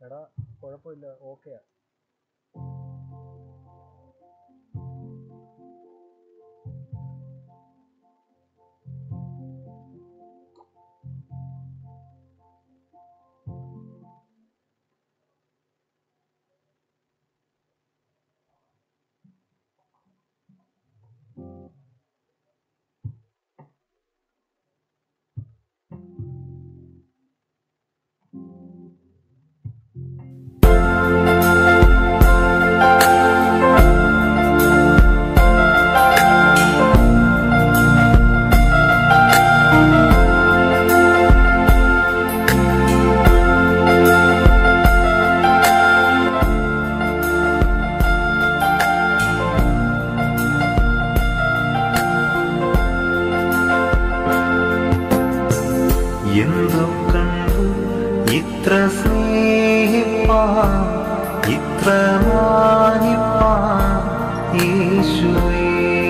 എടാ കുഴപ്പമില്ല ഓക്കെയാ എന്തു കണ്ടു ഇത്ര സ്നേഹിപ്പാ ഇത്ര മാനിപ്പാ യേശുവേ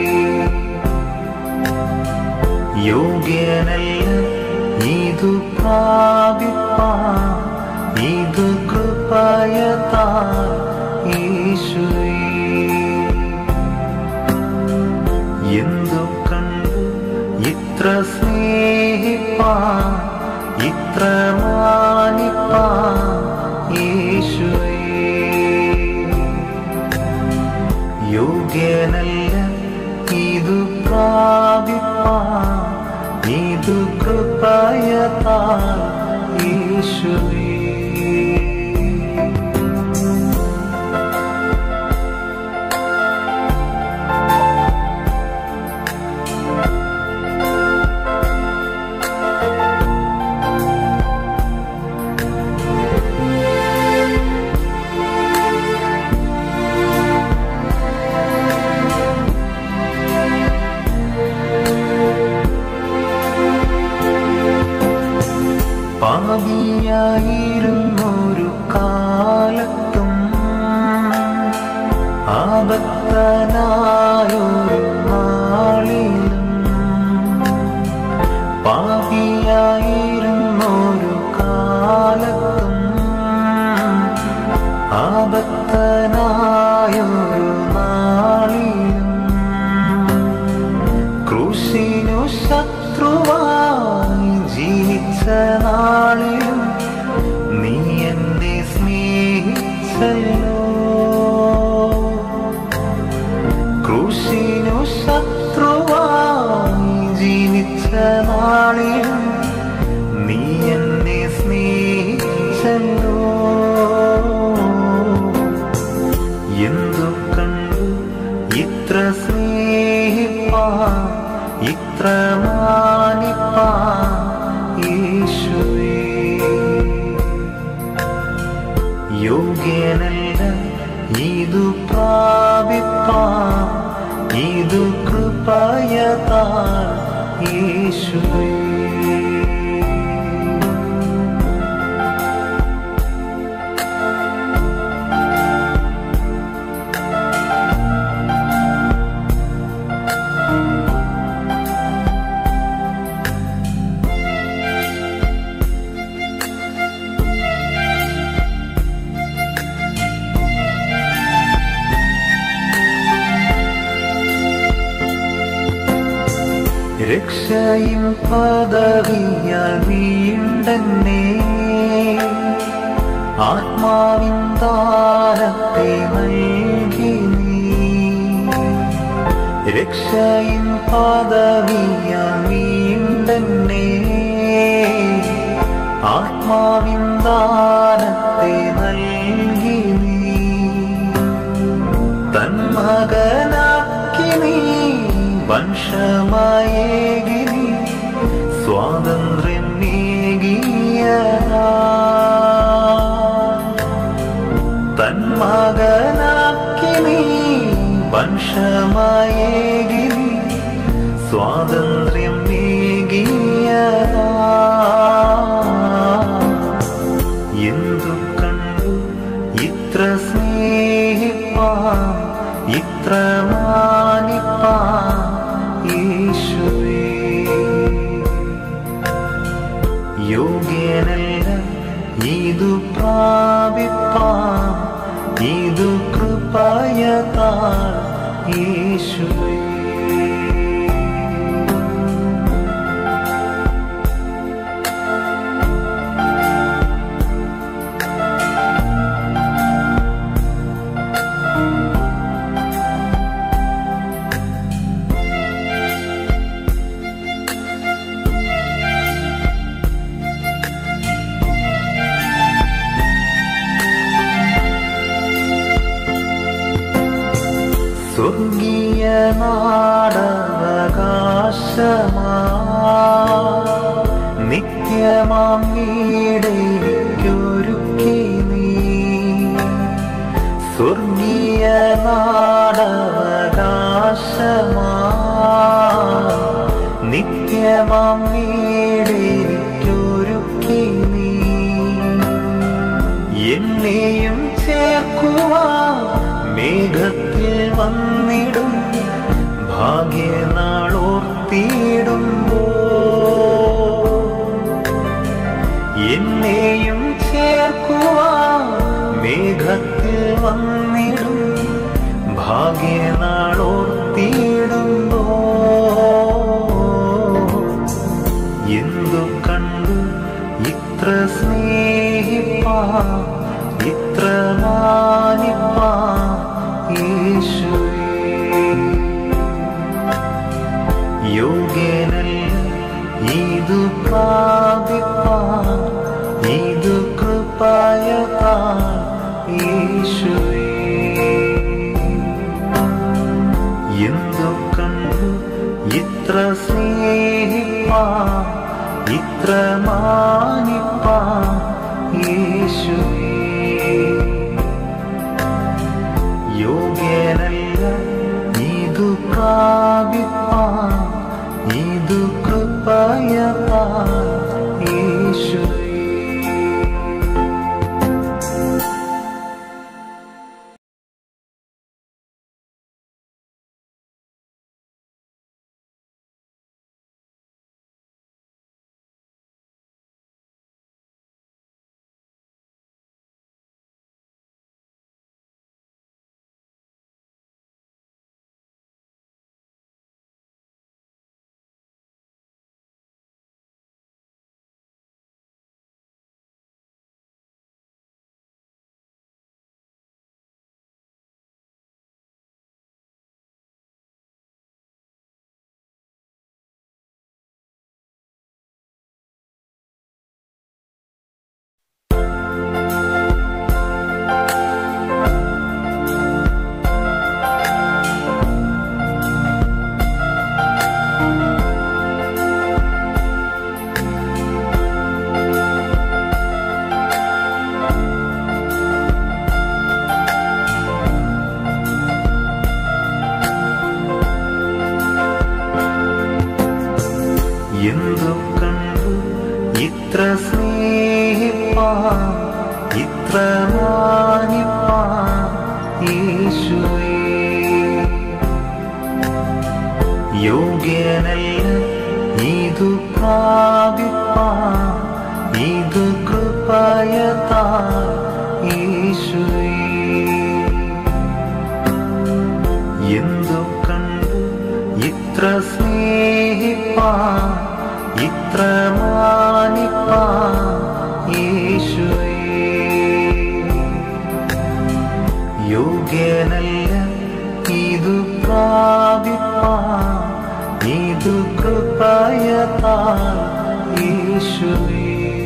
യോഗ്യനല്ല ഇതു പ്രാപിപ്പാ ഇത് കൃപയതാ യേശുവേ എന്തു കണ്ടു ഇത്ര സ്നേഹിപ്പാ ഇത്ര മാനിപ്പാ യേശുവേ യോഗ്യനല്ല ഇതു പ്രാപിപ്പാ ഇതു കൃപയതാ യേശുവേ പാപിയായിരുന്നൊരു കാലത്തും ആപത്തനായൊരു നാളിലും പാപിയായിരുന്നൊരു കാലത്തും ആപത്തനായൊരു നാളിലും ക്രൂശിനു ശത്രുവായി ജീവിച്ച നാളിലും നീ എന്നെ സ്നേഹിച്ചല്ലോ ക്രൂശിനു ശത്രുവായി ജീവിച്ച നാളിലും നീ എന്നെ സ്നേഹിച്ചല്ലോ എന്തു കണ്ടു ഇത്ര സ്നേഹിപ്പാ ഇത്ര മാനിപ്പാ യേശുവേ യോഗ്യനല്ല ഇതു പ്രാപിപ്പാ ഇതു കൃപയതാ യേശുവേ രക്ഷയും പദവിയാൽ വീണ്ടെന്നെ ആത്മാവിൻ ദാനത്തെ നൽകി നീ രക്ഷയും പദവിയാൽ വീണ്ടെന്നെ ആത്മാവിൻ ദാനത്തെ നൽകി നീ തന്മകനാക്കി നീ വംശമായേകി നീ സ്വാതന്ത്ര്യം നേകിയതാ തന്മകനാക്കി നീ വംശമായേകി നീ സ്വാതന്ത്ര്യം നേകിയതാ എന്തു കണ്ടു ഇത്ര സ്നേഹിപ്പാ ഇത്ര മാനിപ്പാ യേശുവേ യോഗ്യനല്ല ഇതു പ്രാപിപ്പാൻ ഇതു കൃപയതാൽ യേശുവേ സ്വർഗീയ നാടവകാശമാ നിത്യമാം വീടേക്കൊരുക്കി നീ സ്വർഗീയ നാടവകാശമാ നിത്യമാം വീടേക്കൊരുക്കി നീ എന്നെയും ചേർക്കുവാ മേഘത്തിൽ വന്നിടും ഭാഗ്യനാളോർത്തിയിടുമ്പോ എന്നെയും ചേർക്കുവാ മേഘത്തിൽ വന്നിടും ഭാഗ്യനാളോർത്തിയിടുമ്പോ എന്തു കണ്ടു ഇത്ര സ്നേഹിപ്പാ ഇത്ര മാനിപ്പാ യേശുവേ യോഗ്യനല്ല ഇതു പ്രാപിപ്പാ ഇതു കൃപയതാ യേശുവേ എന്തു കണ്ടു ഇത്ര സ്നേഹിപ്പാ ഇത്ര മാനിപ്പാ യേശുവേ യോഗ്യനല്ല ഇതു പ്രാപിപ്പാ ഇതു കൃപയതാ യേശുവേ എന്തു കണ്ടു ഇത്ര സ്നേഹിപ്പാ ഇത്ര മാനിപ്പാ യേശുവേ യോഗ്യനല്ല ഇതു പ്രാപിപ്പാ ഇതു കൃപയതാ യേശുവേ എന്തു കണ്ടു ഇത്ര സ്നേഹിപ്പാ ഇത്ര മാനിപ്പാ യേശുവേ യോഗ്യനല്ല ഇതു പ്രാപിപ്പാ ഇതു കൃപയതാ യേശുവേ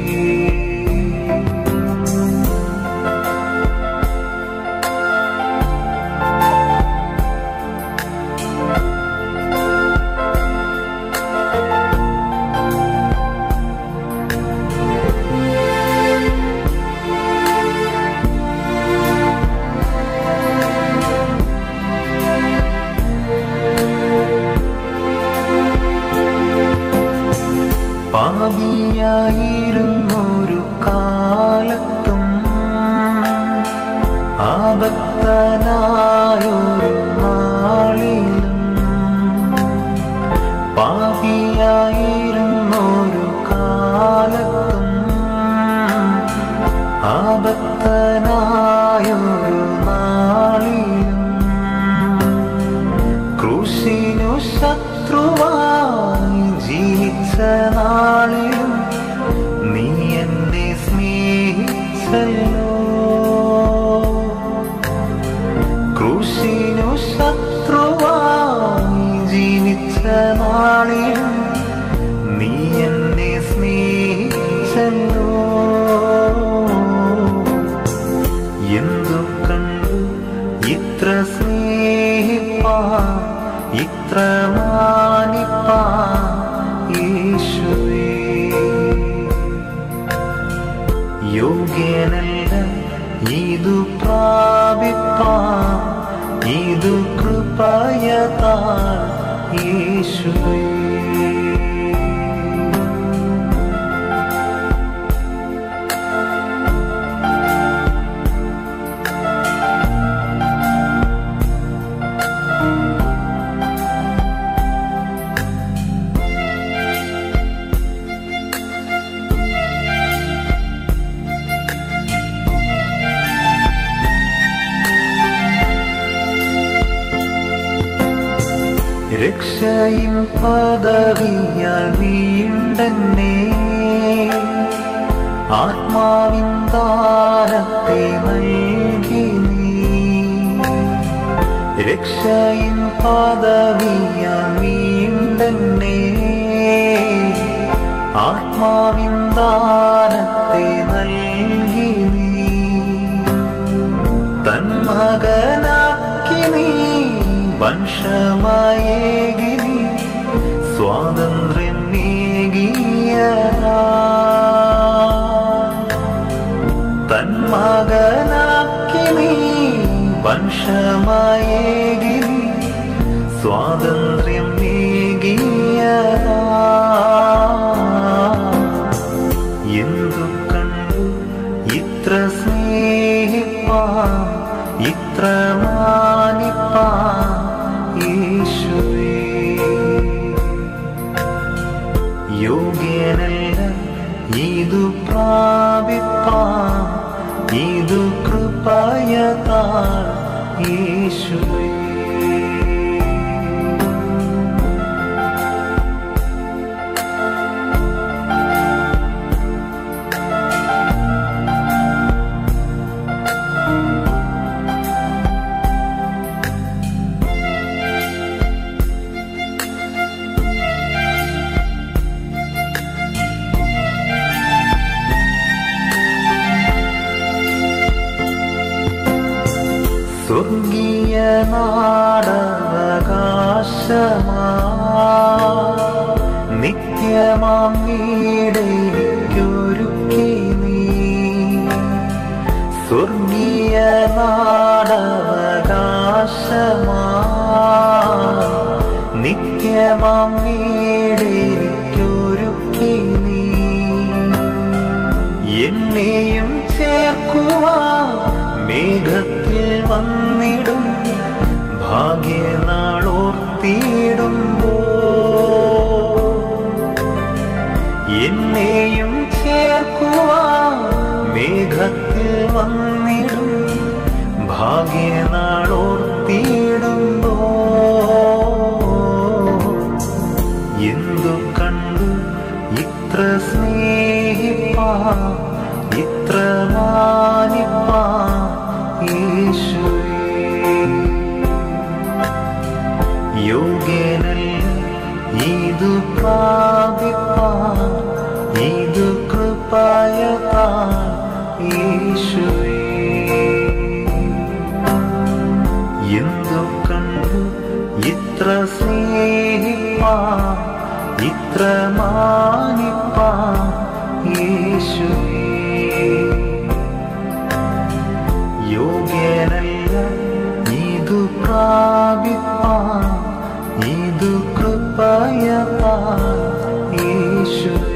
പാപിയായിരുന്നൊരു കാലത്തും ആപത്തനായൊരു നാളിലും പാപിയായിരുന്നൊരു കാലത്തും ആപത്തനായൊരു കണ്ടു ഇത്ര സ്നേഹിപ്പാ ഇത്ര മാനിപ്പാ യേശുവേ യോഗ്യനല്ല ഇതു പ്രാപിപ്പാ ഇതു കൃപയതാ യേശുവേ രക്ഷയും പദവിയാൽ വീണ്ടെന്നെ ആത്മാവിൻ ദാനത്തെ നൽകി നീ രക്ഷയും പദവിയാൽ വീണ്ടെന്നെ ആത്മാവിൻ ദാനത്തെ നൽകി നീ തന്മകനാക്കി നീ വംശമായേകി നീ സ്വാതന്ത്ര്യം നേകിയ തന്മകനാക്കി നീ വംശമായേകി നീ സ്വാതന്ത്ര്യം നേകിയ എന്തു കണ്ടു ഇത്ര സ്നേഹിപ്പാ ഇത്ര മാനിപ്പാ യേശുവേ യോഗ്യനല്ല ഇതു പ്രാപിപ്പാ ഇതു കൃപയതാ യേശുവേ സ്വർഗീയ നാടവകാശമാ നിത്യമാം വീടേക്കൊരുക്കി നീ സ്വർഗീയ നാടവകാശമാ നിത്യമാം വീടേക്കൊരുക്കി നീ എന്നെയും ചേർക്കുവാ മേഘത്തിൽ വന്നിടും ഭാഗ്യനാളോർത്തിയിടുമ്പോ എന്നെയും ചേർക്കുവാ മേഘത്തിൽ വന്നിടും ഭാഗ്യനാളോർത്തിയിടുമ്പോ എന്തു കണ്ടു ഇത്ര സ്നേഹിപ്പാ ഇത്ര മാനിപ്പാ യേശുവേ യോഗ്യനല്ല ഇതു പ്രാപിപ്പാ ഇതു കൃപയതാ യേശുവേ എന്തു കണ്ടു ഇത്ര സ്നേഹിപ്പാ ഇത്ര മാനിപ്പാ യേശുവേ യോഗ്യനല്ല ഇതു പ്രാപിപ്പാ ഇതു കൃപയതാ യേശുവേ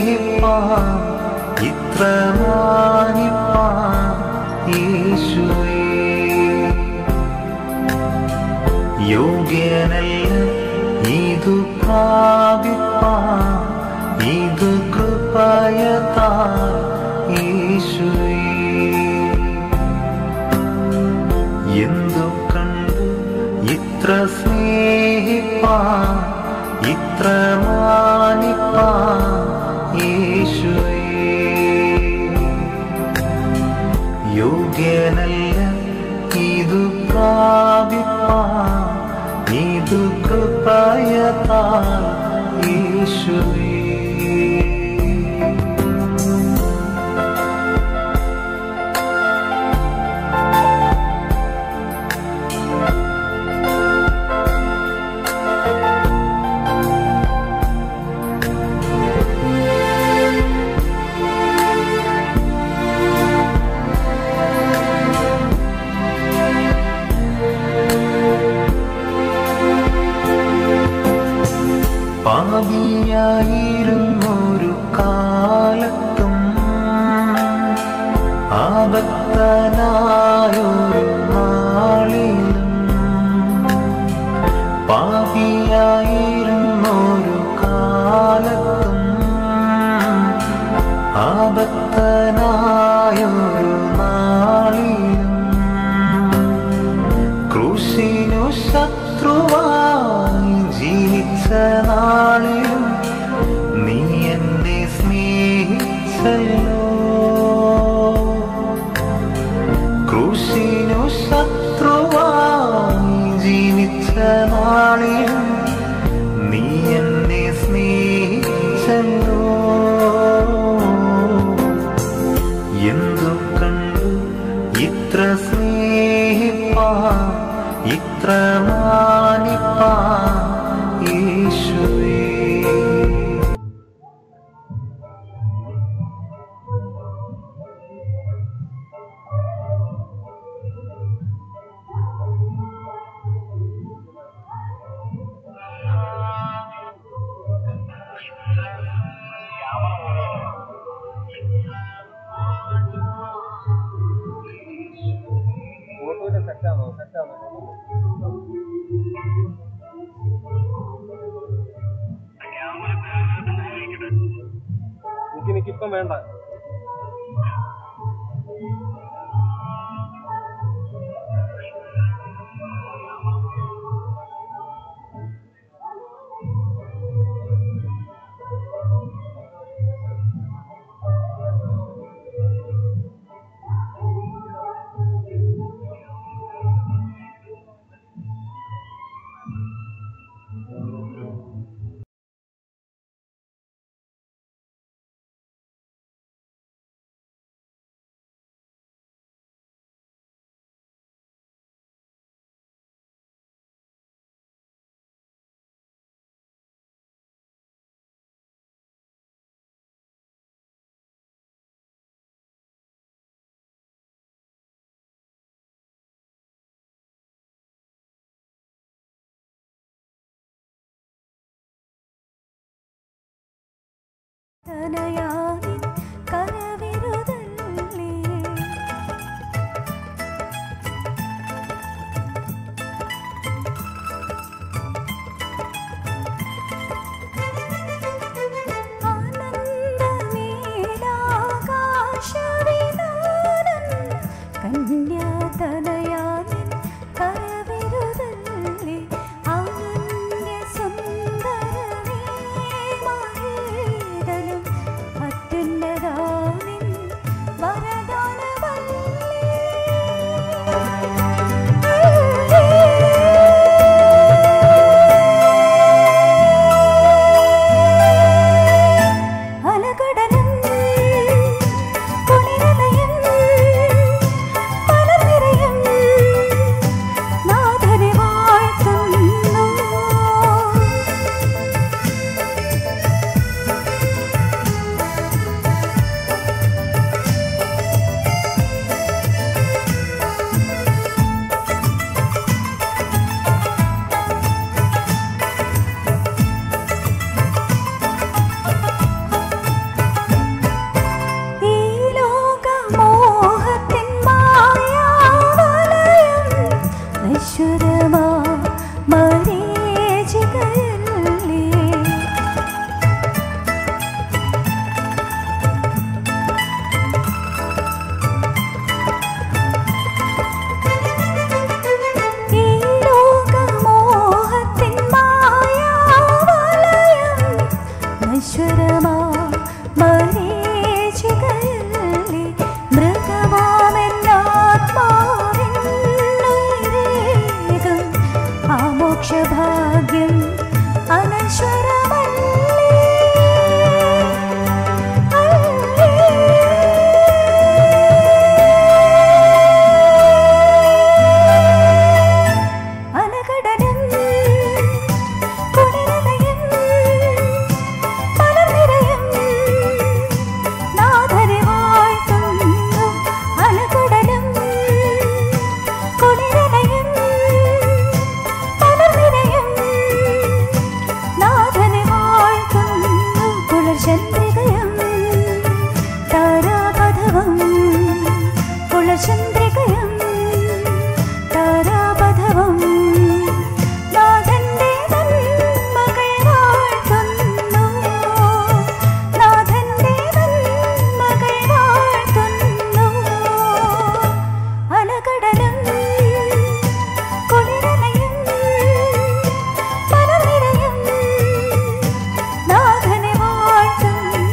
സ്നേഹിപ്പാൻ ഇത്ര മാനിപ്പാൻ യേശുവേ യോഗ്യനല്ല ഇതു പ്രാപിപ്പാൻ ഇത് കൃപയതാ യേശുവേ എന്തു കണ്ടു ഇത്ര സ്നേഹിപ്പാൻ ഇത്ര മാനിപ്പാൻ യേശുവേ യോഗ്യനല്ല ഇതു പ്രാപിപ്പാൻ ഇതു കൃപയതാ യേശുവേ പാപിയായിരുന്നൊരു കാലത്തും ആപത്തനായൊരു നാളിലും പാപിയായിരുന്നൊരു കാലത്തും ആപത്തനായൊരു നാളിലും ക്രൂശിനു ശത്രുവായി ജീവിച്ച നാളിലും നീ എന്നെ സ്നേഹിച്ചല്ലോ ക്രൂശിനു ശത്രുവായി ജീവിച്ച നാളിലും നീ എന്നെ സ്നേഹിച്ചല്ലോ എന്തു കണ്ടു ഇത്ര സ്നേഹിപ്പാ ഇത്ര മാനിപ്പാ യേശുവേ ഫോട്ടോയിലെ സെറ്റാണോ സെറ്റാണോ എനിക്ക് എനിക്കിപ്പം വേണ്ട തനയാനിൻ കരവിരുതല്ലേ ആനന്ദമേലാകാശവിധാനം കന്യാതനയാനിൻ കരവിരുതല്ലേ അനന്യ സുന്ദരമേ മഹേതനും മധുരമാ മരീചികയല്ലേ മൃഗമാമെന്നാത്മാവിനുയിരേകും ആ മോക്ഷഭാഗ്യം അനശ്വരമല്ലേ അലകടലും കുളിരലയും പലനിരയും നാഥനെ വാഴ്ത്തുന്നു അലകടലും കുളിരലയും പലനിരയും നാഥനെ വാഴ്ത്തുന്നു കുളചന്ദ്രികയും താരാപഥവും കുളചന്ദ്രികയും താരാപഥവും നാഥന്റെ നന്മകൾ വാഴ്ത്തുന്നു നാഥന്റെ നന്മകൾ വാഴ്ത്തുന്നു അലകടലും കുളിരലയും പലനിരയും നാഥനെ വാഴ്ത്തുന്നു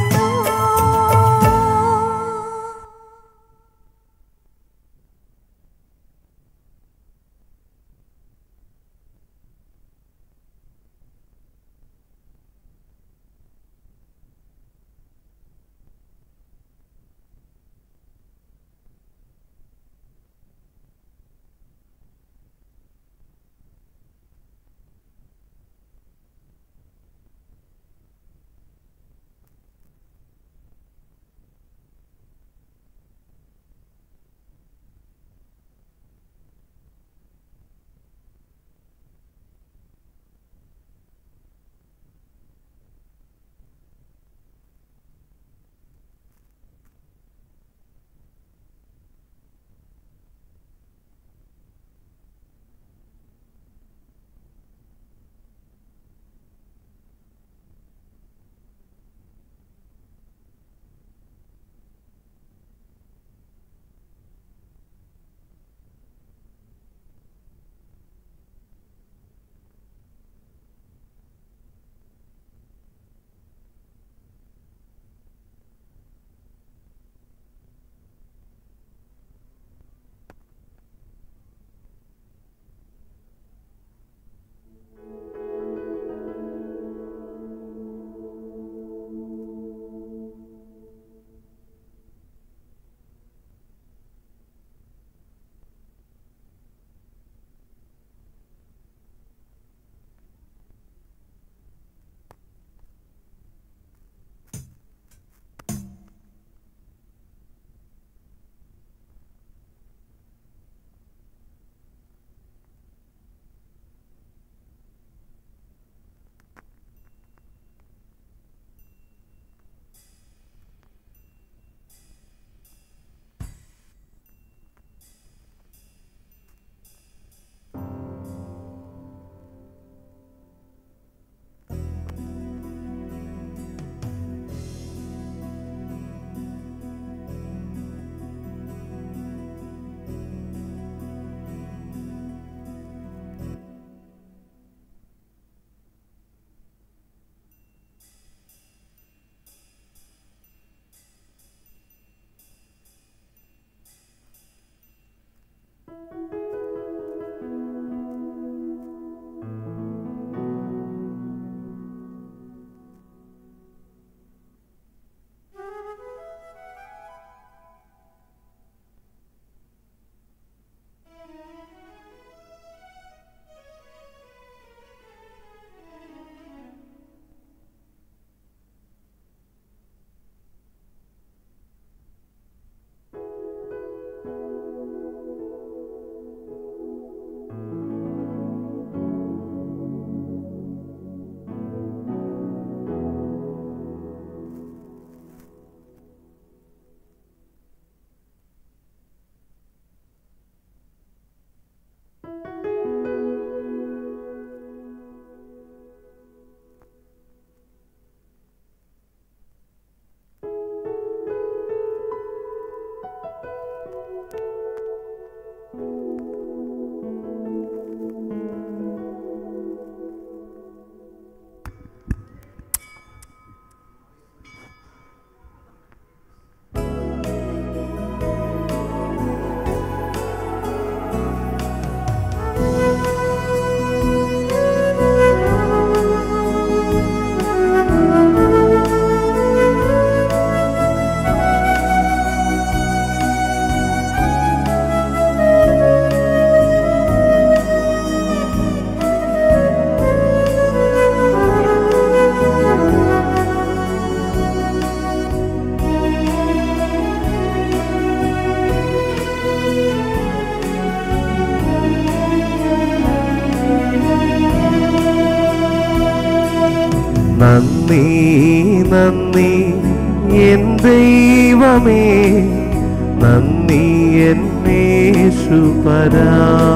നന്ദി നന്ദി എൻ ദൈവമേ നന്ദി എന്നേശുപരാ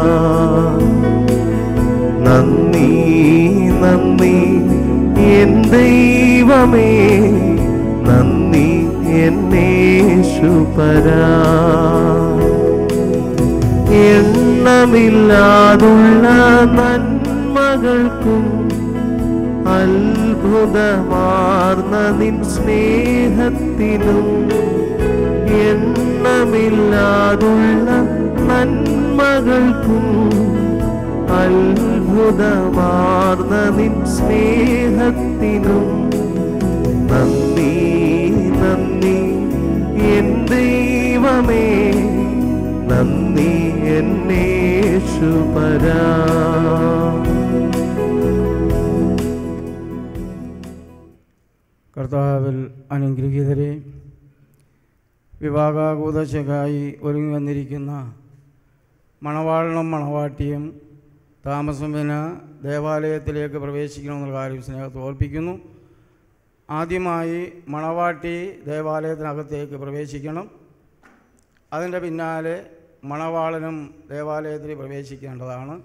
നന്ദി നന്ദി എൻ ദൈവമേ നന്ദി എന്നേശുപരാ എണ്ണമില്ലാതുള്ള നന്മകൾക്കും അത്ഭുതമാർന്ന നിൻ സ്നേഹത്തിനും എണ്ണമില്ലാതുള്ള നന്മകൾക്കും അത്ഭുതമാർന്ന നിൻ സ്നേഹത്തിനും നന്ദി നന്ദി എൻ ദൈവമേ നന്ദി എന്നേശുപരാ കർത്താവിൽ അനുഗ്രഹീതരെ വിവാഹാകൂതശകായി ഒരുങ്ങി വന്നിരിക്കുന്ന മണവാളനും മണവാട്ടിയും താമസമിന ദേവാലയത്തിലേക്ക് പ്രവേശിക്കണമെന്നുള്ള കാര്യം സ്നേഹത്തെ ഓർപ്പിക്കുന്നു ആദ്യമായി മണവാട്ടി ദേവാലയത്തിനകത്തേക്ക് പ്രവേശിക്കണം അതിൻ്റെ പിന്നാലെ മണവാളനും ദേവാലയത്തിൽ പ്രവേശിക്കേണ്ടതാണ്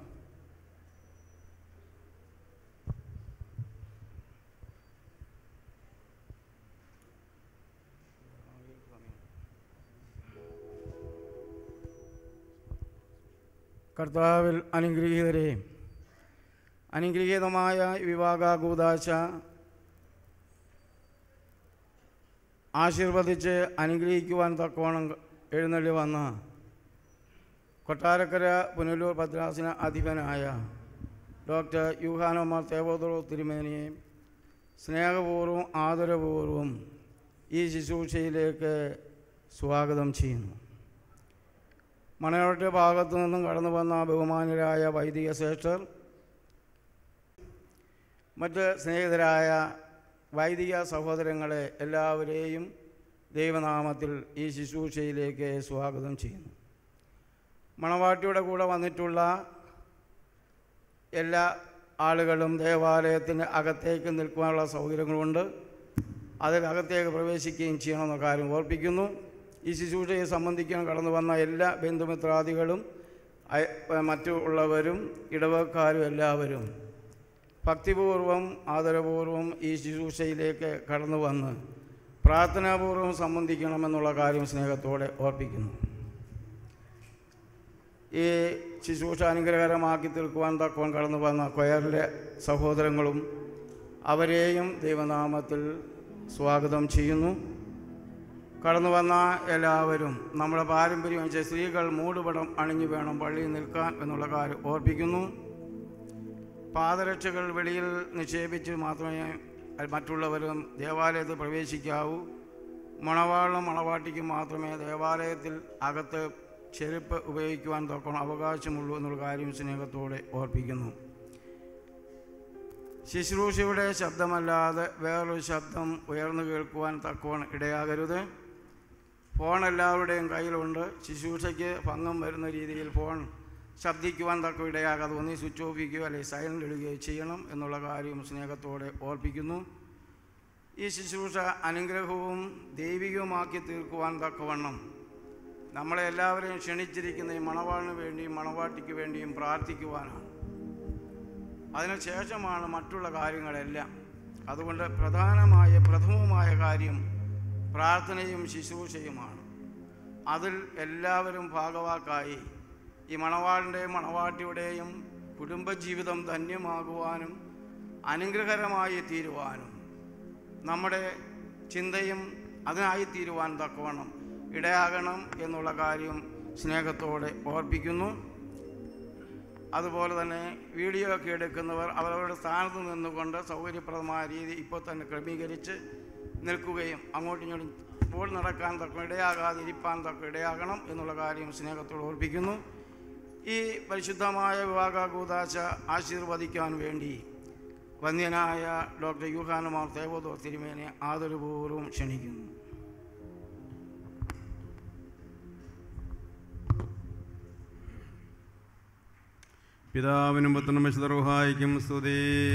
കർത്താവിൽ അനുഗ്രഹീതരെ അനുഗ്രഹീതമായ വിവാഹാകൂതാശ ആശീർവദിച്ച് അനുഗ്രഹിക്കുവാൻ തക്കവണ്ണം എഴുന്നള്ളി വന്ന കൊട്ടാരക്കര പുനലൂർ ഭദ്രാസന അധിപനായ ഡോക്ടർ യൂഹാനോമാർ തേവോദറോ തിരുമേനിയെ സ്നേഹപൂർവ്വം ആദരപൂർവ്വം ഈ ശുശ്രൂഷയിലേക്ക് സ്വാഗതം ചെയ്യുന്നു മണയോട്ട് ഭാഗത്തു നിന്നും കടന്നു വന്ന ബഹുമാനരായ വൈദിക ശ്രേഷ്ഠർ മറ്റ് സ്നേഹിതരായ വൈദിക സഹോദരങ്ങളെ എല്ലാവരെയും ദൈവനാമത്തിൽ ഈ ശുശ്രൂഷയിലേക്ക് സ്വാഗതം ചെയ്യുന്നു മണവാട്ടിയുടെ കൂടെ വന്നിട്ടുള്ള എല്ലാ ആളുകളും ദേവാലയത്തിന് അകത്തേക്ക് നിൽക്കുവാനുള്ള സൗകര്യങ്ങളുണ്ട് അതിനകത്തേക്ക് പ്രവേശിക്കുകയും ചെയ്യണമെന്ന കാര്യം ഓർപ്പിക്കുന്നു ഈ ശുശ്രൂഷയെ സംബന്ധിക്കാൻ കടന്നു വന്ന എല്ലാ ബന്ധുമിത്രാദികളും അയ- മറ്റുള്ളവരും ഇടവക്കാരും എല്ലാവരും ഭക്തിപൂർവം ആദരപൂർവം ഈ ശുശ്രൂഷയിലേക്ക് കടന്നു വന്ന് പ്രാർത്ഥനാപൂർവം സംബന്ധിക്കണമെന്നുള്ള കാര്യം സ്നേഹത്തോടെ ഓർപ്പിക്കുന്നു ഈ ശുശ്രൂഷ അനുഗ്രഹകരമാക്കി തീർക്കുവാൻ തക്കവൻ കടന്നു വന്ന കൊയറിലെ സഹോദരങ്ങളും അവരെയും ദൈവനാമത്തിൽ സ്വാഗതം ചെയ്യുന്നു കടന്നു വന്ന എല്ലാവരും നമ്മുടെ പാരമ്പര്യം വെച്ച സ്ത്രീകൾ മൂടുപടം അണിഞ്ഞു വേണം പള്ളിയിൽ നിൽക്കാൻ എന്നുള്ള കാര്യം ഓർപ്പിക്കുന്നു പാദരക്ഷകൾ വെളിയിൽ നിക്ഷേപിച്ച് മാത്രമേ മറ്റുള്ളവരും ദേവാലയത്തിൽ പ്രവേശിക്കാവൂ മണവാളും മണവാട്ടിക്കും മാത്രമേ ദേവാലയത്തിൽ അകത്ത് ചെരുപ്പ് ഉപയോഗിക്കുവാൻ തൊക്കണം അവകാശമുള്ളൂ എന്നുള്ള കാര്യം സ്നേഹത്തോടെ ഓർപ്പിക്കുന്നു ശുശ്രൂഷയുടെ ശബ്ദമല്ലാതെ വേറൊരു ശബ്ദം ഉയർന്നു കേൾക്കുവാൻ തക്കവണ്ണം ഇടയാകരുത് ഫോൺ എല്ലാവരുടെയും കയ്യിലുണ്ട് ശുശ്രൂഷയ്ക്ക് ഭംഗം വരുന്ന രീതിയിൽ ഫോൺ ശബ്ദിക്കുവാൻ തക്ക ഇടയാകാതെ ഒന്നി സ്വിച്ച് ഓഫ് ചെയ്യുകയോ അല്ലെങ്കിൽ സൈലൻ്റ് ഇടുകയോ ചെയ്യണം എന്നുള്ള കാര്യം സ്നേഹത്തോടെ ഓർപ്പിക്കുന്നു ഈ ശുശ്രൂഷ അനുഗ്രഹവും ദൈവികവുമാക്കി തീർക്കുവാൻ തക്കവണ്ണം നമ്മളെ എല്ലാവരെയും ക്ഷണിച്ചിരിക്കുന്ന ഈ മണവാളിന് വേണ്ടിയും മണവാട്ടിക്ക് വേണ്ടിയും പ്രാർത്ഥിക്കുവാനാണ് അതിനുശേഷമാണ് മറ്റുള്ള കാര്യങ്ങളെല്ലാം അതുകൊണ്ട് പ്രധാനമായ പ്രഥമമായ കാര്യം പ്രാർത്ഥനയും ശുശ്രൂഷയുമാണ് അതിൽ എല്ലാവരും ഭാഗവാക്കായി ഈ മണവാളിൻ്റെയും മണവാട്ടിയുടെയും കുടുംബജീവിതം ധന്യമാകുവാനും അനുഗ്രഹകരമായി തീരുവാനും നമ്മുടെ ചിന്തയും അതിനായി തീരുവാൻ തക്കവണ്ണം ഇടയാകണം എന്നുള്ള കാര്യം സ്നേഹത്തോടെ ഓർപ്പിക്കുന്നു അതുപോലെ തന്നെ വീഡിയോ ഒക്കെ എടുക്കുന്നവർ അവരവരുടെ സ്ഥാനത്ത് നിന്നുകൊണ്ട് സൗകര്യപ്രദമായ രീതി ഇപ്പോൾ തന്നെ ക്രമീകരിച്ച് നിൽക്കുകയും അങ്ങോട്ടും ഇങ്ങോട്ടും ഇപ്പോൾ നടക്കാൻ തക്ക ഇടയാകാതെ ഇരിപ്പാൻ തക്ക ഇടയാകണം എന്നുള്ള കാര്യം സ്നേഹത്തോട് ഓർപ്പിക്കുന്നു ഈ പരിശുദ്ധമായ വിവാഹ കൂതാശ ആശീർവദിക്കാൻ വേണ്ടി വന്യനായ ഡോക്ടർ യൂഹാനുമാർ തേവോദോ തിരുമേനെ ആദരപൂർവ്വം ക്ഷണിക്കുന്നു പിതാവിനും പുത്രനും വിശുദ്ധർഹായിക്കും സ്തുതി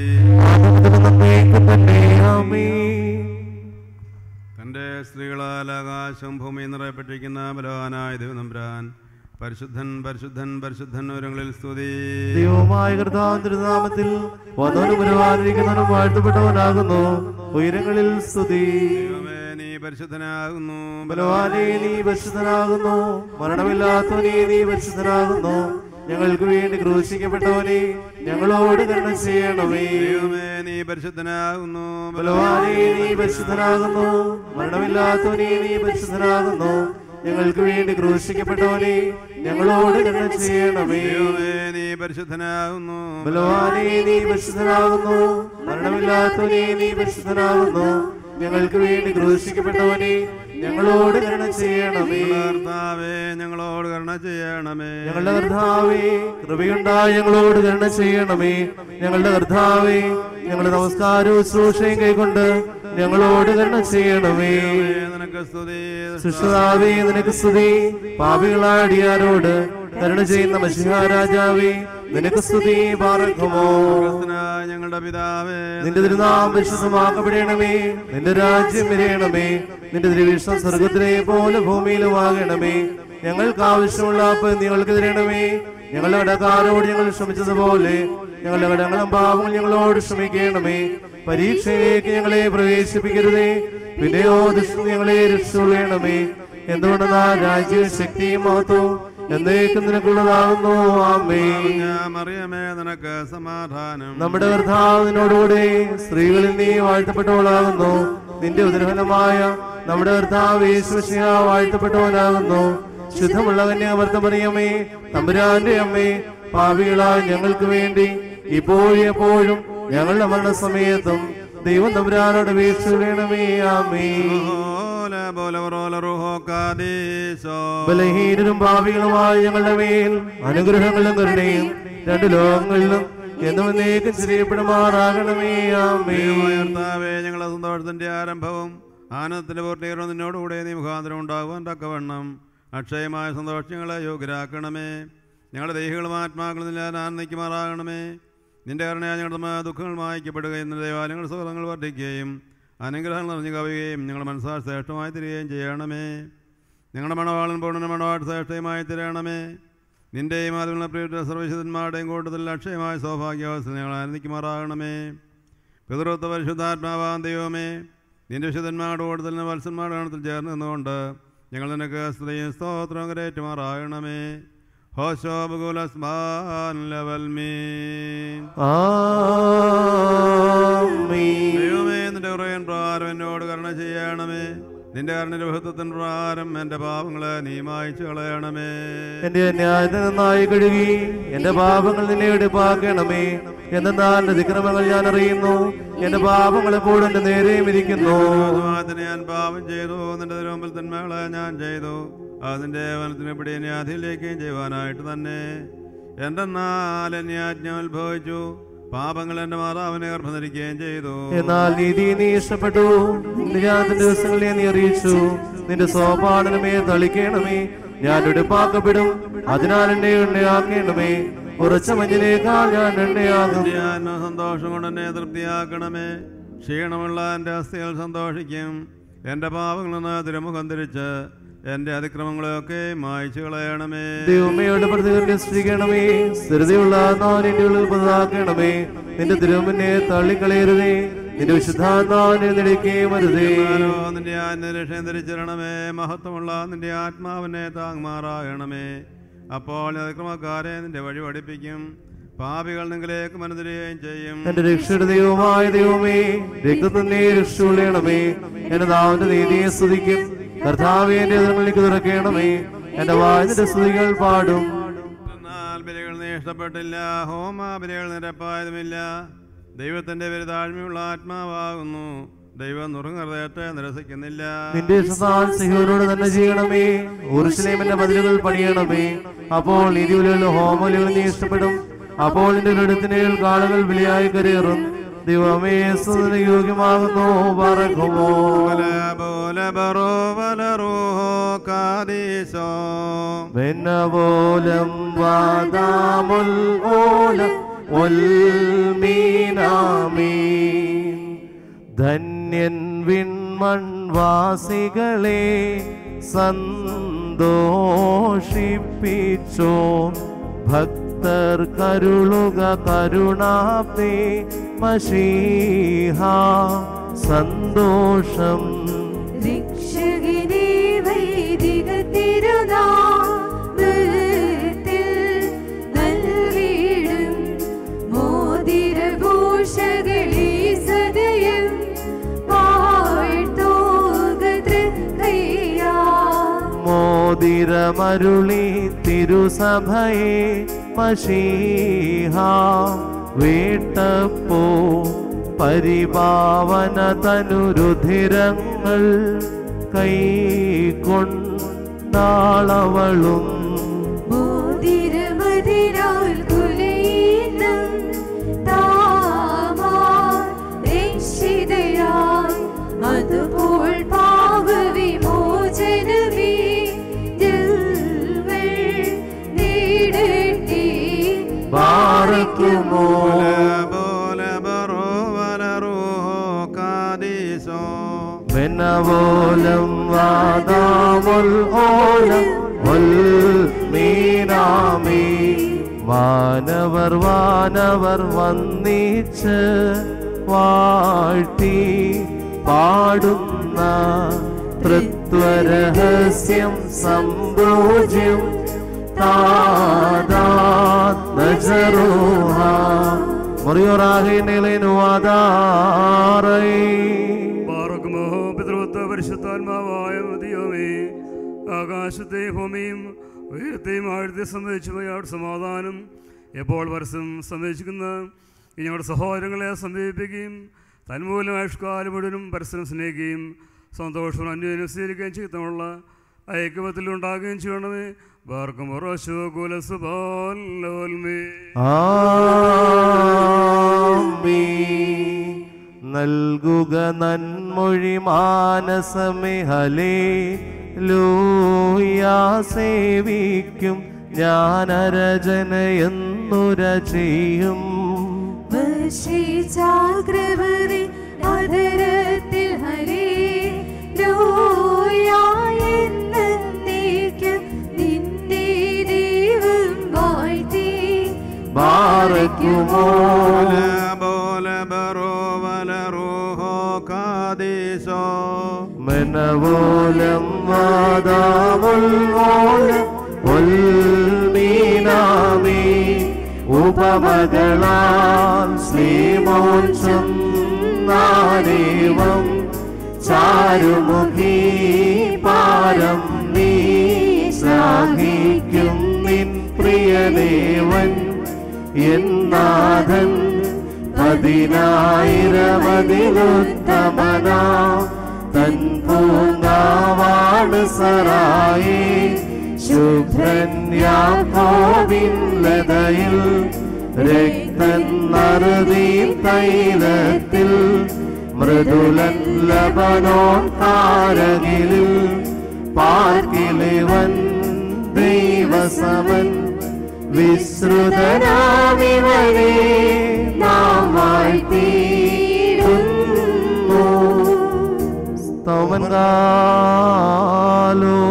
തൻ്റെ സ്ത്രീകളാൽ ആകാശം ഭൂമി നിറയപ്പെട്ടിരിക്കുന്ന ബലവാനായ ദൈവനമ്പ്രാൻ പരിശുദ്ധൻ പരിശുദ്ധൻ പരിശുദ്ധൻ ഒരുങ്ങളിൽ സ്തുതി ദൈവമായ കർത്താന്തരനാമത്തിൽ വന്നവനും വരുവാനിരിക്കുന്നവനും വാഴ്ത്തപ്പെട്ടവനാകുന്നു ഉയരങ്ങളിൽ സ്തുതി ദൈവമേ നീ പരിശുദ്ധനാകുന്നു ബലവാനെ നീ പരിശുദ്ധനാകുന്നു മരണമില്ലാത്തവനെ നീ പരിശുദ്ധനാകുന്നു ഞങ്ങൾക്ക് വേണ്ടി ക്രൂശിക്കപ്പെട്ടവനെ ഞങ്ങളോട് കരുണ ചെയ്യണമേ ദൈവമേ നീ പരിശുദ്ധനാകുന്നു ബലവാനെ നീ പരിശുദ്ധനാകുന്നു മരണമില്ലാത്തവനെ നീ പരിശുദ്ധനാകുന്നു ഞങ്ങൾക്ക് വേണ്ടി ക്രൂശിക്കപ്പെട്ടവനെ ഞങ്ങളോട് കരുണ ചെയ്യണമേ ദൈവമേ നീ പരിശുദ്ധനാകുന്നു ബലവാനെ നീ പരിശുദ്ധനാകുന്നു മരണമില്ലാത്തവനെ നീ പരിശുദ്ധനാകുന്നു ഞങ്ങൾക്ക് വേണ്ടി ക്രൂശിക്കപ്പെട്ടവനെ ഞങ്ങളോട് കരുണ ചെയ്യണമേ കർത്താവേ ഞങ്ങളോട് കരുണ ചെയ്യണമേ ഞങ്ങളുടെ കർത്താവേ കൃപയുണ്ടായി ഞങ്ങളോട് കരുണ ചെയ്യണമേ ഞങ്ങളുടെ കർത്താവേ ഞങ്ങളുടെ നമസ്കാരവും ശുശ്രൂഷയും കൈക്കൊണ്ട് ഞങ്ങളോട് കരുണ ചെയ്യണമേ ദൈവമേ, നിനക്ക് സ്തുതി സുഷ്ടാവേ നിനക്ക് സ്തുതി പാപികളായ അടിയാരോട് കരുണ ചെയ്യുന്ന മഷിഹാരാജാവേ നിനക്ക് സ്തുതി പാർക്കുമോ ക്രിസ്തുനായ ഞങ്ങളുടെ പിതാവേ നിന്റെ തിരുനാം വിശ്വസമാക്കപ്പെടണമേ നിന്റെ രാജ്യം വരയണമേ നിന്റെ തിരുവിഷ്ടം സ്വർഗത്തിലെ പോലെ ഭൂമിയിലുമാകണമേ ഞങ്ങൾക്ക് ആവശ്യമുള്ള അപ്പം ഞങ്ങൾക്ക് തരണമേ ഞങ്ങളുടെ കടക്കാരോട് ഞങ്ങൾ ക്ഷമിച്ചതുപോലെ ഞങ്ങളുടെ കടങ്ങളും പാപങ്ങൾ ഞങ്ങളോട് ക്ഷമിക്കണമേ പരീക്ഷയിലേക്ക് ഞങ്ങളെ പ്രവേശിപ്പിക്കരുതേ പിന്നെയോ ദുഷ്ടം ഞങ്ങളെ രക്ഷണമേ എന്തുകൊണ്ടെന്നാ രാജ്യവും ശക്തിയും മഹത്വവും എന്നേക്കും നിനക്കുള്ളതാകുന്നു ആമേ ഞാൻ മറിയമേ നിനക്ക് സമാധാനം നമ്മുടെ കർത്താവ് നിന്നോടുകൂടെ സ്ത്രീകളിൽ നീ വാഴ്ത്തപ്പെട്ടവളാകുന്നു നിന്റെ ഉദരഫലമായ നമ്മുടെ കർത്താവ് യേശുശിയ വാഴ്ത്തപ്പെട്ടവനാകുന്നു ശുദ്ധമുള്ള കന്യാവർത്തമറിയമേ തമ്പുരാന്റെ അമ്മേ പാപികളായ ഞങ്ങൾക്ക് വേണ്ടി ഇപ്പോഴും എപ്പോഴും ഞങ്ങളുടെ മരണസമയത്തും ദൈവം തമ്പുരാനോട് വീഴ്ചണമേ ആമേ ഓല ബോല റോല റുഹോ കാദീശോ ബലഹീനരും പാപികളുമായ ഞങ്ങളുടെ മേൽ അനുഗ്രഹങ്ങളും കരുണയും രണ്ട് ലോകങ്ങളിലും എന്നും എന്നേക്കും ചെയ്യപ്പെടുമാറാകണമേ ആമേ ദൈവമായ കർത്താവേ ഞങ്ങളുടെ സന്തോഷത്തിന്റെ ആരംഭവും ആനന്ദത്തിന്റെ പൂർത്തീകരണം നിന്നോടുകൂടെ നീ മുഖാന്തരം ഉണ്ടാകുവാൻ തക്കവണ്ണം അക്ഷയമായ സന്തോഷങ്ങളെ യോഗ്യരാക്കണമേ ഞങ്ങളുടെ ദേഹികളും ആത്മാക്കളും ഞാൻ ആനന്ദിക്കുമാറാകണമേ നിന്റെ കരുണയാൽ ഞങ്ങളുടെ മ- ദുഃഖങ്ങൾ മായ്ക്കപ്പെടുകയും നിന്റെ ദേവാലയങ്ങളുടെ സുഖങ്ങൾ വർദ്ധിക്കുകയും അനുഗ്രഹങ്ങൾ നിറഞ്ഞു കവിയുകയും ഞങ്ങളുടെ മനസ്സാൽ ശ്രേഷ്ഠമായി തീരുകയും ചെയ്യണമേ ഞങ്ങളുടെ മണവാളൻ പൂർണ്ണ മണവാട്ട് ശ്രേഷ്ഠയുമായി തീരണമേ നിന്റെയും അതുള്ള പ്രിയ സർവശുദ്ധന്മാരുടെയും കൂട്ടത്തിൽ അക്ഷയമായ സൗഭാഗ്യാവസ്ഥ ഞങ്ങൾ ആനന്ദിക്കുമാറാകണമേ പിതൃത്വ പരിശുദ്ധാത്മാവാൻ ദൈവമേ നിന്റെ വിശുദ്ധന്മാരുടെ കൂട്ടത്തിൽ നിന്ന് വത്സന്മാരുടെ ഗണത്തിൽ ചേർന്ന് നിന്നുകൊണ്ട് ഞങ്ങൾ നിനക്ക് സ്തുതിയും സ്തോത്രവും കരേറ്റുമാറാകണമേ ഹോശോബുകുലസ്മാൻ ലവൽമീൻ ആമേൻ ദൈവമേ നിന്റെ ഉറയൻ പ്രകാരം എന്നോട് കരുണ ചെയ്യണമേ നിന്റെ കരുണയുടെ ബഹുത്വത്തിന് പ്രകാരം എൻ്റെ പാപങ്ങളെ നീ മായ്ച്ചു കളയണമേ എന്റെ അന്യായത്തെ നന്നായി കഴുകി എന്റെ പാപങ്ങൾ നിന്നെ എടുപ്പാക്കണമേ എന്നാൽ എന്റെ അതിക്രമങ്ങൾ ഞാൻ അറിയുന്നു എന്റെ പാപങ്ങൾ എപ്പോഴും എന്റെ നേരെയും ഇരിക്കുന്നു അതിന് ഞാൻ പാപം ചെയ്തു നിന്റെ തിരുമുമ്പിൽ തന്മകളെ ഞാൻ ചെയ്തു അതിന്റെ വനത്തിന് പിടി ന്യാധിയിലേക്കും ചെയ്യുവാനായിട്ട് തന്നെ എന്തെന്നാൽ എന്നെ ആജ്ഞ ഉത്ഭവിച്ചു പാപങ്ങൾ എന്റെ മാതാവിനെ ഗർഭധരിക്കുകയും ചെയ്തു എന്നാൽ നീതി നീ ഇഷ്ടപ്പെട്ടു നിന്റെ ജ്ഞാനത്തിന്റെ ദിവസങ്ങളെ നീ അറിയിച്ചു നിന്റെ സോപാനമേ തളിക്കണമേ ഞാൻ എടുപ്പാക്കപ്പെടും അതിനാൽ എന്നെ എണ്ണയാക്കണമേ ഉറച്ച മഞ്ഞിനേക്കാൾ ഞാൻ എണ്ണയാകും നിന്റെ ആത്മ സന്തോഷം കൊണ്ട് എന്നെ തൃപ്തിയാക്കണമേ ക്ഷീണമുള്ള എൻ്റെ അസ്ഥികൾ സന്തോഷിക്കും എൻ്റെ പാപങ്ങളിൽ നിന്ന് തിരുമുഖം തിരിച്ച് എൻ്റെ അതിക്രമങ്ങളെയൊക്കെ മായ്ച്ചു കളയണമേ ദൈവമയുടെ പ്രതികരണം സൃഷ്ടിക്കണമേ സ്ഥിരതയുള്ള നാലിന്റെ ഉള്ളിൽ പുതുതാക്കണമേ നിന്റെ തിരുവനെ തള്ളിക്കളയരുതേ നിന്റെ വിശുദ്ധാത്മാവിനെ നിടയ്ക്കുകയും വരുതേ ഞാനോ നിന്റെ ആജ്ഞ ലക്ഷ്യം ധരിച്ചിരണമേ മഹത്വമുള്ള നിന്റെ ആത്മാവിനെ താങ്ങുമാറാകണമേ അപ്പോൾ ഞാൻ അതിക്രമക്കാരെ നിന്റെ വഴി പഠിപ്പിക്കും പാപികൾ നിങ്ങളിലേക്ക് മനതിരുകയും ചെയ്യും എന്റെ രക്ഷയുടെ ദൈവമായ ദൈവമേ രക്തത്തിനെ രക്ഷയുള്ളണമേ എന്റെ നാവിന്റെ നീതിയെ സ്തുതിക്കും കർത്താവേ എന്റെ എതിർമലേക്ക് തുറക്കണമേ എന്റെ വായന്റെ സ്തുതികൾ പാടും എന്നാൽ ബലികൾ നീ ഇഷ്ടപ്പെട്ടില്ല ഹോമ ബലികൾ നിരപ്പായതുമില്ല ദൈവത്തിന്റെ പേര് താഴ്മയുള്ള ആത്മാവാകുന്നു ദൈവം നുറുങ്ങുന്നതേറ്റ് നിരസിക്കുന്നില്ല നിന്റെ ഇഷ്ടത്താൽ സിഹോനോട് തന്നെ ചെയ്യണമേ ഉറുശലേമിന്റെ മതിലുകൾ പണിയണമേ അപ്പോൾ നീതിവിലുള്ള ഹോമലികൾ നീ ഇഷ്ടപ്പെടും അപ്പോൾ നിന്റെ വെടുത്തിനേൽ കാളുകൾ ബലിയായി കരയേറും ദൈവമേ സ്തുതിന് യോഗ്യമാകുന്നു പറക്കുമോ ബല ബോല ബറോ ബല റൂഹോ കാദീശോ വെന്നപോലം വാദാമുൽ ഓല ഒൽമീനാമീൻ ധന്യൻ വിൺമൺവാസികളെ സന്തോഷിപ്പിച്ചോ ഭക്തർ കരുളുക കരുണാപ്തി മഷീഹ സന്തോഷം രക്ഷകനെ വൈദിക തിരുനാമത്തിൽ നൽകിയിടും മോതിരഭൂഷകളെ സദയം വാഴ്ത്തോക തൃക്കയ്യാ മോതിരമരുളി തിരുസഭയെ മഷീഹ വീട്ടപ്പോ പരിപാവന തനുരുധിരങ്ങൾ കൈകൊണ്ടാളവളും മോതിരമതിരാൽ കുലയുന്ന താമാർ രക്ഷിതയായി അതുപോൽ പാപവിമോചനമേ ഞങ്ങൾ നേടട്ടെ ബാറയ്ക്കുമോ പോലെ ബറോവലറൂഹോ കാദീസോ മെനവോലം വാദാമുൽ ഓലം ഒൽ മീനാമീ വാനവർ വാനവർ വന്നിച്ച് വാഴ്ത്തി പാടുന്ന തൃത്വരഹസ്യം സംഭോജ്യം താദാത്മജറൂഹ മുറിയോറാഹിനിലിനുവാദാറൈ പാറക്കുമോ പിതൃത്വ പരിശുദ്ധാത്മാവായ ദൈവമേ ആകാശത്തെയും ഭൂമിയും ഉയരത്തെയും ആഴത്തെ സംബന്ധിച്ചു അയാളുടെ സമാധാനം എപ്പോൾ പരസ്യം സംബന്ധിക്കുന്ന ഈ ഞങ്ങളുടെ സഹോദരങ്ങളെ സമീപിക്കുകയും തന്മൂലം ആയുഷ്കാലം മുഴുവനും പരസ്പരം സ്നേഹിക്കുകയും സന്തോഷവും അന്യോന്യം സ്വീകരിക്കുകയും ചെയ്യുന്നതുള്ള ഐക്യമത്തിൽ ഉണ്ടാകുകയും ചെയ്യണമേ ബാർക്കും കുലസുബോൽമേ ആമീൻ. നൽകുക നന്മൊഴി മാനസമേ ഹലേ ലൂയാ സേവിക്കും ജ്ഞാനരചനയെന്നുര ചെയ്യും വർഷിച്ചാഗ്രവരെ അതരത്തിൽ ഹരേ ലോയായെന്നേക്കും നിന്നെ ദൈവം വാഴ്ത്തി ബാറയ്ക്കുമോ പോലെ ബറോവലറൂഹോ കാദീസോ മനവോലം വാദാമുൽമോലം ഉൽമീനാമി ഉപമകളാൽ ശ്രീമോക്ഷം നാരേവം ചാരുമുഖി പാരം നീ ശ്ലാഘിക്കും നിൻ പ്രിയദേവൻ എന്നാഥൻ പതിനായിരമതിലുത്തമനാ തൻ പൂങ്കാവാണ് സറായി ശുഭ്രൻ യാക്കോവിൻ ലതയിൽ രക്തൻ നറുതി തൈലത്തിൽ മൃദുലൻ ലബനോൻ കാരകിലിൽ പാർക്കിലിവൻ ദൈവസമൻ വിശ്രുതനാമിവനെ നാം വാഴ്ത്തിയിടുന്നു സ്തോമൻകാലോ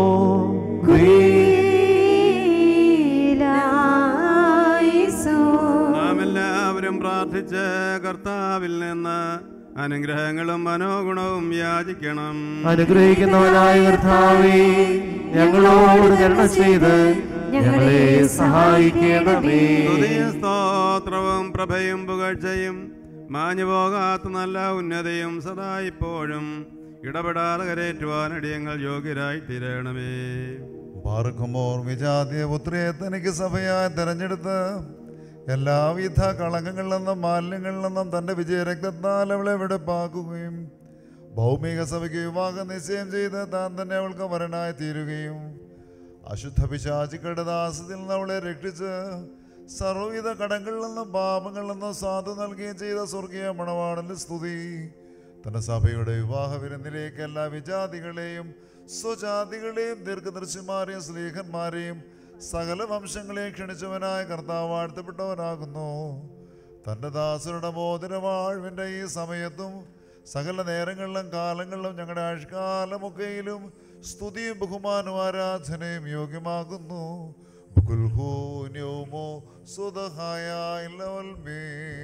നാം എല്ലാവരും പ്രാർത്ഥിച്ച് കർത്താവിൽ നിന്ന് അനുഗ്രഹങ്ങളും മനോഗുണവും യാചിക്കണം അനുഗ്രഹിക്കുന്നവനായ കർത്താവേ ഞങ്ങളോട് കരുണ ചെയ്ത് ഞങ്ങളെ സഹായിക്കണമേ സ്തുതിയും സ്തോത്രവും പ്രഭയും പുകഴ്ചയും മാഞ്ഞു പോകാത്ത നല്ല ഉന്നതയും സദാ ഇപ്പോഴും ഇടപെടാതെ കരേറ്റുവാൻ അടിയങ്ങൾ യോഗ്യരായി തീരണമേ പാർക്കുമോർ വിജാതീയ പുത്രിയെ തനിക്ക് സഭയായി തെരഞ്ഞെടുത്ത് എല്ലാവിധ കളങ്കങ്ങളിൽ നിന്നും മാലിന്യങ്ങളിൽ നിന്നും തൻ്റെ വിജയരക്തത്താൽ അവളെ വെടുപ്പാക്കുകയും ഭൗമിക സഭയ്ക്ക് വിവാഹം നിശ്ചയം ചെയ്ത് താൻ തന്നെ അവൾക്ക് വരനായി തീരുകയും അശുദ്ധ പിശാചിക്കളുടെ ദാസത്തിൽ നിന്ന് അവളെ രക്ഷിച്ച് സർവ്വവിധ കടങ്ങളിൽ നിന്നും പാപങ്ങളിൽ നിന്നും സാധു നൽകുകയും ചെയ്ത സ്വർഗീയ മണവാടന്റെ സ്തുതി തന്റെ സഭയുടെ വിവാഹ വിരുന്നിലേക്ക് എല്ലാ വിജാതികളെയും സ്വജാതികളെയും ദീർഘദർശിമാരെയും സ്ലീഹന്മാരെയും സകല വംശങ്ങളെ ക്ഷണിച്ചവനായ കർത്താവ് വാഴ്ത്തപ്പെട്ടവനാകുന്നു തൻ്റെ ദാസരുടെ മോതിരവാഴ്വിൻ്റെ ഈ സമയത്തും സകല നേരങ്ങളിലും കാലങ്ങളിലും ഞങ്ങളുടെ ആഴ്കാലമൊക്കെയിലും സ്തുതിയും ബഹുമാനവും ആരാധനയും യോഗ്യമാകുന്നു ബുക്കുൽഹൂന്യവുമോ സുതഹായ ഇല്ലവൽമേ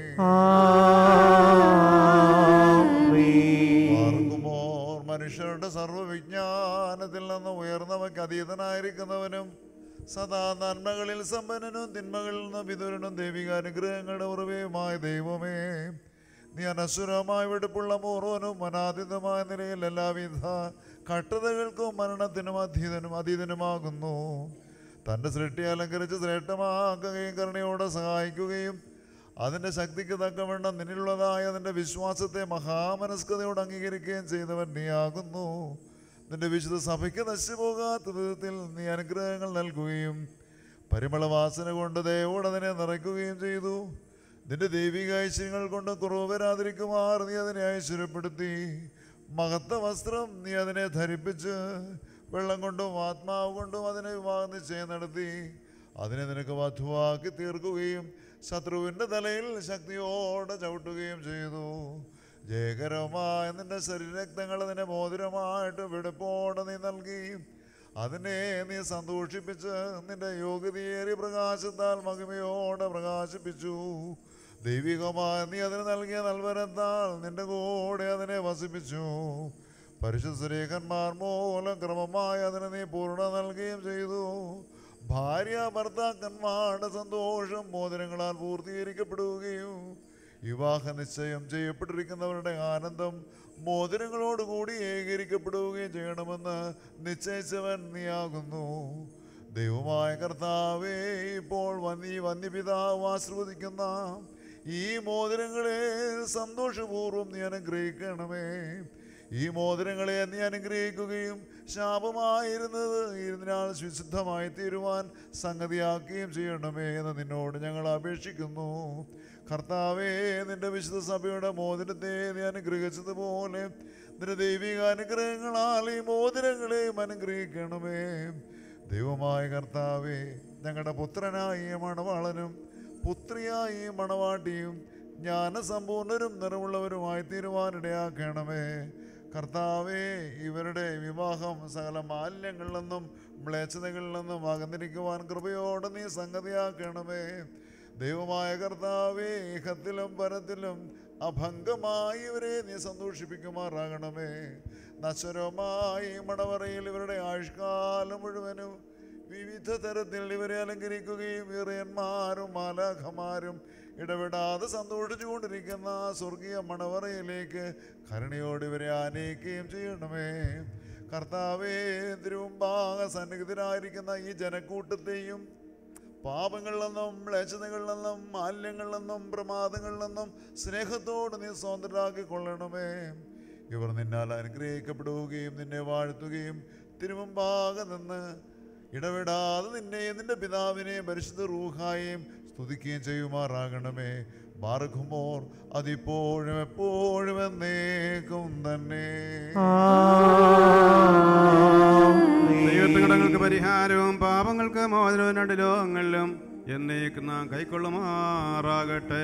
പാർക്കുമോർ മനുഷ്യരുടെ സർവ്വവിജ്ഞാനത്തിൽ നിന്ന് ഉയർന്നവയ്ക്ക് അതീതനായിരിക്കുന്നവനും സദാ നന്മകളിൽ സമ്പന്നനും തിന്മകളിൽ നിന്ന് വിതുരനും ദൈവിക അനുഗ്രഹങ്ങളുടെ ഉറവയുമായ ദൈവമേ നീ അനശ്വരമായ വെടുപ്പുള്ള പൂർവനും അനാദിതമായ നിലയിൽ എല്ലാവിധ കട്ടതകൾക്കും മരണത്തിനും അധീതനും അതീതനുമാകുന്നു തൻ്റെ സൃഷ്ടി അലങ്കരിച്ച് ശ്രേഷ്ഠമാക്കുകയും കരുണയോടെ സഹായിക്കുകയും അതിൻ്റെ ശക്തിക്ക് തക്കവണ്ണം നിന്നിലുള്ളതായ അതിൻ്റെ വിശ്വാസത്തെ മഹാമനസ്കതയോട് അംഗീകരിക്കുകയും ചെയ്തവൻ നീയാകുന്നു നിന്റെ വിശുദ്ധ സഭയ്ക്ക് നശിച്ചുപോകാത്ത വിധത്തിൽ നീ അനുഗ്രഹങ്ങൾ നൽകുകയും പരിമളവാസന കൊണ്ട് ദയോട് അതിനെ നിറയ്ക്കുകയും ചെയ്തു നിന്റെ ദൈവിക ഐശ്വര്യങ്ങൾ കൊണ്ട് കുറവ് വരാതിരിക്കുമാർ നീ അതിനെ ഐശ്വര്യപ്പെടുത്തി മഹത്വ വസ്ത്രം നീ അതിനെ ധരിപ്പിച്ച് വെള്ളം കൊണ്ടും ആത്മാവ് കൊണ്ടും അതിനെ വിവാഹ നിശ്ചയം നടത്തി അതിനെ നിനക്ക് വധുവാക്കി തീർക്കുകയും ശത്രുവിൻ്റെ തലയിൽ ശക്തിയോടെ ചവിട്ടുകയും ചെയ്തു ജയകരമായ നിന്റെ ശരീരരക്തങ്ങൾ നിന്നെ മോതിരമായിട്ട് വെടുപ്പോടെ നീ നൽകി അതിനെ നീ സന്തോഷിപ്പിച്ച് നിന്റെ യോഗ്യതയേറിയ പ്രകാശത്താൽ മഹിമയോടെ പ്രകാശിപ്പിച്ചു ദൈവികമായ നീ അതിന് നൽകിയ നൽവരത്താൽ നിന്റെ കൂടെ അതിനെ വസിപ്പിച്ചു പരിശുദ്ധ സ്ത്രീകന്മാർ മൂലം ക്രമമായി അതിന് നീ പൂർണ്ണ നൽകുകയും ചെയ്തു ഭാര്യ ഭർത്താക്കന്മാരുടെ സന്തോഷം മോതിരങ്ങളാൽ പൂർത്തീകരിക്കപ്പെടുകയും വിവാഹ നിശ്ചയം ചെയ്യപ്പെട്ടിരിക്കുന്നവരുടെ ആനന്ദം മോതിരങ്ങളോടുകൂടി ഏകീകരിക്കപ്പെടുകയും ചെയ്യണമെന്ന് നിശ്ചയിച്ചവൻ നീയാകുന്നു ദൈവമായ കർത്താവേ ഇപ്പോൾ വന്നി വന്യപിതാവ് ആശ്രവദിക്കുന്ന ഈ മോതിരങ്ങളെ സന്തോഷപൂർവ്വം നീ അനുഗ്രഹിക്കണമേ ഈ മോതിരങ്ങളെ നീ അനുഗ്രഹിക്കുകയും ശാപമായിരുന്നത് ഇതിനാൽ വിശുദ്ധമായി തീരുവാൻ സംഗതിയാക്കുകയും ചെയ്യണമേ എന്ന് നിന്നോട് ഞങ്ങൾ അപേക്ഷിക്കുന്നു കർത്താവേ നിന്റെ വിശുദ്ധ സഭയുടെ മോതിരത്തെ നീ അനുഗ്രഹിച്ചതുപോലെ നിന്റെ ദൈവിക അനുഗ്രഹങ്ങളാൽ ഈ മോതിരങ്ങളെയും അനുഗ്രഹിക്കണമേ ദൈവമായ കർത്താവേ ഞങ്ങളുടെ പുത്രനായ മണവാളനും പുത്രിയായി മണവാട്ടിയും ജ്ഞാനസമ്പൂർണരും നിറവുള്ളവരുമായി തീരുവാനിടയാക്കണമേ കർത്താവേ ഇവരുടെ വിവാഹം സകല മാലിന്യങ്ങളിൽ നിന്നും മ്ലേച്ഛതകളിൽ നിന്നും അകന്നിരിക്കുവാൻ കൃപയോടെ നീ സംഗതിയാക്കണമേ ദൈവമായ കർത്താവേ ഇഹത്തിലും പരത്തിലും അഭംഗമായി ഇവരെ നീ സന്തോഷിപ്പിക്കുമാറാകണമേ നശ്വരമായി മണവറയിൽ ഇവരുടെ ആയുഷ്കാലം മുഴുവനും വിവിധ തരത്തിൽ ഇവരെ അലങ്കരിക്കുകയും ഇറയന്മാരും മാലാഖമാരും ഇടപെടാതെ സന്തോഷിച്ചുകൊണ്ടിരിക്കുന്ന ആ സ്വർഗീയ മണവറയിലേക്ക് കരുണയോട് ഇവരെ ആനയിക്കുകയും ചെയ്യണമേ കർത്താവേ തിരുവുമ്പാക സന്നിഹിതരായിരിക്കുന്ന ഈ ജനക്കൂട്ടത്തെയും പാപങ്ങളിൽ നിന്നും മ്ലേച്ഛതകളിൽ നിന്നും മാലിന്യങ്ങളിൽ നിന്നും പ്രമാദങ്ങളിൽ നിന്നും സ്നേഹത്തോട് നീ സ്വതന്ത്രരാക്കി കൊള്ളണമേ ഇവർ നിന്നാൽ അനുഗ്രഹിക്കപ്പെടുകയും നിന്നെ വാഴ്ത്തുകയും തിരുമുമ്പാകെ നിന്ന് ഇടപെടാതെ നിന്നെയും നിന്റെ പിതാവിനെയും പരിശുദ്ധ റൂഹായെയും സ്തുതിക്കുകയും ചെയ്യുമാറാകണമേ ബാർഖുമോർ അതിപ്പോഴും എപ്പോഴും എന്നേക്കും തന്നെ ദൈവത്തിടങ്ങൾക്ക് പരിഹാരവും പാപങ്ങൾക്ക് മോചനവും രണ്ട് ലോകങ്ങളിലും എന്നേക്ക് നാം കൈക്കൊള്ളുമാറാകട്ടെ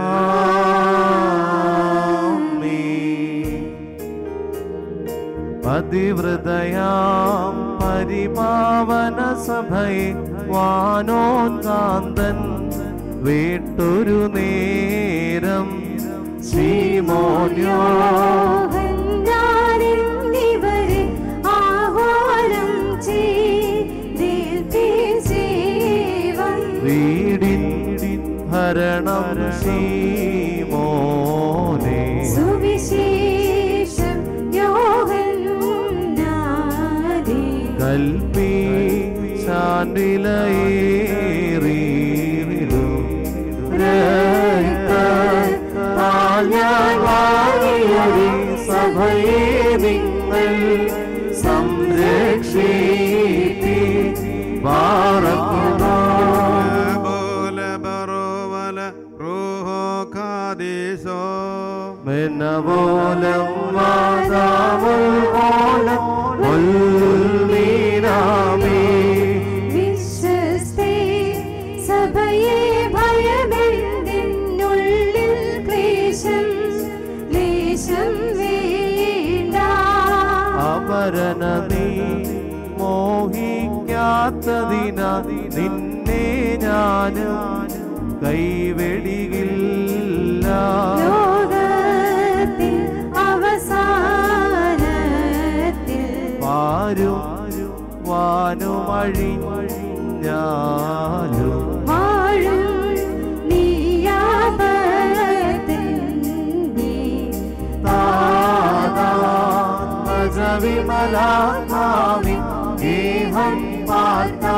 പതിവൃതയാം പരിപാവന സഭയെ വാനോന്താന്തൻ വീട്ടൊരു നേരം ശ്രീമോന്യോ യോഹന്നാനെന്നിവരെ ആഹ്വാനം ചെയ്തേൽപ്പിച്ചേവം വീടിൻ ഭരണം ശ്രീമോനെ സുവിശേഷം യോഹന്നാനേ കൽപ്പി ശാന്തിലയേറിയിലും ഞാൻ വാങ്ങിയൊരു സഭയെ നിങ്ങൾ സംരക്ഷിപ്പി വാറക്കുന്നു ബോല ബറോവല റൂഹോ ഖാദീസോ മെന്നപോലം വാദാവോലം ഉൽമീനാമേ വിശ്വസിക്കുന്നു സ്മരണ നീ മോഹിക്കാത്തതിന നിന്നെ ഞാനും കൈവെടികില്ല ലോകത്തിൽ അവസാനത്തിൽ പാരും വാനുമഴിഞ്ഞാലും വാഴും നീയാപത്തിൽ നീ വിമലാത്മാവിൻ ഗേഹം പാർത്താ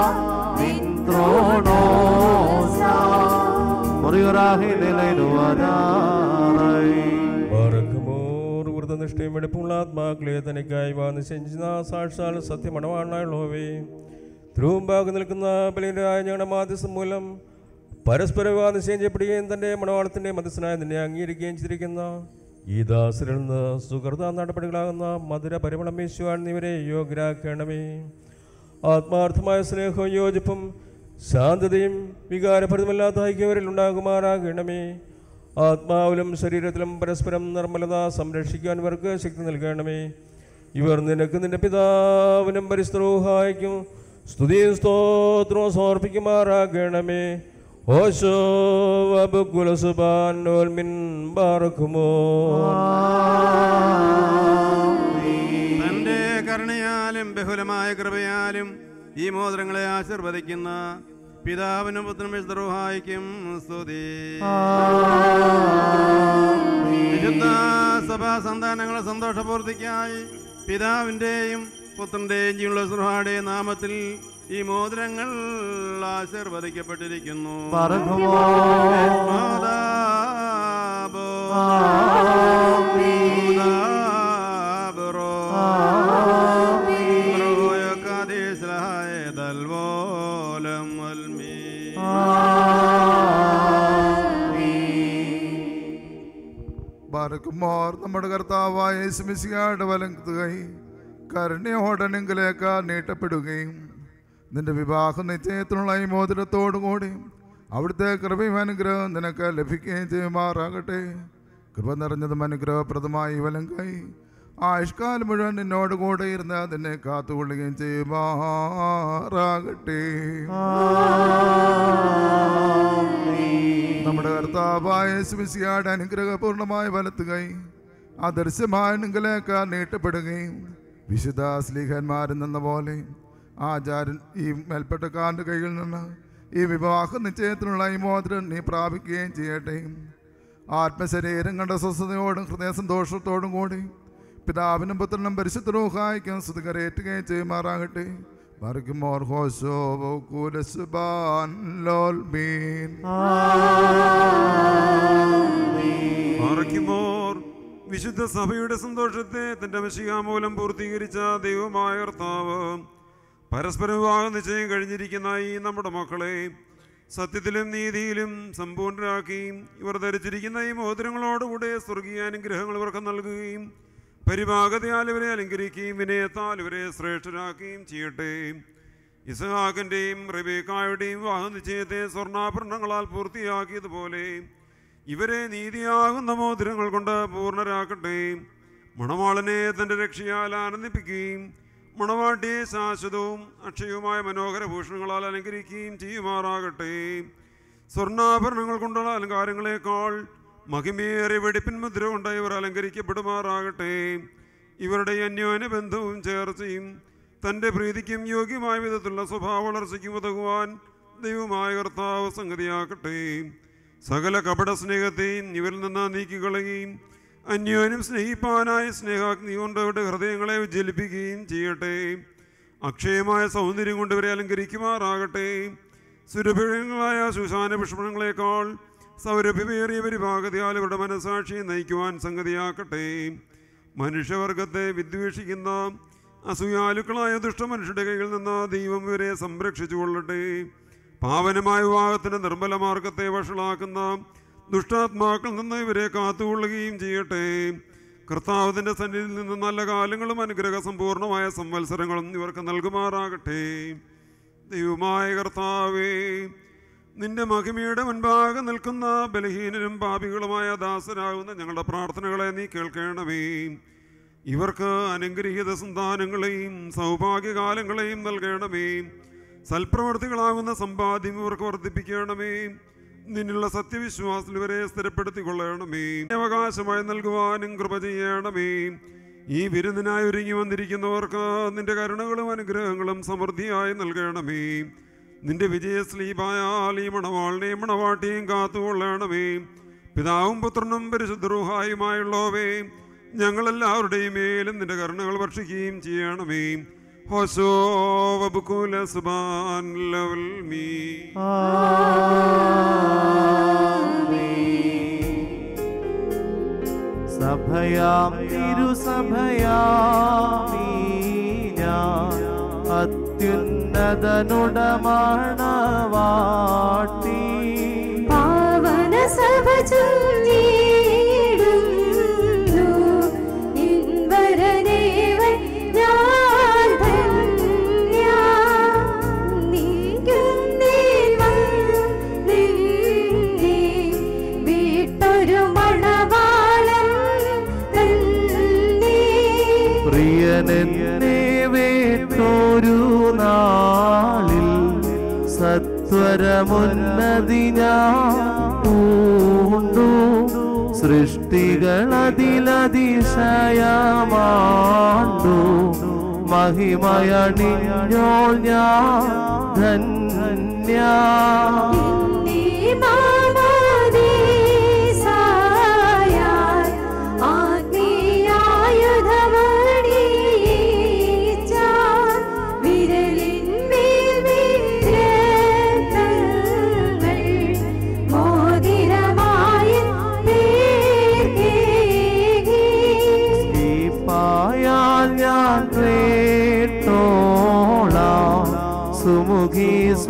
മുറിയുറാഹി നിലനുവനായി ബാറക്കുമോർ വൃതനിഷ്ഠയും വെടുപ്പുള്ള ആത്മാക്കളെ തനിക്കായി വന്ന് സെഞ്ചുന്ന സാക്ഷാൽ സത്യമണവാണുള്ളവേ ധ്രുവമ്പാകി നിൽക്കുന്ന ബലിരായ ഞങ്ങളുടെ മാധ്യസ്ഥം മൂലം പരസ്പര വിവാദം ചെയ്യപ്പെടുകയും തൻ്റെ മണവാളത്തിൻ്റെ മധ്യസ്ഥനായി നിന്നെ അംഗീകരിക്കുകയും ചെയ്തിരിക്കുന്ന ഈ ദാസരിൽ നിന്ന് സുഹൃത നടപടികളാകുന്ന മധുര പരിമളം വീശുവാൻ ഇവരെ യോഗ്യരാക്കണമേ ആത്മാർത്ഥമായ സ്നേഹവും യോജിപ്പും ശാന്തതയും വികാരഭരിതമല്ലാത്ത ഐക്യവരിൽ ഉണ്ടാകുമാറാകണമേ ആത്മാവിലും ശരീരത്തിലും പരസ്പരം നിർമ്മലത സംരക്ഷിക്കാൻ ഇവർക്ക് ശക്തി നൽകണമേ ഇവർ നിനക്ക് നിന്റെ പിതാവിനും പരിസ്ത്രോഹായിക്കും സ്തുതിയും സ്തോത്രവും സമർപ്പിക്കുമാറാകണമേ ഓശോ അബുക്കുലസുബാൻ ബാറക്കുമോ തന്റെ കരുണയാലും ബഹുലമായ കൃപയാലും ഈ മോതിരങ്ങളെ ആശീർവദിക്കുന്ന പിതാവിനും പുത്രനും വിശുദ്ധറുഹായിക്കും സ്തുതി വിശുദ്ധ സഭാ സന്താനങ്ങളെ സന്തോഷപൂർത്തിക്കായി പിതാവിൻ്റെയും പുത്രൻ്റെയും ജീവനുള്ള സുഹാടെ നാമത്തിൽ ഈ മോതിരങ്ങൾ ആശീർവദിക്കപ്പെട്ടിരിക്കുന്നു പറകുമോ മാതാബോ മാതാബറോ റോയ കാദേശലായ ദൽവോലം വൽമീ ബാരക്കുമാർ നമ്മുടെ കർത്താവായ യേശുമിശിഹായുടെ വലങ്കൈ കരുണയോടനെങ്കിലേക്ക് നീട്ടപ്പെടുകയും നിന്റെ വിവാഹ നിശ്ചയത്തിനുള്ള ഈ മോതിരത്തോടുകൂടി അവിടുത്തെ കൃപയും അനുഗ്രഹം നിനക്ക് ലഭിക്കുകയും ചെയ്യുമാറാകട്ടെ കൃപ നിറഞ്ഞതും അനുഗ്രഹപ്രദമായ ഈ വലങ്കൈ ആയുഷ്കാലം മുഴുവൻ നിന്നോട് കൂടെ ഇരുന്ന് നിന്നെ കാത്തുകൊള്ളുകയും ചെയ്യുമാറാകട്ടെ നമ്മുടെ കർത്താവായ യേശുമിശിഹായുടെ അനുഗ്രഹപൂർണമായ വലത്ത് കൈ അദൃശ്യമായ നിങ്ങളിലേക്ക് നീട്ടപ്പെടുകയും വിശുദ്ധ സ്ലീഹന്മാരിൽ നിന്ന പോലെ ആചാരൻ ഈ മേൽപ്പെട്ടക്കാരൻ്റെ കയ്യിൽ നിന്ന് ഈ വിവാഹ നിശ്ചയത്തിനുള്ള ഈ മോതിരം നീ പ്രാപിക്കുകയും ചെയ്യട്ടെ ആത്മശരീരം കണ്ട സ്വസ്ഥതയോടും ഹൃദയ സന്തോഷത്തോടും കൂടി പിതാവിനും പുത്രനും പരിശുദ്ധ റൂഹായിക്കും സ്തുതികരേറ്റുകയും ചെയ്യുമാറാകട്ടെ മറിക്കുമോർ ഹോശോ കൂലസുബാൻ ലോൽ മീൻ പാറയ്ക്കുമോർ വിശുദ്ധ സഭയുടെ സന്തോഷത്തെ തന്റെ മൂലം പൂർത്തീകരിച്ച ദൈവമായ കർത്താവ് പരസ്പര വിവാഹ നിശ്ചയം കഴിഞ്ഞിരിക്കുന്ന ഈ നമ്മുടെ മക്കളെ സത്യത്തിലും നീതിയിലും സമ്പൂർണരാക്കി ഇവർ ധരിച്ചിരിക്കുന്ന ഈ മോതിരങ്ങളോടുകൂടെ സ്വർഗീയ അനുഗ്രഹങ്ങൾ ഇവർക്ക് നൽകുകയും പരിഭാഗതയാൽ ഇവരെ അലങ്കരിക്കുകയും വിനയത്താൽ ഇവരെ ശ്രേഷ്ഠരാക്കുകയും ചെയ്യട്ടെ ഇസഹാക്കിൻ്റെയും റബേക്കായുടെയും വിവാഹ നിശ്ചയത്തെ സ്വർണ്ണാഭരണങ്ങളാൽ പൂർത്തിയാക്കിയതുപോലെ ഇവരെ നീതിയാകുന്ന മോതിരങ്ങൾ കൊണ്ട് പൂർണ്ണരാക്കട്ടെ മണവാളനെ തൻ്റെ രക്ഷയാൽ ആനന്ദിപ്പിക്കുകയും മണവാട്ടിയെ ശാശ്വതവും അക്ഷയവുമായ മനോഹര ഭൂഷണങ്ങളാൽ അലങ്കരിക്കുകയും ചെയ്യുമാറാകട്ടെ സ്വർണ്ണാഭരണങ്ങൾ കൊണ്ടുള്ള അലങ്കാരങ്ങളെക്കാൾ മഹിമേറിയ വെടിപ്പിൻ മുദ്ര കൊണ്ട് ഇവർ അലങ്കരിക്കപ്പെടുമാറാകട്ടെ ഇവരുടെ അന്യോന്യ ബന്ധവും ചേർച്ചയും തൻ്റെ പ്രീതിക്കും യോഗ്യമായ വിധത്തിലുള്ള സ്വഭാവ വളർച്ചയ്ക്കും ഉതകുവാൻ ദൈവമായ കർത്താവ് സംഗതിയാക്കട്ടെ സകല കപട സ്നേഹത്തെയും ഇവരിൽ നിന്ന് നീക്കിക്കളയുകയും അന്യോന്യം സ്നേഹിപ്പാനായി സ്നേഹാഗ്നി കൊണ്ട് അവരുടെ ഹൃദയങ്ങളെ ഉജ്ജ്വലിപ്പിക്കുകയും ചെയ്യട്ടെ അക്ഷയമായ സൗന്ദര്യം കൊണ്ട് ഇവരെ അലങ്കരിക്കുമാറാകട്ടെ സുരഭിഴങ്ങളായ ശുശാന പുഷ്പങ്ങളെക്കാൾ സൗരഭ്യമേറിയ പരിഭാഗതയാൽ ഇവരുടെ മനസാക്ഷിയെ നയിക്കുവാൻ സംഗതിയാക്കട്ടെ മനുഷ്യവർഗത്തെ വിദ്വേഷിക്കുന്ന അസൂയാലുക്കളായ ദുഷ്ടമനുഷ്യരുടെ കയ്യിൽ നിന്ന് ദൈവം ഇവരെ സംരക്ഷിച്ചു കൊള്ളട്ടെ പാവനമായ വിവാഹത്തിന് നിർമ്മല മാർഗത്തെ വഷളാക്കുന്ന ദുഷ്ടാത്മാക്കളിൽ നിന്ന് ഇവരെ കാത്തുകൊള്ളുകയും ചെയ്യട്ടെ കർത്താവിൻ്റെ സന്നിധിയിൽ നിന്ന് നല്ല കാലങ്ങളും അനുഗ്രഹ സമ്പൂർണമായ സംവത്സരങ്ങളും ഇവർക്ക് നൽകുമാറാകട്ടെ ദൈവമായ കർത്താവേ നിന്റെ മഹിമയുടെ മുൻപാകെ നിൽക്കുന്ന ബലഹീനരും പാപികളുമായ ദാസരാകുന്ന ഞങ്ങളുടെ പ്രാർത്ഥനകളെ നീ കേൾക്കണമേ ഇവർക്ക് അനുഗ്രഹീത സന്താനങ്ങളെയും സൗഭാഗ്യകാലങ്ങളെയും നൽകണമേ സൽപ്രവർത്തികളാകുന്ന സമ്പാദ്യം ഇവർക്ക് വർദ്ധിപ്പിക്കണമേ നിന്നുള്ള സത്യവിശ്വാസത്തിൽ ഇവരെ സ്ഥിരപ്പെടുത്തിക്കൊള്ളണമേ അവകാശമായി നൽകുവാനും കൃപ ചെയ്യണമേ ഈ വിരുന്നിനായി ഒരുങ്ങി വന്നിരിക്കുന്നവർക്ക് നിന്റെ കരുണകളും അനുഗ്രഹങ്ങളും സമൃദ്ധിയായി നൽകണമേ നിന്റെ വിജയസ്ലീപായാൽ ഈ മണവാളിനെയും മണവാട്ടിയും കാത്തുകൊള്ളണമേ പിതാവും പുത്രനും പരിശുദ്ധറുഹായുമായുള്ളവേ ഞങ്ങളെല്ലാവരുടെയും മേലും നിന്റെ കരുണകൾ വർഷിക്കുകയും ചെയ്യണമേ ഹോശോ വബുക്കുല സുബാൻ ലവൽ മീ സഭയാം തിരുസഭയാമീ ഞാൻ അത്യുന്നതനുടമണവാട്ടി പാവന സഭ ചൊല്ലിയിടുന്നു ഇൻവരനേവൻ ഞാൻ ധന്യ നീങ്ങുന്നേൻ വന്നിന്നേ വീട്ടൊരു മണവാളൻ തന്നെ പ്രിയനെന്നെ വേട്ടൊരു നാളിൽ സത്വരമുന്നതി ഞാൻ പൂണ്ടു സൃഷ്ടികളതിലതിശയമാണ്ടു മഹിമയണിഞ്ഞോൾ ഞാൻ ധന്യ പായാൽ ഞാൻ കേട്ടോളാം സുമുഖി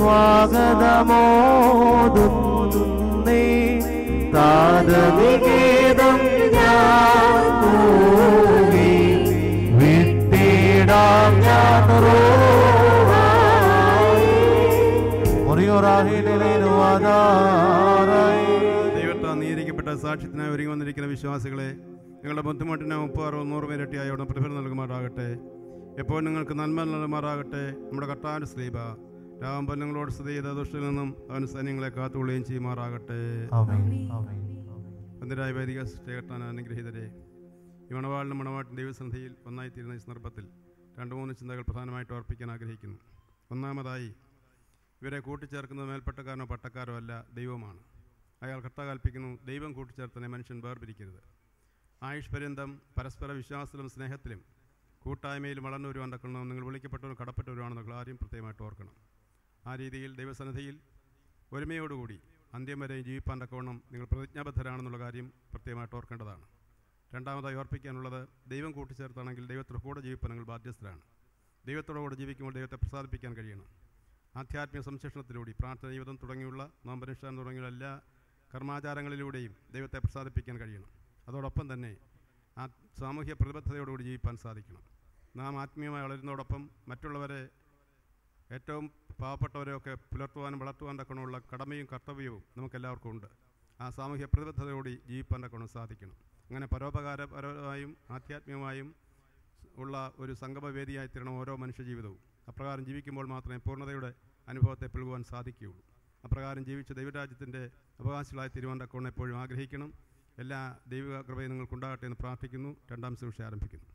സ്വാഗതമോതുന്നേ താരനികേതം ഞാൻ പോകി വിട്ടിടാം ഞാൻ ദൈവത്തെ അംഗീകരിക്കപ്പെട്ട സാക്ഷ്യത്തിനായി ഒരുങ്ങി വന്നിരിക്കുന്ന വിശ്വാസികളെ നിങ്ങളുടെ ബുദ്ധിമുട്ടിന് മുപ്പത് അറുപത് നൂറ് പേരട്ടിയായി അവിടെ പ്രതിഫലം നൽകുമാറാകട്ടെ എപ്പോൾ നിങ്ങൾക്ക് നന്മ നൽകുമാറാകട്ടെ നമ്മുടെ കർത്താവിൻ്റെ സ്ലീബ രാമമ്പൽ നിങ്ങളോട് സ്ഥിതി ചെയ്ത ദുഷ്ടിൽ നിന്നും അവൻ സൈന്യങ്ങളെ കാത്തുകൊള്ളുകയും ചെയ്യുമാറാകട്ടെ പന്തിരായ വൈദിക സൃഷ്ടികെട്ടാൻ അനുഗ്രഹീതരെ ഈ മണവാളിനും മണവാട്ടിൻ ദൈവസന്ധിയിൽ ഒന്നായിത്തീരുന്ന ഈ സന്ദർഭത്തിൽ രണ്ട് മൂന്ന് ചിന്തകൾ പ്രധാനമായിട്ട് ഓർപ്പിക്കാൻ ആഗ്രഹിക്കുന്നു ഒന്നാമതായി ഇവരെ കൂട്ടിച്ചേർക്കുന്നത് മേൽപ്പട്ടക്കാരനോ പട്ടക്കാരോ അല്ല ദൈവമാണ് അയാൾ കർത്ത കൽപ്പിക്കുന്നു ദൈവം കൂട്ടിച്ചേർത്തനെ മനുഷ്യൻ വേർപിരിക്കരുത് ആയുഷ് പര്യന്തം പരസ്പര വിശ്വാസത്തിലും സ്നേഹത്തിലും കൂട്ടായ്മയിലും വളർന്നു വരുവാൻ തക്കണം നിങ്ങൾ വിളിക്കപ്പെട്ടവരും കടപ്പെട്ടവരുമാണെന്നുള്ള കാര്യം പ്രത്യേകമായിട്ട് ഓർക്കണം ആ രീതിയിൽ ദൈവസന്നിധിയിൽ ഒരുമയോടുകൂടി അന്ത്യം വരെ ജീവിപ്പാൻ തക്കവണ്ണം നിങ്ങൾ പ്രതിജ്ഞാബദ്ധരാണെന്നുള്ള കാര്യം പ്രത്യേകമായിട്ട് ഓർക്കേണ്ടതാണ് രണ്ടാമതായി ഓർപ്പിക്കാനുള്ളത് ദൈവം കൂട്ടിച്ചേർത്താണെങ്കിൽ ദൈവത്തോട് കൂടെ ജീവിപ്പാൻ നിങ്ങൾ ബാധ്യസ്ഥരാണ് ദൈവത്തോടു കൂടെ ജീവിക്കുമ്പോൾ ദൈവത്തെ പ്രസാദിപ്പിക്കാൻ കഴിയണം ആധ്യാത്മിക സംശേഷണത്തിലൂടെ പ്രാർത്ഥന ജീവിതം തുടങ്ങിയുള്ള നോമ്പനുഷ്ഠാനം തുടങ്ങിയുള്ള എല്ലാ കർമാചാരങ്ങളിലൂടെയും ദൈവത്തെ പ്രസാദിപ്പിക്കാൻ കഴിയണം അതോടൊപ്പം തന്നെ ആ സാമൂഹ്യ പ്രതിബദ്ധതയോടുകൂടി ജീവിപ്പാൻ സാധിക്കണം നാം ആത്മീയമായി വളരുന്നതോടൊപ്പം മറ്റുള്ളവരെ ഏറ്റവും പാവപ്പെട്ടവരെയൊക്കെ പുലർത്തുവാനും വളർത്തുവാൻ തക്കണമുള്ള കടമയും കർത്തവ്യവും നമുക്കെല്ലാവർക്കും ഉണ്ട് ആ സാമൂഹ്യ പ്രതിബദ്ധതയോടെ ജീവിപ്പാൻ തക്കണം സാധിക്കണം അങ്ങനെ പരോപകാരപരമായും ആധ്യാത്മികമായും ഉള്ള ഒരു സംഗമവേദിയായി തീരണം ഓരോ മനുഷ്യജീവിതവും അപ്രകാരം ജീവിക്കുമ്പോൾ മാത്രമേ പൂർണ്ണതയുടെ അനുഭവത്തെ പുൽകുവാൻ സാധിക്കുകയുള്ളൂ അപ്രകാരം ജീവിച്ച ദൈവരാജ്യത്തിൻ്റെ അവകാശികളായി തീരുവാൻ തക്കവണ്ണം എപ്പോഴും ആഗ്രഹിക്കണം എല്ലാ ദൈവിക കൃപയും നിങ്ങൾക്കുണ്ടാകട്ടെ എന്ന് പ്രാർത്ഥിക്കുന്നു രണ്ടാം ശുശ്രൂഷ ആരംഭിക്കുന്നു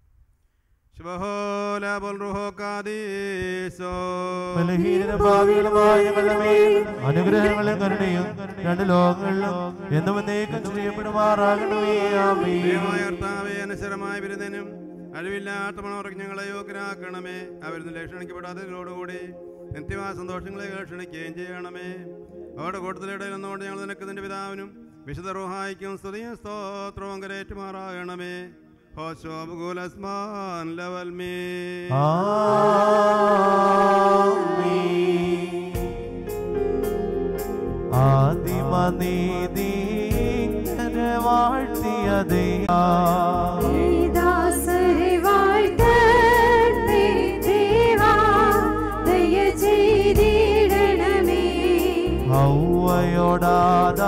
ശുഭഹോല ബൽറുഹോ കാദീസോ ബലഹീന ഭാവികളുമായ ഞങ്ങളുടെ മേൽ അനുഗ്രഹങ്ങളും കരുണയും രണ്ട് ലോകങ്ങളിലും എന്നും എന്നേക്കും ചെയ്യപ്പെടുമാറാകണമേ ആമേൻ ദൈവമായ കർത്താവേ അനശ്വരമായ ബിരുദനും അഴിവില്ലാത്ത മണവർക്ക് ഞങ്ങളെ യോഗ്യരാക്കണമേ അവരിന്ന് ലക്ഷണിക്കപ്പെടാത്തതിനോടുകൂടി നിത്യമായ സന്തോഷങ്ങളെ ക്ഷണിക്കുകയും ചെയ്യണമേ അവരുടെ കൂട്ടത്തിലിടയിൽ നിന്നുകൊണ്ട് ഞങ്ങൾ നിനക്ക് നിന്റെ പിതാവിനും വിശുദ്ധ റൂഹായിക്കും സ്തുതിയും സ്തോത്രവും കരേറ്റുമാറാകണമേ ഹോശോബുകുലസ്മാൻ ലവൽ മേ ആദിമനീതിങ്ങനെ വാഴ്ത്തിയതേ ദാസരെ വാഴ്ത്തട്ടെ ദേവാ, ദയ ചെയ്തിടണമേ.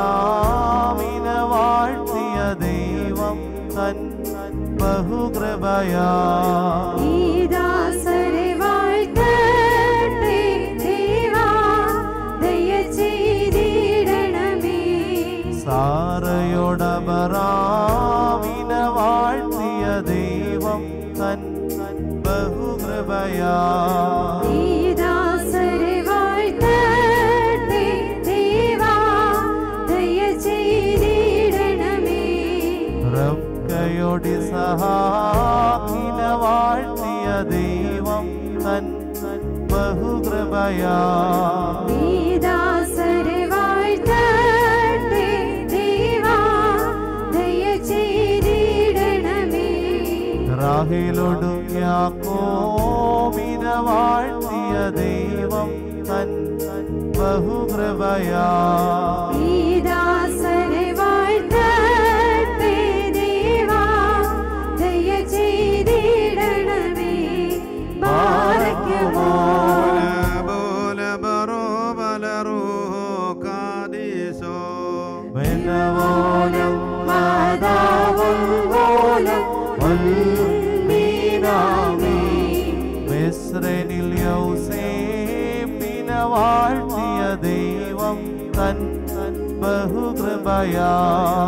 ഔവയോടാദാമിനെ വാഴ്ത്തിയ ദൈവം തൻ ബഹുകൃപ ബഹുകൃപയാ ദാസരെ വാഴ്ത്തട്ടെ ദേവാ ദയ ചെയ്തിടണമേ റബ്കയോടി സഹാക്കിന വാഴ്ത്തിയ ദൈവം തൻ ബഹുകൃപയാ ദാസരെ വാഴ്ത്തട്ടെ ദേവാ ദയ ചെയ്തിടണമേ റാഹിലോടും യാക്കോബിന വാഴ്ത്തിയ ദൈവം തൻ ബഹുകൃപയാ ദാസരെ വാഴ്ത്തട്ടെ ദേവാ ദയ ചെയ്തിടണമേ ബാരക്കുമോ മെനവോലം മാതാവം പോലം വൽമീനാമി മിസ്രനിൽ യൗസേപ്പിന വാഴ്ത്തിയ ദൈവം തൻ ബഹുകൃപയാ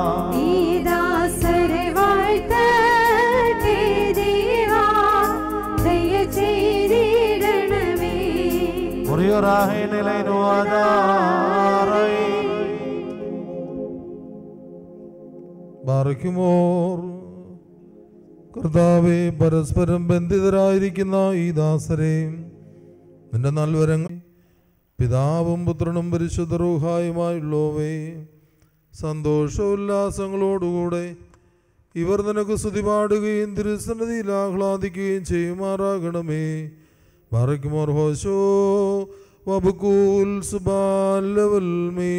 ദാസരെ വാഴ്ത്തട്ടെ ദേവാ ദയ ചെയ്തിടണമേ മുറിയുറാഹിനിലൈനു ആധാറൈ ബാറയ്ക്കുമോർ കർത്താവെ പരസ്പരം ബന്ധിതരായിരിക്കുന്ന ഈ ദാസരെ നിന്റെ നൽവരങ്ങൾ പിതാവും പുത്രനും പരിശുദ്ധ റൂഹായുമായുള്ളവേ സന്തോഷോല്ലാസങ്ങളോടുകൂടെ ഇവർ നിനക്ക് സ്തുതി പാടുകയും തിരുസന്നിധിയിൽ ആഹ്ലാദിക്കുകയും ചെയ്യുമാറാകണമേ ബാറയ്ക്കുമോർ ഹോശോ വബുക്കൂൽ സുബാലവൽമേ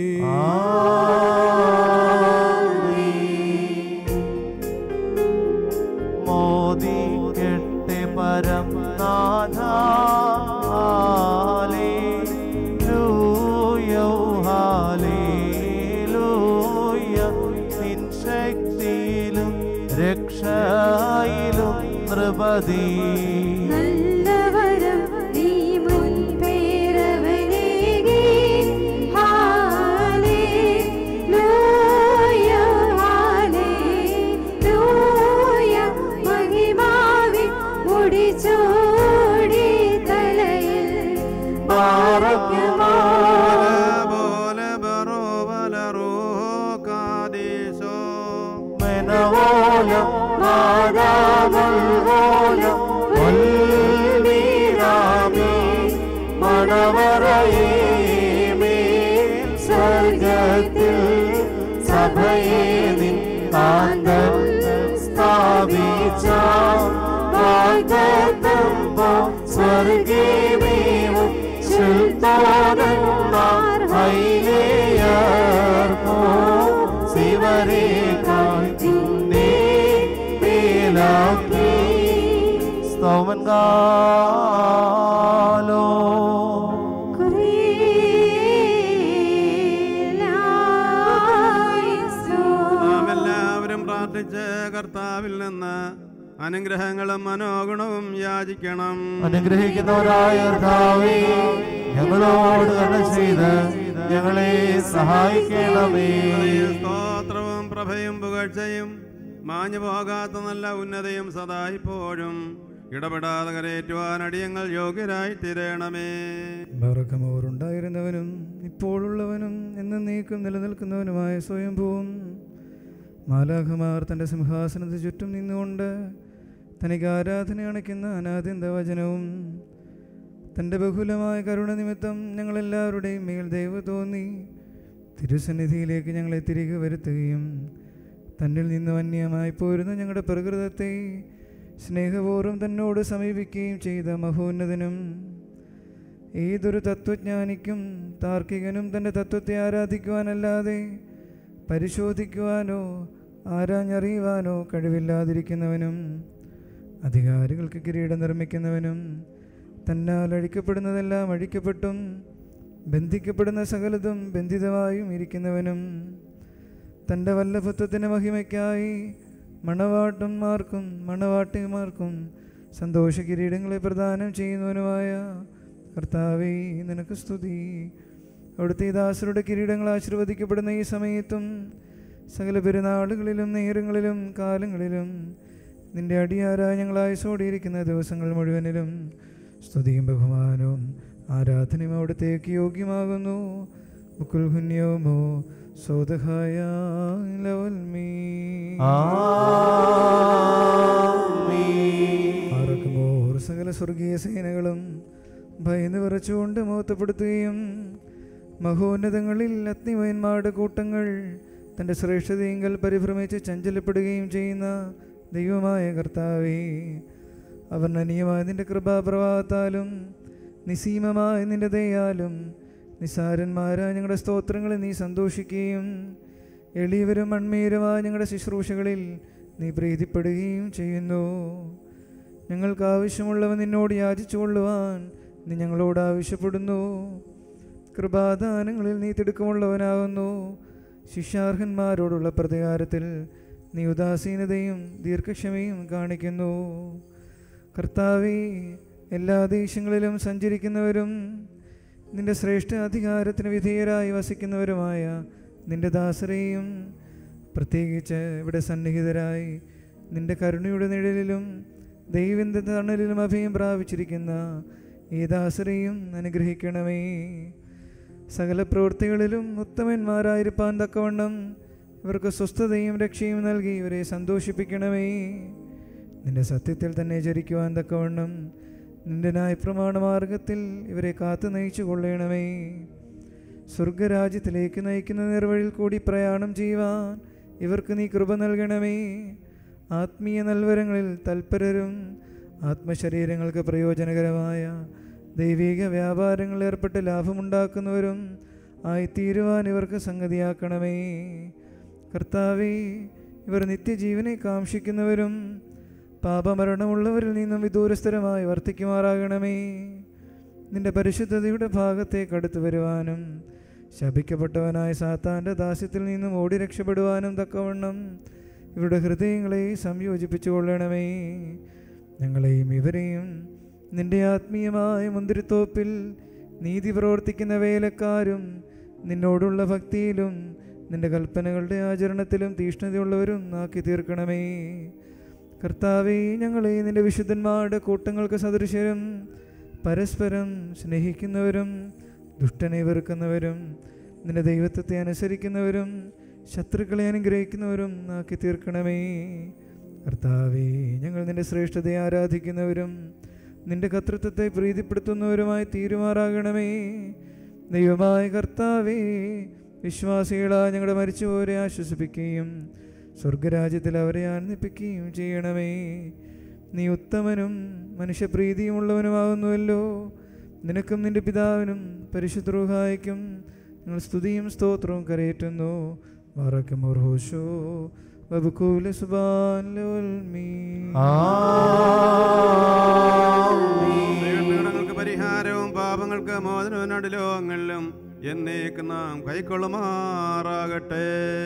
മോദി കെട്ടെ പരം നാഥ ഹാലേലൂയോ ഹാലേലൂയ നിൻ ശക്തിയിലും രക്ഷയിലും നൃപതി നല്ലവരം നീ മുൻപേരവനേകി ഹാലേലൂയ ഹാലേലൂയ മഹിമാവിൻ മുടിച്ചൂടി തലയിൽ ബാറക്കുമോ മനവോലം മാതാമോലം വൽമീനാമി മണവറയേ മേൽ സ്വർഗത്തിൽ സഭയെ നിൻ കാന്തൻ സ്ഥാപിച്ച വാഗ്ദത്തം പോ സ്വർഗീമേവും ശില്പോനന്മാർ ഹൈലേയർക്കോ ശിവരേക്കാൾ നിന്നെ മേലാക്കി സ്തോമൻ കാലോ നാം എല്ലാവരും പ്രാർത്ഥിച്ച് കർത്താവിൽ നിന്ന് അനുഗ്രഹങ്ങളും മനോഗുണവും യാചിക്കണം അനുഗ്രഹിക്കുന്നവരായ കർത്താവേ ഞങ്ങളോട് കരുണ ചെയ്ത് ഞങ്ങളെ സഹായിക്കണമേ സ്തോത്രവും പ്രഭയും പുകഴ്ചയും മാഞ്ഞു പോകാത്ത നല്ല ഉന്നതയും സദാ ഇപ്പോഴും ഇടപെടാതെ കരയേറ്റുവാൻ അടിയങ്ങൾ യോഗ്യരായി തീരണമേ ബറക്കമോറുണ്ടായിരുന്നവനും ഇപ്പോഴുള്ളവനും എന്നും നീക്കം നിലനിൽക്കുന്നവനുമായ സ്വയംഭൂവും മാലാഖമാർ തൻ്റെ സിംഹാസനത്തിന് ചുറ്റും നിന്നുകൊണ്ട് തനിക്ക് ആരാധന അണയ്ക്കുന്ന അനാദ്യന്ത വചനവും തൻ്റെ ബഹുലമായ കരുണ നിമിത്തം ഞങ്ങളെല്ലാവരുടെയും മേൽ ദൈവ തോന്നി തിരുസന്നിധിയിലേക്ക് ഞങ്ങളെ തിരികെ വരുത്തുകയും തന്നിൽ നിന്ന് അന്യമായി പോരുന്ന ഞങ്ങളുടെ പ്രകൃതത്തെ സ്നേഹപൂർവ്വം തന്നോട് സമീപിക്കുകയും ചെയ്ത മഹോന്നതനും ഏതൊരു തത്വജ്ഞാനിക്കും താർക്കികനും തൻ്റെ തത്വത്തെ ആരാധിക്കുവാനല്ലാതെ പരിശോധിക്കുവാനോ ആരാഞ്ഞറിയുവാനോ കഴിവില്ലാതിരിക്കുന്നവനും അധികാരികൾക്ക് കിരീടം നിർമ്മിക്കുന്നവനും തന്നാൽ അഴിക്കപ്പെടുന്നതെല്ലാം അഴിക്കപ്പെട്ടും ബന്ധിക്കപ്പെടുന്ന സകലതും ബന്ധിതമായും ഇരിക്കുന്നവനും തൻ്റെ വല്ലഭത്വത്തിൻ്റെ മഹിമയ്ക്കായി മണവാട്ടന്മാർക്കും മണവാട്ടിമാർക്കും സന്തോഷ കിരീടങ്ങളെ പ്രദാനം ചെയ്യുന്നവനുമായ കർത്താവേ നിനക്ക് സ്തുതി അവിടുത്തെ ഈ ദാസരുടെ കിരീടങ്ങൾ ആശീർവദിക്കപ്പെടുന്ന ഈ സമയത്തും സകല പെരുന്നാളുകളിലും നേരങ്ങളിലും കാലങ്ങളിലും നിന്റെ അടിയാരായ ഞങ്ങൾ ആയുസോടിയിരിക്കുന്ന ദിവസങ്ങൾ മുഴുവനിലും സ്തുതിയും ബഹുമാനവും ആരാധനയും അവിടത്തേക്ക് യോഗ്യമാകുന്നു മുക്കുൽ ഹുന്യോമോ സോദഹായ ലവൽമീ ആർക്കുമോർ സകല സ്വർഗീയ സേനകളും ഭയന്ന് വിറച്ചുകൊണ്ട് മഹത്വപ്പെടുത്തുകയും മഹോന്നതങ്ങളിൽ അഗ്നിമയന്മാരുടെ കൂട്ടങ്ങൾ തൻ്റെ ശ്രേഷ്ഠതയെങ്കിൽ പരിഭ്രമിച്ച് ചഞ്ചലപ്പെടുകയും ചെയ്യുന്ന ദൈവമായ കർത്താവേ അവർണ്ണനീയമായ നിന്റെ കൃപാപ്രവാഹത്താലും നിസീമമായ നിന്റെ ദയാലും നിസാരന്മാരായ ഞങ്ങളുടെ സ്തോത്രങ്ങളിൽ നീ സന്തോഷിക്കുകയും എളിയവരും മൺമേരുമായ ഞങ്ങളുടെ ശുശ്രൂഷകളിൽ നീ പ്രീതിപ്പെടുകയും ചെയ്യുന്നു ഞങ്ങൾക്ക് ആവശ്യമുള്ളവ നിന്നോട് യാചിച്ചു കൊള്ളുവാൻ നീ ഞങ്ങളോട് ആവശ്യപ്പെടുന്നു കൃപാദാനങ്ങളിൽ നീ തിടുക്കമുള്ളവനാകുന്നു ശിഷ്യാർഹന്മാരോടുള്ള പ്രതികാരത്തിൽ നീ ഉദാസീനതയും ദീർഘക്ഷമയും കാണിക്കുന്നു കർത്താവെ എല്ലാ ദേശങ്ങളിലും സഞ്ചരിക്കുന്നവരും നിന്റെ ശ്രേഷ്ഠ അധികാരത്തിന് വിധേയരായി വസിക്കുന്നവരുമായ നിന്റെ ദാസരെയും പ്രത്യേകിച്ച് ഇവിടെ സന്നിഹിതരായി നിന്റെ കരുണയുടെ നിഴലിലും ദൈവന്റെ തണലിലും അഭയം പ്രാപിച്ചിരിക്കുന്ന ഈ ദാസരെയും അനുഗ്രഹിക്കണമേ സകല പ്രവൃത്തികളിലും ഉത്തമന്മാരായിരിക്കാൻ തക്കവണ്ണം ഇവർക്ക് സ്വസ്ഥതയും രക്ഷയും നൽകി ഇവരെ സന്തോഷിപ്പിക്കണമേ നിന്റെ സത്യത്തിൽ തന്നെ ചരിക്കുവാൻ തക്കവണ്ണം നിന്റെ ന്യായപ്രമാണ മാർഗത്തിൽ ഇവരെ കാത്തു നയിച്ചു കൊള്ളണമേ സ്വർഗരാജ്യത്തിലേക്ക് നയിക്കുന്ന നേർവഴിയിൽ കൂടി പ്രയാണം ചെയ്യുവാൻ ഇവർക്ക് നീ കൃപ നൽകണമേ ആത്മീയ നൽവരങ്ങളിൽ തൽപരരും ആത്മശരീരങ്ങൾക്ക് പ്രയോജനകരമായ ദൈവിക വ്യാപാരങ്ങളിൽ ഏർപ്പെട്ട് ലാഭമുണ്ടാക്കുന്നവരും ആയിത്തീരുവാൻ ഇവർക്ക് സംഗതിയാക്കണമേ കർത്താവേ ഇവർ നിത്യജീവനെ കാക്ഷിക്കുന്നവരും പാപമരണമുള്ളവരിൽ നിന്നും വിദൂരസ്ഥരമായി വർത്തിക്കുമാറാകണമേ നിന്റെ പരിശുദ്ധതയുടെ ഭാഗത്തേക്ക് അടുത്തു വരുവാനും ശപിക്കപ്പെട്ടവനായ സാത്താൻ്റെ ദാസ്യത്തിൽ നിന്നും ഓടി രക്ഷപ്പെടുവാനും തക്കവണ്ണം ഇവരുടെ ഹൃദയങ്ങളെ സംയോജിപ്പിച്ചു കൊള്ളണമേ ഞങ്ങളെയും ഇവരെയും നിന്റെ ആത്മീയമായ മുന്തിരിത്തോപ്പിൽ നീതി പ്രവർത്തിക്കുന്ന വേലക്കാരും നിന്നോടുള്ള ഭക്തിയിലും നിന്റെ കൽപ്പനകളുടെ ആചരണത്തിലും തീഷ്ണതയുള്ളവരും ആക്കി തീർക്കണമേ കർത്താവേ ഞങ്ങളെ നിന്റെ വിശുദ്ധന്മാരുടെ കൂട്ടങ്ങൾക്ക് സദൃശരും പരസ്പരം സ്നേഹിക്കുന്നവരും ദുഷ്ടനെ വെറുക്കുന്നവരും നിന്റെ ദൈവത്വത്തെ അനുസരിക്കുന്നവരും ശത്രുക്കളെ അനുഗ്രഹിക്കുന്നവരും ആക്കി തീർക്കണമേ കർത്താവേ ഞങ്ങൾ നിന്റെ ശ്രേഷ്ഠതയെ ആരാധിക്കുന്നവരും നിന്റെ കർത്തൃത്വത്തെ പ്രീതിപ്പെടുത്തുന്നവരുമായി തീരുമാറാകണമേ ദൈവമായ കർത്താവേ വിശ്വാസികളായ ഞങ്ങളുടെ മരിച്ചുപോരെ ആശ്വസിപ്പിക്കുകയും സ്വർഗരാജ്യത്തിൽ അവരെ ആനന്ദിപ്പിക്കുകയും ചെയ്യണമേ നീ ഉത്തമനും മനുഷ്യപ്രീതിയുമുള്ളവനുമാകുന്നുവല്ലോ നിനക്കും നിന്റെ പിതാവിനും പരിശുദ്ധ്രോഹായിക്കും ഞങ്ങൾ സ്തുതിയും സ്തോത്രവും കരയേറ്റുന്നു വറക്കും ഹോഷോ വബുക്കൂല സുബാൻ പീഡനങ്ങൾക്ക് പരിഹാരവും പാപങ്ങൾക്ക് മോചനവും രണ്ട് ലോകങ്ങളിലും എന്നേക്ക് നാം കൈക്കൊള്ളുമാറാകട്ടെ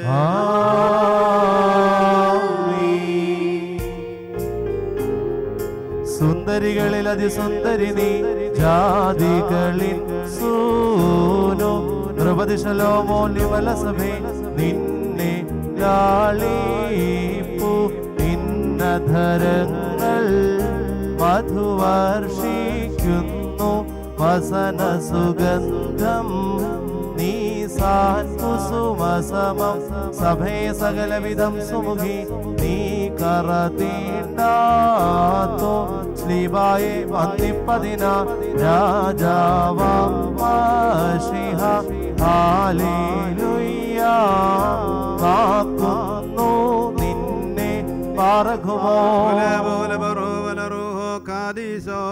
സുന്ദരികളിൽ അതിസുന്ദരി നീ ജാതികളിൽ സൂനോ നൃപതിശലോമോ നിമലസഭേ നിന്നെ ലാളിപ്പു നിന്നധരങ്ങൾ മധുവർഷിക്കുന്നു വസന സുഗന്ധം നീ കുസുമസമം സഭേ സകലവിധം സുമുഖി നീ കറതീണ്ടാത്തോ ശ്ലീബായെ വന്നിപ്പതിന രാജാവാം മാഷിഹ ഹാലേലുയ്യ കാക്കുന്നു നിന്നെ പറകുമോ പോലെ ബറോവല റൂഹോ കാദീസോ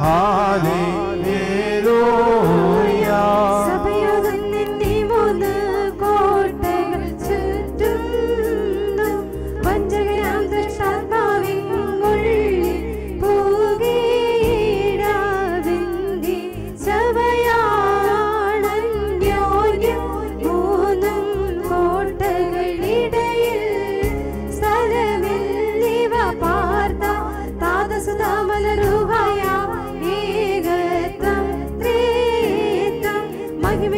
ഹാലേലൂയ സഭയോഗം നിന്റെ മൂന്ന് കോട്ടകൾ ചുറ്റുന്നു വഞ്ചകരാം ദുഷ്ടാത്മാവിൻ ഉള്ളിൽ പുകയിടാതിന്റെ സഭയാണന്യോന്യം മൂന്നും കോട്ടകളിടയിൽ സ്ഥലമില്ലിവ പാർത്ത താതസുതാമലരുഹായ ഏകത്വം ത്രിത്വം മഹിമ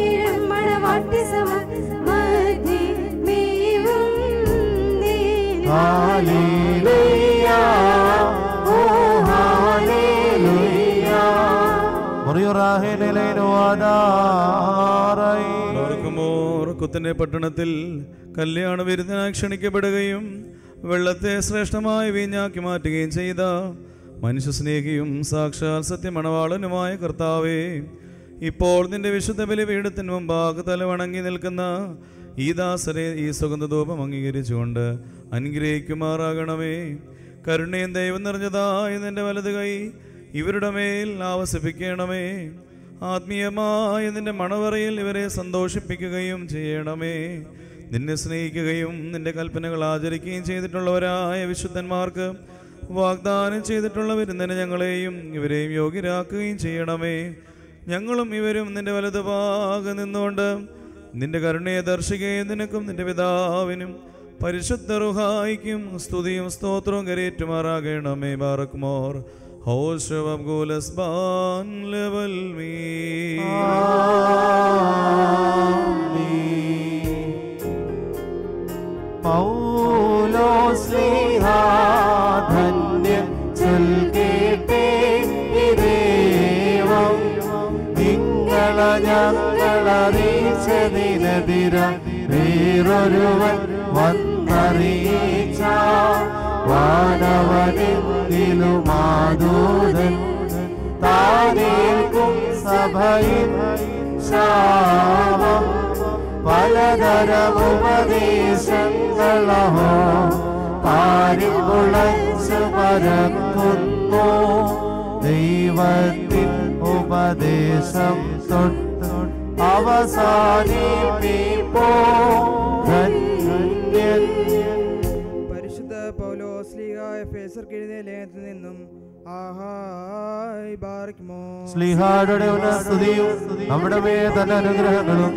കുത്തിന്റെ പട്ടണത്തിൽ കല്യാണ വിരുദ്ധനായി ക്ഷണിക്കപ്പെടുകയും വെള്ളത്തെ ശ്രേഷ്ഠമായ വീഞ്ഞാക്കി മാറ്റുകയും ചെയ്ത മനുഷ്യസ്നേഹിയും സാക്ഷാൽ സത്യമണവാളനുമായ കർത്താവേ ഇപ്പോൾ നിന്റെ വിശുദ്ധ ബലിപീഠത്തിന് മുമ്പാകെ തലവണങ്ങി നിൽക്കുന്ന ഈ ദാസരെ ഈ സുഗന്ധധൂപം അംഗീകരിച്ചുകൊണ്ട് അനുഗ്രഹിക്കുമാറാകണമേ കരുണയും ദൈവം നിറഞ്ഞതായ നിന്റെ വലത് കൈ ഇവരുടെ മേൽ ആവസിപ്പിക്കണമേ ആത്മീയമായ നിന്റെ മണവറയിൽ ഇവരെ സന്തോഷിപ്പിക്കുകയും ചെയ്യണമേ നിന്നെ സ്നേഹിക്കുകയും നിന്റെ കൽപ്പനകൾ ആചരിക്കുകയും ചെയ്തിട്ടുള്ളവരായ വിശുദ്ധന്മാർക്ക് വാഗ്ദാനം ചെയ്തിട്ടുള്ള വിരുന്നിന് ഞങ്ങളെയും ഇവരെയും യോഗ്യരാക്കുകയും ചെയ്യണമേ ഞങ്ങളും ഇവരും നിന്റെ വലത് ഭാഗം നിന്നുകൊണ്ട് നിന്റെ കരുണയെ ദർശിക്കുകയും നിനക്കും നിന്റെ പിതാവിനും പരിശുദ്ധ റുഹായിക്കും സ്തുതിയും സ്തോത്രവും കരയേറ്റുമാറാകണമേ ബാറക്കുമോർ ഹോഷവം ഗോലസ്ബാൻ ലെവൽ മീ ധന്യം ചൊൽക്കേട്ടേ ഇതേവം നിങ്ങള ഞങ്ങളറിയിച്ചതിനെതിര വേറൊരുവൻ വന്നറിയിച്ച വാനവനെങ്കിലും മാതൂതൻ താനേൽക്കും സഭയിൽ ശാപം പലതരമുപദേശങ്ങളഹോ പാരിമുളച്ചു പരക്കുന്നു ദൈവത്തിൻ ഉപദേശം തൊട്ട് അവസാനിപ്പിപ്പോ ധന്യൻ പരിശുദ്ധ പൗലോസ്ലിഹായ ഫേസർക്ക് എഴുതിയ ലേഖനത്തിൽ നിന്നും ആഹായ് ബാർക്കുമോ സ്ലിഹായുടെ സ്തുതിയും നമ്മുടെ മേ തന്നെ അനുഗ്രഹങ്ങളും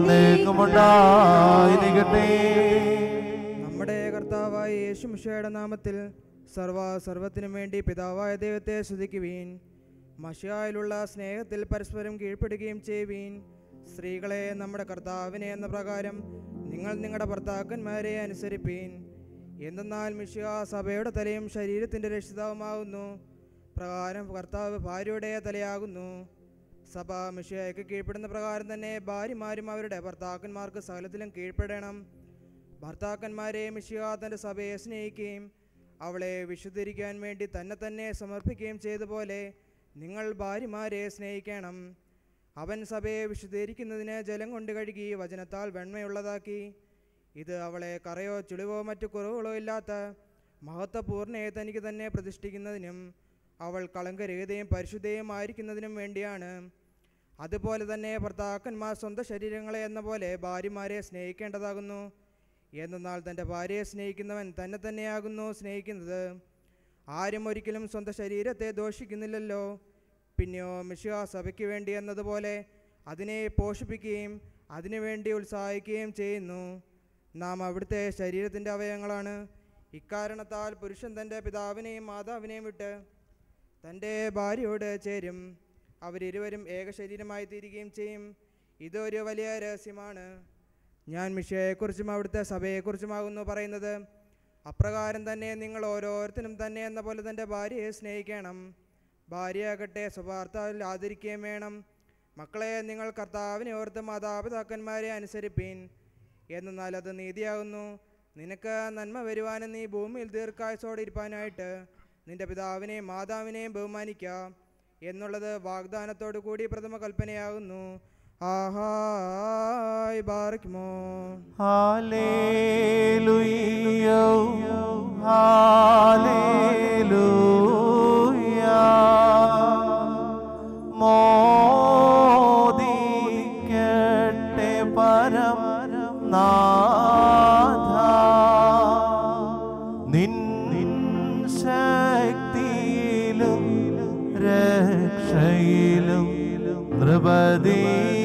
എന്നേക്കുമുണ്ടായിരിക്കട്ടെ നമ്മുടെ കർത്താവായ യേശുമിഷയുടെ നാമത്തിൽ സർവ സർവത്തിനും വേണ്ടി പിതാവായ ദൈവത്തെ സ്തുതിക്കുവീൻ മഷിയായിലുള്ള സ്നേഹത്തിൽ പരസ്പരം കീഴ്പ്പെടുകയും ചെയ്യുവീൻ സ്ത്രീകളെ നമ്മുടെ കർത്താവിനെ എന്ന പ്രകാരം നിങ്ങൾ നിങ്ങളുടെ ഭർത്താക്കന്മാരെ അനുസരിപ്പീൻ എന്തെന്നാൽ മിഷിയ സഭയുടെ തലയും ശരീരത്തിൻ്റെ രക്ഷിതാവുമാകുന്നു പ്രകാരം കർത്താവ് ഭാര്യയുടെ തലയാകുന്നു സഭ മിഷിയയ്ക്ക് കീഴ്പ്പെടുന്ന പ്രകാരം തന്നെ ഭാര്യമാരും അവരുടെ ഭർത്താക്കന്മാർക്ക് സകലത്തിലും കീഴ്പ്പെടണം ഭർത്താക്കന്മാരെ മിഷിയ തൻ്റെ സഭയെ സ്നേഹിക്കുകയും അവളെ വിശുദ്ധീകരിക്കാൻ വേണ്ടി തന്നെ തന്നെ സമർപ്പിക്കുകയും ചെയ്ത പോലെ നിങ്ങൾ ഭാര്യമാരെ സ്നേഹിക്കണം അവൻ സഭയെ വിശുദ്ധീകരിക്കുന്നതിന് ജലം കൊണ്ട് കഴുകി വചനത്താൽ വെണ്മയുള്ളതാക്കി ഇത് അവളെ കറയോ ചുളിവോ മറ്റു കുറവുകളോ ഇല്ലാത്ത മഹത്വപൂർണ്ണയെ തനിക്ക് തന്നെ പ്രതിഷ്ഠിക്കുന്നതിനും അവൾ കളങ്കരഹിതയും പരിശുദ്ധയും ആയിരിക്കുന്നതിനും വേണ്ടിയാണ് അതുപോലെ തന്നെ ഭർത്താക്കന്മാർ സ്വന്തം ശരീരങ്ങളെ എന്ന പോലെ ഭാര്യമാരെ സ്നേഹിക്കേണ്ടതാകുന്നു എന്നാൽ തൻ്റെ ഭാര്യയെ സ്നേഹിക്കുന്നവൻ തന്നെ തന്നെയാകുന്നു സ്നേഹിക്കുന്നത് ആരും ഒരിക്കലും സ്വന്തം ശരീരത്തെ ദോഷിക്കുന്നില്ലല്ലോ പിന്നെയോ മിഷ സഭയ്ക്ക് വേണ്ടി എന്നതുപോലെ അതിനെ പോഷിപ്പിക്കുകയും അതിനുവേണ്ടി ഉത്സാഹിക്കുകയും ചെയ്യുന്നു നാം അവിടുത്തെ ശരീരത്തിൻ്റെ അവയവങ്ങളാണ് ഇക്കാരണത്താൽ പുരുഷൻ തൻ്റെ പിതാവിനെയും മാതാവിനെയും വിട്ട് തൻ്റെ ഭാര്യയോട് ചേരും അവരിരുവരും ഏക ശരീരമായി തീരുകയും ചെയ്യും ഇതൊരു വലിയ രഹസ്യമാണ് ഞാൻ മിഷയെക്കുറിച്ചും അവിടുത്തെ സഭയെക്കുറിച്ചുമാകുന്നു പറയുന്നത് അപ്രകാരം തന്നെ നിങ്ങൾ ഓരോരുത്തരും തന്നെ എന്ന പോലെ തൻ്റെ ഭാര്യയെ സ്നേഹിക്കണം ഭാര്യയാകട്ടെ സ്വഭാർത്താവിൽ ആദരിക്കുകയും വേണം മക്കളെ നിങ്ങൾ കർത്താവിനെ ഓർത്ത് മാതാപിതാക്കന്മാരെ അനുസരിപ്പീൻ എന്നാൽ അത് നീതിയാകുന്നു നിനക്ക് നന്മ വരുവാനും നീ ഭൂമിയിൽ ദീർഘായുസോടെ ഇരിപ്പാനായിട്ട് നിന്റെ പിതാവിനെയും മാതാവിനെയും ബഹുമാനിക്കാം എന്നുള്ളത് വാഗ്ദാനത്തോടു കൂടി പ്രഥമ കൽപ്പനയാകുന്നു ആഹായ് ബാർക്കുമോ Hallelujah. Hallelujah. മോദിക്കട്ടെ പരം നാഥ നിൻ നിൻ ശക്തിയിലും രക്ഷയിലും നൃപതി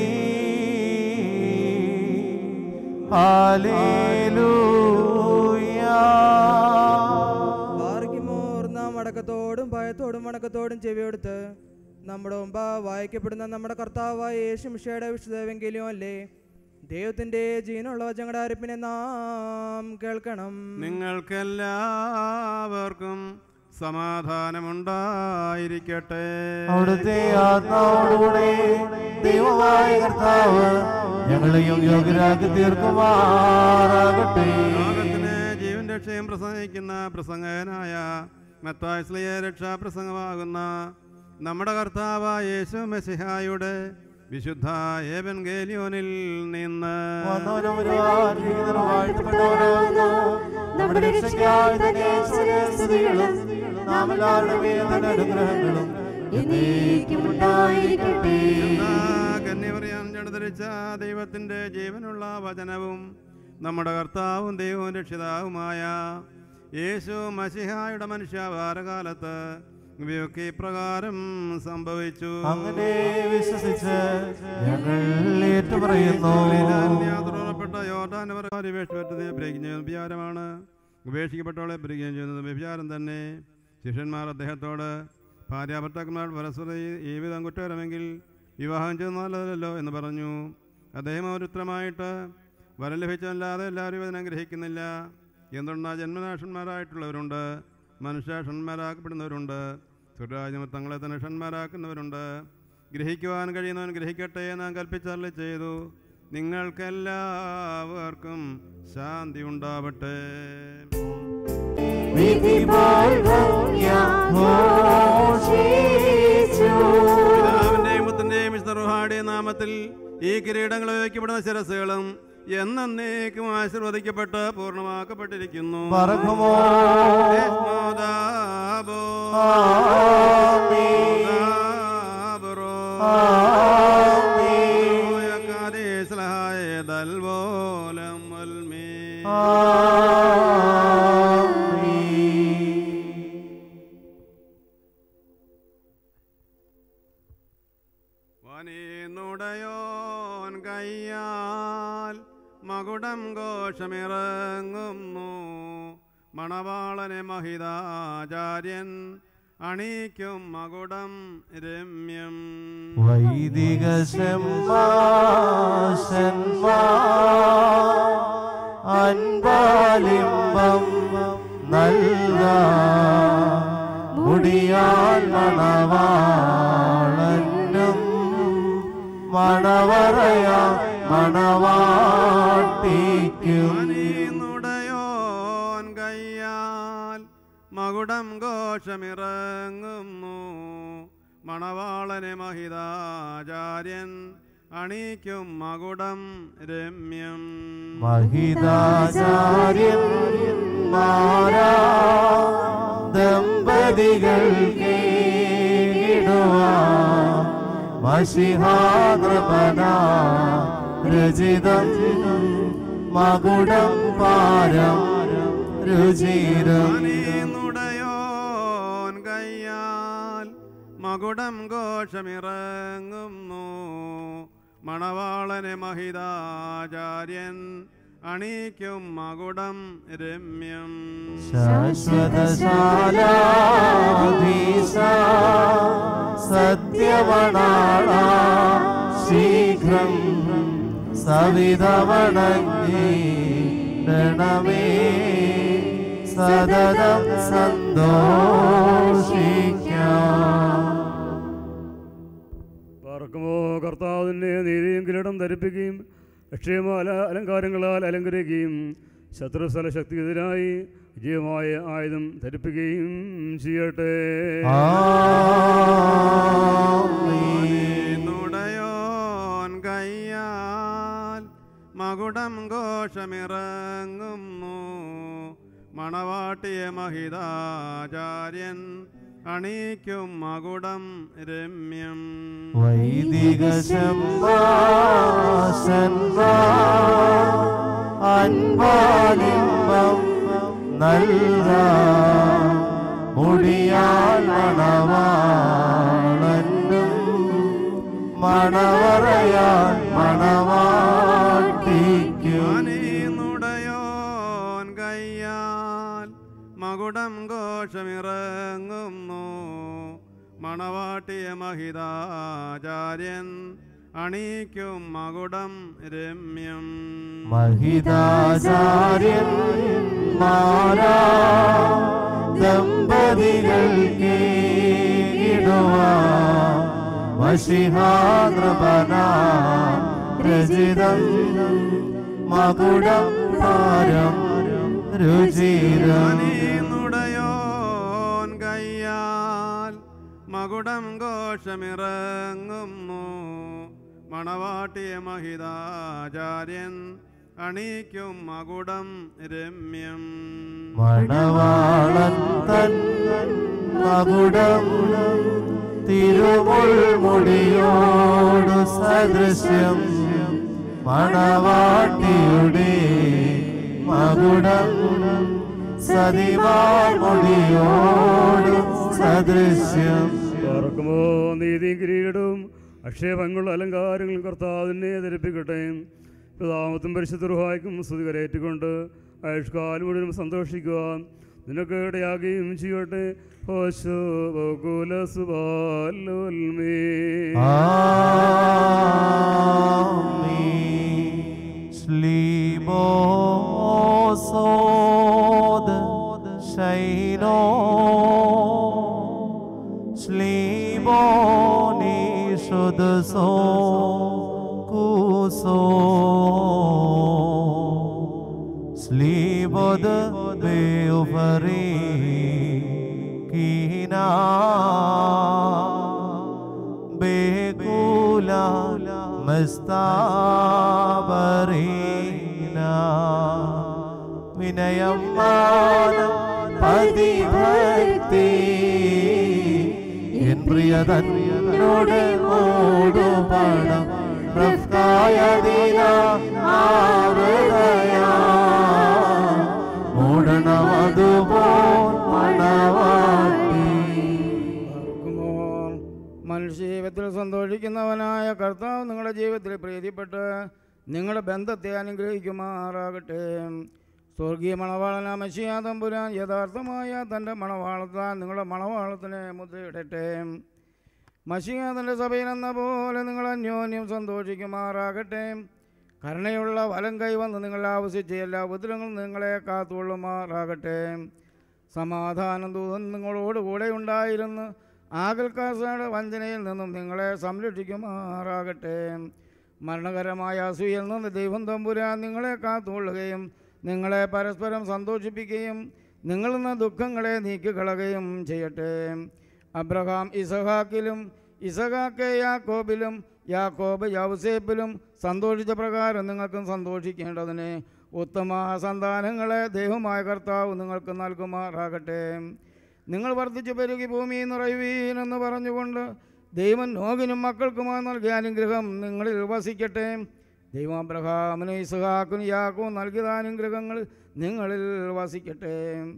ബാർക്കുമോർ നാം അടക്കത്തോടും ഭയത്തോടും വണക്കത്തോടും ചെവിയെടുത്ത് നമ്മുടെ മുമ്പ് വായിക്കപ്പെടുന്ന നമ്മുടെ കർത്താവായ യേശു മിഷയുടെ വിശുദ്ധവെങ്കിലും അല്ലേ ദൈവത്തിൻ്റെ ജീവനുള്ള വചങ്ങളുടെ അരിപ്പിനെ നാം കേൾക്കണം നിങ്ങൾക്കെല്ലാവർക്കും സമാധാനമുണ്ടായിരിക്കട്ടെ അവിടുത്തെ ആത്മാവോടുകൂടെ ദൈവമായ കർത്താവ് ഞങ്ങളെയും യോഗ്യരാക്കി തീർക്കുമാറാകട്ടെ ലോകത്തിന് ജീവൻ രക്ഷയും പ്രസംഗിക്കുന്ന പ്രസംഗകനായ മത്താസ്ലിയ രക്ഷാപ്രസംഗമാകുന്ന നമ്മുടെ കർത്താവ് യേശു മെസ്സിഹായുടെ വിശുദ്ധ ഏവൻഗേലിയോനിൽ നിന്ന് വന്നവനും വരുവാനിരിക്കുന്നവനും വാഴ്ത്തപ്പെട്ടവനാകുന്നു. നമ്മുടെ രക്ഷയ്ക്കായി തന്നെ സ്തുതികളും നാം എല്ലാവരുടെ മേലും തന്നെ അനുഗ്രഹങ്ങളും എന്നേക്കും ഉണ്ടായിരിക്കട്ടെ കന്യമറിയാൻ ജനധരിച്ച ദൈവത്തിൻ്റെ ജീവനുള്ള വചനവും നമ്മുടെ കർത്താവും ദൈവവും രക്ഷിതാവുമായ യേശു മസിഹായുടെ മനുഷ്യാഭാരകാലത്ത് ഇവയൊക്കെ ഇപ്രകാരം സംഭവിച്ചു അങ്ങനെ വിശ്വസിച്ച് ഞങ്ങൾ ഏറ്റുപറയുന്നു യാത്രപ്പെട്ട യോർദാൻ ഉപേക്ഷിപ്പറ്റത് ബ്രേക്കിംഗ് വ്യഭിചാരമാണ് ഉപേക്ഷിക്കപ്പെട്ടവളെ ബ്രേക്കിംഗ് ചെയ്യുന്നത് വ്യഭിചാരം തന്നെ ശിഷ്യന്മാർ അദ്ദേഹത്തോട് ഭാര്യാഭർത്താക്കന്മാർ പരസ്പര ഈ വിധം കുറ്റകരമെങ്കിൽ വിവാഹം ചെയ്യുന്നത് നല്ലതല്ലോ എന്ന് പറഞ്ഞു അദ്ദേഹം അവർ ഉത്തരമായിട്ട് വരം ലഭിച്ചല്ലാതെ എല്ലാവരും ഇതിനെ ഗ്രഹിക്കുന്നില്ല എന്തുകൊണ്ടാ ജന്മനാഷന്മാരായിട്ടുള്ളവരുണ്ട് മനുഷ്യഷന്മാരാക്കപ്പെടുന്നവരുണ്ട് സുരാജ്യമ തങ്ങളെ തന്നെ ഷന്മാരാക്കുന്നവരുണ്ട് ഗ്രഹിക്കുവാൻ കഴിയുന്നവൻ ഗ്രഹിക്കട്ടെ എന്ന് നാം കൽപ്പിച്ചറിൽ ചെയ്തു നിങ്ങൾക്കെല്ലാവർക്കും ശാന്തി ഉണ്ടാവട്ടെ പിതാവിന്റെയും പുത്രന്റെയും വിശുദ്ധറുഹാടിയ നാമത്തിൽ ഈ കിരീടങ്ങൾ വയ്ക്കപ്പെടുന്ന ശിരസുകളും എന്നേക്കും ആശീർവദിക്കപ്പെട്ട് പൂർണ്ണമാക്കപ്പെട്ടിരിക്കുന്നു പറക്കുമോ? യേശുദാബോ. ദാബറോ. ോയക്കാരീസ്ലഹായ ദൽവോലം വൽമീ. വനീന്നുടയോൻ കയ്യാൽ മകുടം ഘോഷമിറങ്ങുന്നു മണവാളനെ മഹിതാചാര്യൻ അണിക്കും മകുടം രമ്യം വൈദിക അൻപാലിംബം നൽക മുടിയാൽ മണവാളനും മണവറയ മണവാട്ടിക്കും നുടയോൻ കയ്യാൽ മകുടം ഘോഷമിറങ്ങുന്നു മണവാളനെ മഹിതാചാര്യൻ അണിക്കും മകുടം രമ്യം മഹിതാചാര്യൻ മാരാ ദമ്പതികൾ മഷിഹാദ്രപന രചിതം മകുടം പാരം രുചിരം നുടയോൻ കയ്യാൽ മകുടം ഘോഷമിറങ്ങുന്നു മണവാളനെ മഹിതാചാര്യൻ അണിക്കും മകുടം രമ്യം ശാശ്വതശാലാധീശ സത്യമണാള ശീഘ്രം സവിധമണങ്ങീടണമേ സതതം സന്തോഷിക്കാം പാർക്കുമോ കർത്താവിൻ്റെ നീതിയും കിരീടം ധരിപ്പിക്കുകയും ലക്ഷ്യമാല അലങ്കാരങ്ങളാൽ അലങ്കരിക്കുകയും ശത്രുസ്ഥല ശക്തിക്കെതിരായി വിജയമായ ആയുധം ധരിപ്പിക്കുകയും ചെയ്യട്ടെ നുടയോൻ കയ്യാൽ മകുടം ഘോഷമിറങ്ങുന്നു മണവാട്ടിയ മഹിതാചാര്യൻ അണിക്കും മകുടം രമ്യം വൈദിക അൻപാലിംബം നൽക മുടിയാൽ മണവാളനും മണവറയാൽ മണവാട്ടിക്കും നുടയോൻ കയ്യാൽ മകുടം ഘോഷമിറങ്ങുന്നു മണവാട്ടിയ മഹിതാചാര്യൻ അണിക്കും മകുടം രമ്യം മഹിതാചാര്യൻ മാരാ ദമ്പതികൾക്കിടുവാൻ വശിഹാദ്രപന രചിതം മകുടം പാരം രുചിരം നുടയോൻ കയ്യാൽ മകുടം ഘോഷമിറങ്ങുന്നു മണവാട്ടിയ മഹിതാചാര്യൻ അണിക്കും മകുടം രമ്യം മണവാളൻ തൻ മകുടം തിരുമുൾമുടിയോടു സദൃശ്യം മണവാട്ടിയുടെ മകുടം സതിമാർമുടിയോടു സദൃശ്യം പാർക്കുമോ നീതിയും കിരീടവും അക്ഷേപങ്ങളും അലങ്കാരങ്ങളും കർത്താവിനെ ധരിപ്പിക്കട്ടെ പിതാമത്തും പരിശുദ്ധ റുഹായ്ക്കും സ്തുതി കരയേറ്റുകൊണ്ട് ആയുഷ്കാലം മുഴുവനും സന്തോഷിക്കുക നിനക്ക് ഇടയാകുകയും ചെയ്യട്ടെ ഹോശോ ബഹുകുല സുബാലോൽമേ ശ്ലീബോസോദ ശൈനോ ശ്ലീബോനീഷുദസോ കൂസോ ശ്ലീബോദ ബേഉഫറി കീനാ ബേകൂല മസ്താബറീന വിനയം മാനം പതിഭക്തി എൻ പ്രിയതന്നോട് ഓടുപണം പ്രഫ്കായതിന ആവൃതയാ ഓടണമതുപോൽ മണവാട്ടി മനുഷ്യജീവിതത്തിൽ സന്തോഷിക്കുന്നവനായ കർത്താവ് നിങ്ങളുടെ ജീവിതത്തിൽ പ്രീതിപ്പെട്ട് നിങ്ങളുടെ ബന്ധത്തെ അനുഗ്രഹിക്കുമാറാകട്ടെ സ്വർഗീയ മണവാളന മഷിയാതമ്പുരാൻ യഥാർത്ഥമായ തൻ്റെ മണവാളത്താൽ നിങ്ങളുടെ മണവാളത്തിനെ മുദ്രയിടട്ടെ മഷിയാതൻ്റെ സഭയിൽ എന്ന പോലെ നിങ്ങൾ അന്യോന്യം സന്തോഷിക്കുമാറാകട്ടെ കരുണയുള്ള വലം കൈവന്ന് നിങ്ങൾ ആവശ്യിച്ച എല്ലാ ഉപദ്രവങ്ങളും നിങ്ങളെ കാത്തുകൊള്ളുമാറാകട്ടെ സമാധാനം ദൂതൻ നിങ്ങളോട് കൂടെ ഉണ്ടായിരുന്നു ആകൽക്കാസയുടെ വഞ്ചനയിൽ നിന്നും നിങ്ങളെ സംരക്ഷിക്കുമാറാകട്ടെ മരണകരമായ അസൂയിൽ നിന്ന് ദൈവം തമ്പുരാൻ നിങ്ങളെ കാത്തുകൊള്ളുകയും നിങ്ങളെ പരസ്പരം സന്തോഷിപ്പിക്കുകയും നിങ്ങളിൽ നിന്ന് ദുഃഖങ്ങളെ നീക്കിക്കളയുകയും ചെയ്യട്ടെ അബ്രഹാം ഇസഹാക്കിലും ഇസഹാക്ക് യാക്കോബിലും യാക്കോബ് യൗസേപ്പിലും സന്തോഷിച്ച പ്രകാരം നിങ്ങൾക്കും സന്തോഷിക്കേണ്ടതിന് ഉത്തമ സന്താനങ്ങളെ ദൈവമായ കർത്താവ് നിങ്ങൾക്ക് നൽകുമാറാകട്ടെ നിങ്ങൾ വർദ്ധിച്ചു പെരുകി ഭൂമി നിറയുവീനെന്ന് പറഞ്ഞുകൊണ്ട് ദൈവം നോകിനും മക്കൾക്കുമായി നൽകിയ അനുഗ്രഹം നിങ്ങളിൽ വസിക്കട്ടെ ദൈവം അബ്രഹാമിനും ഇസ്ഹാക്കിനും യാക്കും നൽകിയ അനുഗ്രഹങ്ങൾ നിങ്ങളിൽ വസിക്കട്ടെ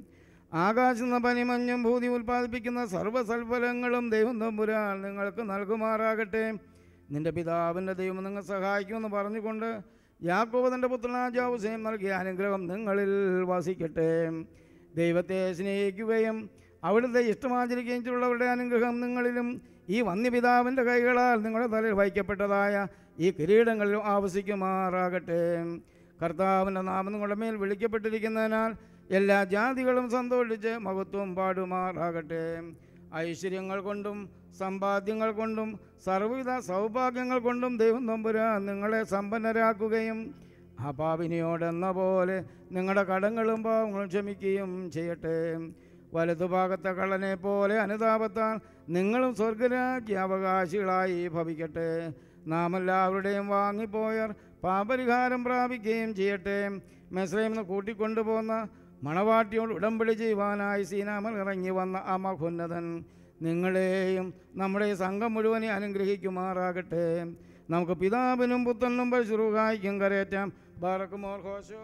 ആകാശം പനിമഞ്ഞും ഭൂതി ഉൽപ്പാദിപ്പിക്കുന്ന സർവ്വസൽഫലങ്ങളും ദൈവം തമ്പുരാൻ നിങ്ങൾക്ക് നൽകുമാറാകട്ടെ നിന്റെ പിതാവിൻ്റെ ദൈവം നിങ്ങൾ സഹായിക്കുമെന്ന് പറഞ്ഞുകൊണ്ട് യാക്കോബ് തൻ്റെ പുത്രനാജാവുസേം നൽകിയ അനുഗ്രഹം നിങ്ങളിൽ വസിക്കട്ടെ ദൈവത്തെ സ്നേഹിക്കുകയും അവിടുത്തെ ഇഷ്ടമാചരിക്കുകയും ചെയ്തുള്ളവരുടെ അനുഗ്രഹം നിങ്ങളിലും ഈ വന്യപിതാവിൻ്റെ കൈകളാൽ നിങ്ങളുടെ തലയിൽ വഹിക്കപ്പെട്ടതായ ഈ കിരീടങ്ങളിലും ആവസിക്കുമാറാകട്ടെ കർത്താവിൻ്റെ നാമം നിങ്ങളുടെ മേൽ വിളിക്കപ്പെട്ടിരിക്കുന്നതിനാൽ എല്ലാ ജാതികളും സന്തോഷിച്ച് മഹത്വം പാടുമാറാകട്ടെ ഐശ്വര്യങ്ങൾ കൊണ്ടും സമ്പാദ്യങ്ങൾ കൊണ്ടും സർവ്വവിധ സൗഭാഗ്യങ്ങൾ കൊണ്ടും ദൈവം തമ്പുരാൻ നിങ്ങളെ സമ്പന്നരാക്കുകയും ആ പാപിനിയോടെന്ന പോലെ നിങ്ങളുടെ കടങ്ങളും പാവങ്ങളും ക്ഷമിക്കുകയും ചെയ്യട്ടെ വലതുഭാഗത്തെ കള്ളനെ പോലെ അനുതാപത്താൽ നിങ്ങളും സ്വർഗരാജ്യ അവകാശികളായി ഭവിക്കട്ടെ നാം എല്ലാവരുടെയും വാങ്ങിപ്പോയർ പാപരിഹാരം പ്രാപിക്കുകയും ചെയ്യട്ടെ മെസ്രയിൽ നിന്ന് കൂട്ടിക്കൊണ്ടുപോകുന്ന മണവാട്ടിയോട് ഉടമ്പടി ചെയ്യുവാനായി സീനാമൽ ഇറങ്ങി വന്ന ആ മഹോന്നതൻ നിങ്ങളെയും നമ്മുടെ സംഘം മുഴുവനെ അനുഗ്രഹിക്കുമാറാകട്ടെ നമുക്ക് പിതാവിനും പുത്രനും പരിശുറുകായിക്കും കരയേറ്റാം ബാറക്കുമോർ ഹോശോ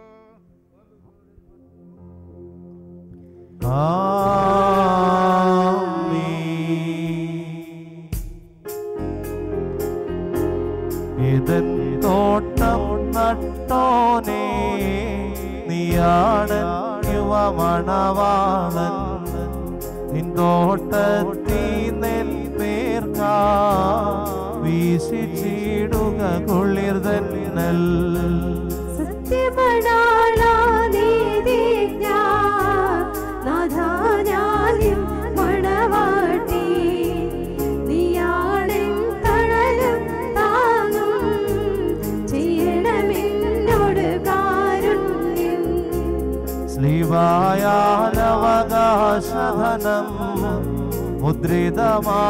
ഇതൻ തോട്ടം നട്ടോനേ നീയാണ് യുവമണവാളൻ നിൻ തോട്ടത്തി നെൽപേർക്കാ വീശിച്ചിടുക കുളിർതൻ നെൽ സത്യമണാളാ നീതിജ്ഞാ നാഥാ ഞാൻ മുദ്രിതമാ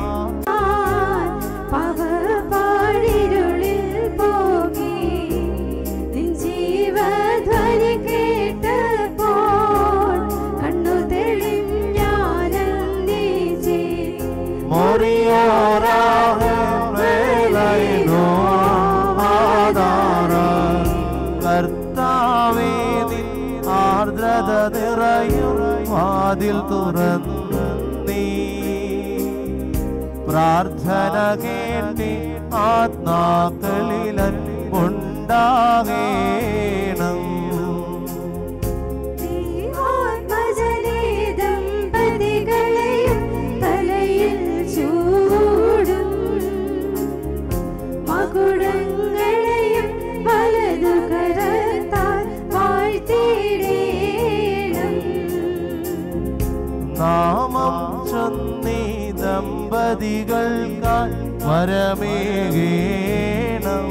പാഴിരുളിൽ പോകി നിൻ ജീവധ്വനി കേട്ടപ്പോൾ കണ്ണു തെളിഞ്ഞാനന്ദിച്ചേ മോറിയോറാഹെ മേലൈനോ ആധാര കർത്താവേ നിൻ ആർദ്രത നിറയും വാതിൽ തുറന്നു നീ പ്രാർത്ഥന കേട്ടി ആത്മാക്കളിലൻ ഉണ്ടാകേണം ആത്മജനേ ദമ്പതികളെയും തലയിൽ ചൂടും മകുടങ്ങളെയും വലതു കരത്താൽ വാഴ്ത്തിയിടേണം നാമം ചൊന്നീ ദമ്പതികൾക്കാൽ വരമേകേണം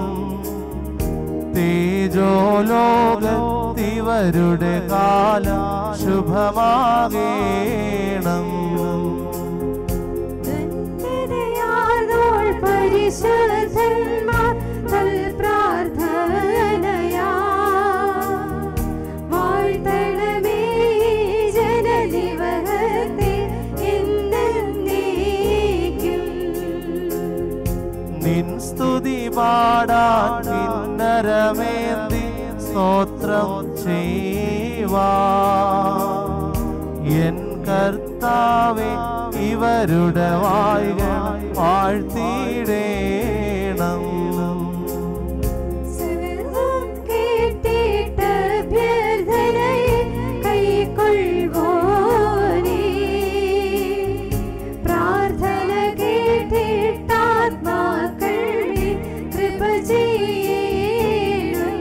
തേജോലോകത്തിവരുടെ കാലം ശുഭമാകേണം ധന്യതയാർന്നോൾ പരിശുദ്ധന്മാർ തൽ പ്രാർത്ഥനയാ വാഴ്ത്തണമേ ജനനിവഹത്തെ എന്നേക്കും നിൻ സ്തുതി പാടാൻ കിന്നരമേന്തി സ്തോത്രം ചെയ്യുവാ എൻ കർത്താവെ ഇവരുടെ വായുകൾ വാഴ്ത്തിയിടേണം സർവ്വം കേട്ടിട്ട് അഭ്യർത്ഥനയെ കൈക്കൊള്ളുവോനേ. പ്രാർത്ഥന കേട്ടിട്ടാത്മാക്കളുടെ കൃപ ചെയ്യണം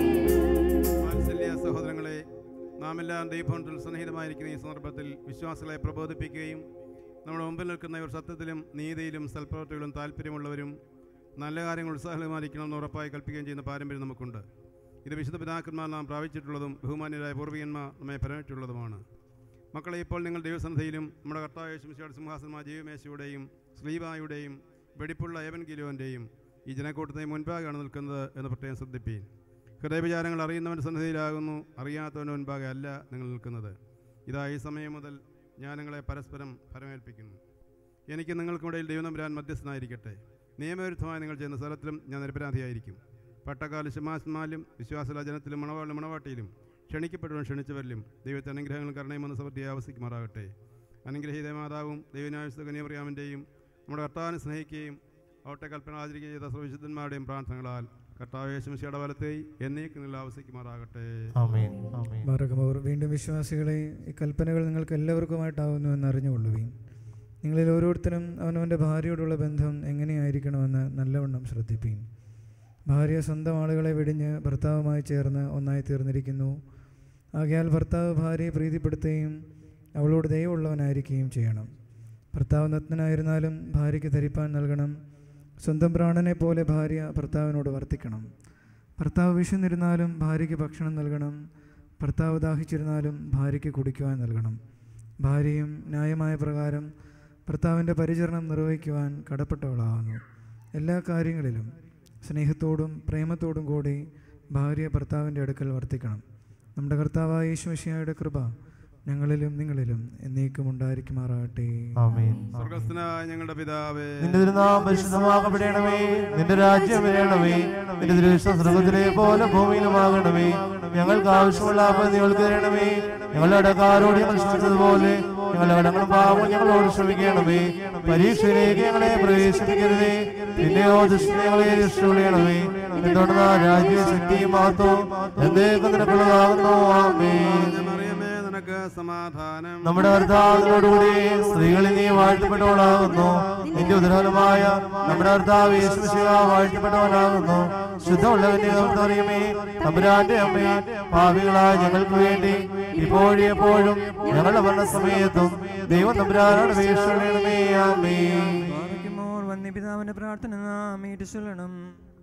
വാത്സല്യ സഹോദരങ്ങളെ നാം എല്ലാം ദൈവത്തിൽ സന്നിഹിതമായിരിക്കുന്ന ഈ സന്ദർഭത്തിൽ വിശ്വാസികളെ പ്രബോധിപ്പിക്കുകയും നമ്മുടെ മുമ്പിൽ നിൽക്കുന്ന ഇവർ സത്യത്തിലും നീതിയിലും സൽപ്രവർത്തികളും താല്പര്യമുള്ളവരും നല്ല കാര്യങ്ങൾ ഉത്സാഹമായിരിക്കണമെന്ന് ഉറപ്പായി കൽപ്പിക്കുകയും ചെയ്യുന്ന പാരമ്പര്യം നമുക്കുണ്ട് ഇത് വിശുദ്ധ പിതാക്കന്മാർ നാം പ്രാപിച്ചിട്ടുള്ളതും ബഹുമാന്യരായ പൂർവികന്മാർ നമ്മെ പരമിട്ടുള്ളതുമാണ് മക്കളെ ഇപ്പോൾ നിങ്ങൾ ദൈവസന്ധിയിലും നമ്മുടെ കർത്താവ് യേശുമിശിയുടെ സിംഹാസനമായ ജീവമേശയുടെയും ശ്രീബായുടെയും വെടിപ്പുള്ള ഏവൻ കിലോൻ്റെയും ഈ ജനക്കൂട്ടത്തെ മുൻപാകെയാണ് നിൽക്കുന്നത് എന്ന് പ്രത്യേകം ശ്രദ്ധിപ്പീൻ ഹൃദയവിചാരങ്ങൾ അറിയുന്നവൻ്റെ സന്നിധിയിലാകുന്നു അറിയാത്തവൻ്റെ മുൻപാകെ അല്ല നിങ്ങൾ നിൽക്കുന്നത് ഇതാ ഈ സമയം മുതൽ ഞാൻ നിങ്ങളെ പരസ്പരം ഫലമേൽപ്പിക്കുന്നു എനിക്ക് നിങ്ങൾക്കിടയിൽ ദൈവനമ്പുരാൻ മധ്യസ്ഥനായിരിക്കട്ടെ നിയമവിരുദ്ധമായി നിങ്ങൾ ചെയ്യുന്ന സ്ഥലത്തിലും ഞാൻ നിരപരാധിയായിരിക്കും പട്ടക്കാല ശമാസ്മാലും വിശ്വാസല ജനത്തിലും മണവാളിലും മണവാട്ടിയിലും ക്ഷണിക്കപ്പെടുവാൻ ക്ഷണിച്ചവരിലും ദൈവത്തെ അനുഗ്രഹങ്ങളും കരുണയും വന്ന സമൃദ്ധിയെ ആവസിക്കുമാറാകട്ടെ അനുഗ്രഹീത മാതാവും ദൈവനായുസ്ത കന്യാപ്രിയാമൻ്റെയും നമ്മുടെ കർത്താവിനെ സ്നേഹിക്കുകയും അവിട്ടെ കൽപ്പന ആചരിക്കുകയും ചെയ്ത സർവവിശുദ്ധന്മാരുടെയും പ്രാർത്ഥനകളാൽ കർത്താവ് യേശുമിശിയുടെ ബലത്തെയും എന്നേക്കും നിങ്ങൾ ആവസിക്കുമാറാകട്ടെ ആമേൻ ആമേൻ ബാറകമോർ വീണ്ടും വിശ്വാസികളെ ഈ കൽപ്പനകൾ നിങ്ങൾക്ക് എല്ലാവർക്കുമായിട്ടാവുന്നു എന്ന് അറിഞ്ഞുകൊള്ളുവീൻ നിങ്ങളിൽ ഓരോരുത്തരും അവനവൻ്റെ ഭാര്യയോടുള്ള ബന്ധം എങ്ങനെയായിരിക്കണമെന്ന് നല്ലവണ്ണം ശ്രദ്ധിപ്പീൻ ഭാര്യ സ്വന്തം ആളുകളെ വെടിഞ്ഞ് ഭർത്താവുമായി ചേർന്ന് ഒന്നായി തീർന്നിരിക്കുന്നു ആകയാൽ ഭർത്താവ് ഭാര്യയെ പ്രീതിപ്പെടുത്തുകയും അവളോട് ദയവുള്ളവനായിരിക്കുകയും ചെയ്യണം ഭർത്താവ് നഗ്നനായിരുന്നാലും ഭാര്യയ്ക്ക് ധരിപ്പാൻ നൽകണം സ്വന്തം പ്രാണനെ പോലെ ഭാര്യ ഭർത്താവിനോട് വർത്തിക്കണം ഭർത്താവ് വിശന്നിരുന്നാലും ഭാര്യയ്ക്ക് ഭക്ഷണം നൽകണം ഭർത്താവ് ദാഹിച്ചിരുന്നാലും ഭാര്യയ്ക്ക് കുടിക്കുവാൻ നൽകണം ഭാര്യയും ന്യായമായ പ്രകാരം ഭർത്താവിൻ്റെ പരിചരണം നിർവഹിക്കുവാൻ കടപ്പെട്ടവളാകുന്നു എല്ലാ കാര്യങ്ങളിലും സ്നേഹത്തോടും പ്രേമത്തോടും കൂടി ഭാര്യ ഭർത്താവിൻ്റെ അടുക്കൽ വർത്തിക്കണം നമ്മുടെ കർത്താവായ യേശുമിശിയായുടെ കൃപ ഞങ്ങളിലും നിങ്ങളിലും എന്നേക്കും ഉണ്ടായിരിക്കുമാറാകട്ടെ ആമേൻ സ്വർഗസ്ഥനായ ഞങ്ങളുടെ പിതാവേ നിന്റെ തിരുനാമം പരിശുദ്ധമാക്കപ്പെടണമേ നിന്റെ രാജ്യം വരണമേ നിന്റെ തിരുവിഷ്ടം സ്വർഗത്തിലെ പോലെ ഭൂമിയിലുമാകണമേ ഞങ്ങൾക്ക് ആവശ്യമുള്ള അപ്പം ഞങ്ങൾക്ക് തരണമേ ഞങ്ങളുടെ അടക്കാരോട് ഞങ്ങൾ ക്ഷമിച്ചതുപോലെ ഞങ്ങളുടെ കടങ്ങളും പാവം ഞങ്ങളോട് ക്ഷമിക്കണമേ പരീക്ഷയിലേക്ക് ഞങ്ങളെ പ്രവേശിപ്പിക്കരുതേ പിന്നെയോ ദുഷ്ടനെ ഞങ്ങളെ രക്ഷപ്പെടണമേ എന്തുകൊണ്ടാ രാജ്യ ശക്തിയും മഹത്വവും എന്നേക്കും നിനക്കുള്ളതാകുന്നു ആമേ മറിയമേ നിനക്ക് സമാധാനം നമ്മുടെ കർത്താവിനോടുകൂടി സ്ത്രീകളിൽ നീ വാഴ്ത്തപ്പെട്ടവളാകുന്നു നിന്റെ ഉദരഫലമായ നമ്മുടെ കർത്താവ് യേശുശിവ വാഴ്ത്തപ്പെട്ടവനാകുന്നു ശുദ്ധമുള്ളവന്റെ കർത്തറിയമേ തമ്പുരാന്റെ അമ്മേ ഭാവികളായ ഞങ്ങൾക്ക് വേണ്ടി ഇപ്പോഴും എപ്പോഴും ഞങ്ങളുടെ മരണസമയത്തും ദൈവം തമ്പുരാനോട് വീക്ഷണമേ ആമേ വന്യപിതാവിന്റെ പ്രാർത്ഥന നാം ഏറ്റു ചൊല്ലണം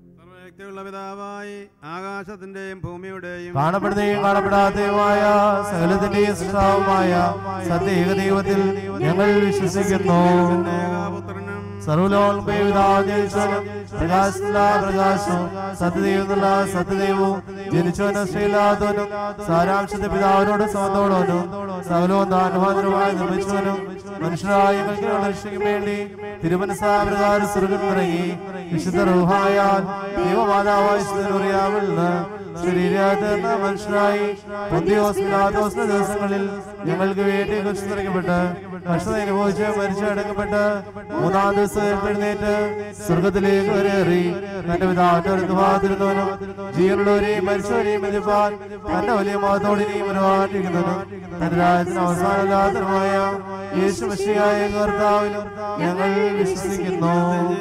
ശക്തിയുള്ള പിതാവായി ആകാശത്തിന്റെയും ഭൂമിയുടെയും കാണപ്പെടുന്നതും കാണപ്പെടാത്തതുമായ സകലത്തിന്റെയും സൃഷ്ടാവുമായ സത്യേക ദൈവത്തിൽ ഞങ്ങൾ വിശ്വസിക്കുന്നു സർവലോകനും പ്രകാശത്തിലുള്ള പ്രകാശവും സത്യദൈവത്തിലുള്ള സത്യദൈവവും ജനിച്ചവനും ശ്രീലാതവനും സാരാംശത്തെ പിതാവിനോട് സമത്തോടവനും സകലവും ദാനവാദനമായി നിർമ്മിച്ചവനും മനുഷ്യരായ ഞങ്ങൾക്ക് രക്ഷയ്ക്ക് വേണ്ടി തിരുമനസാപ്രകാരം സ്വർഗം ഇറങ്ങി വിശുദ്ധ റൂഹായാൽ ദൈവമാതാവായ അറിയാവുന്ന ശരീരത്തിർന്ന മനുഷ്യരായി പൊന്തിയോസ് പിലാത്തോസിന്റെ ദിവസങ്ങളിൽ ഞങ്ങൾക്ക് വേണ്ടി കുറിച്ചിറക്കപ്പെട്ട് കഷ്ടത അനുഭവിച്ച് മരിച്ചടക്കപ്പെട്ട് മൂന്നാം ദിവസം എഴുന്നേറ്റ് സ്വർഗത്തിലേക്ക് കയറി തന്റെ പിതാവിന്റെ ഒരു ഭാഗത്തിരുന്നവനും ജീവനുള്ളവരെയും മരിച്ചവരെയും എതിർപ്പാൻ തന്റെ വലിയ മഹത്തോടിനെയും ഒരുപാടിരിക്കുന്നവനും തന്റെ രാജ്യത്തിന് അവസാനമില്ലാത്തതുമായ യേശു മഷിയായ കർത്താവിലും ഞങ്ങൾ വിശ്വസിക്കുന്നു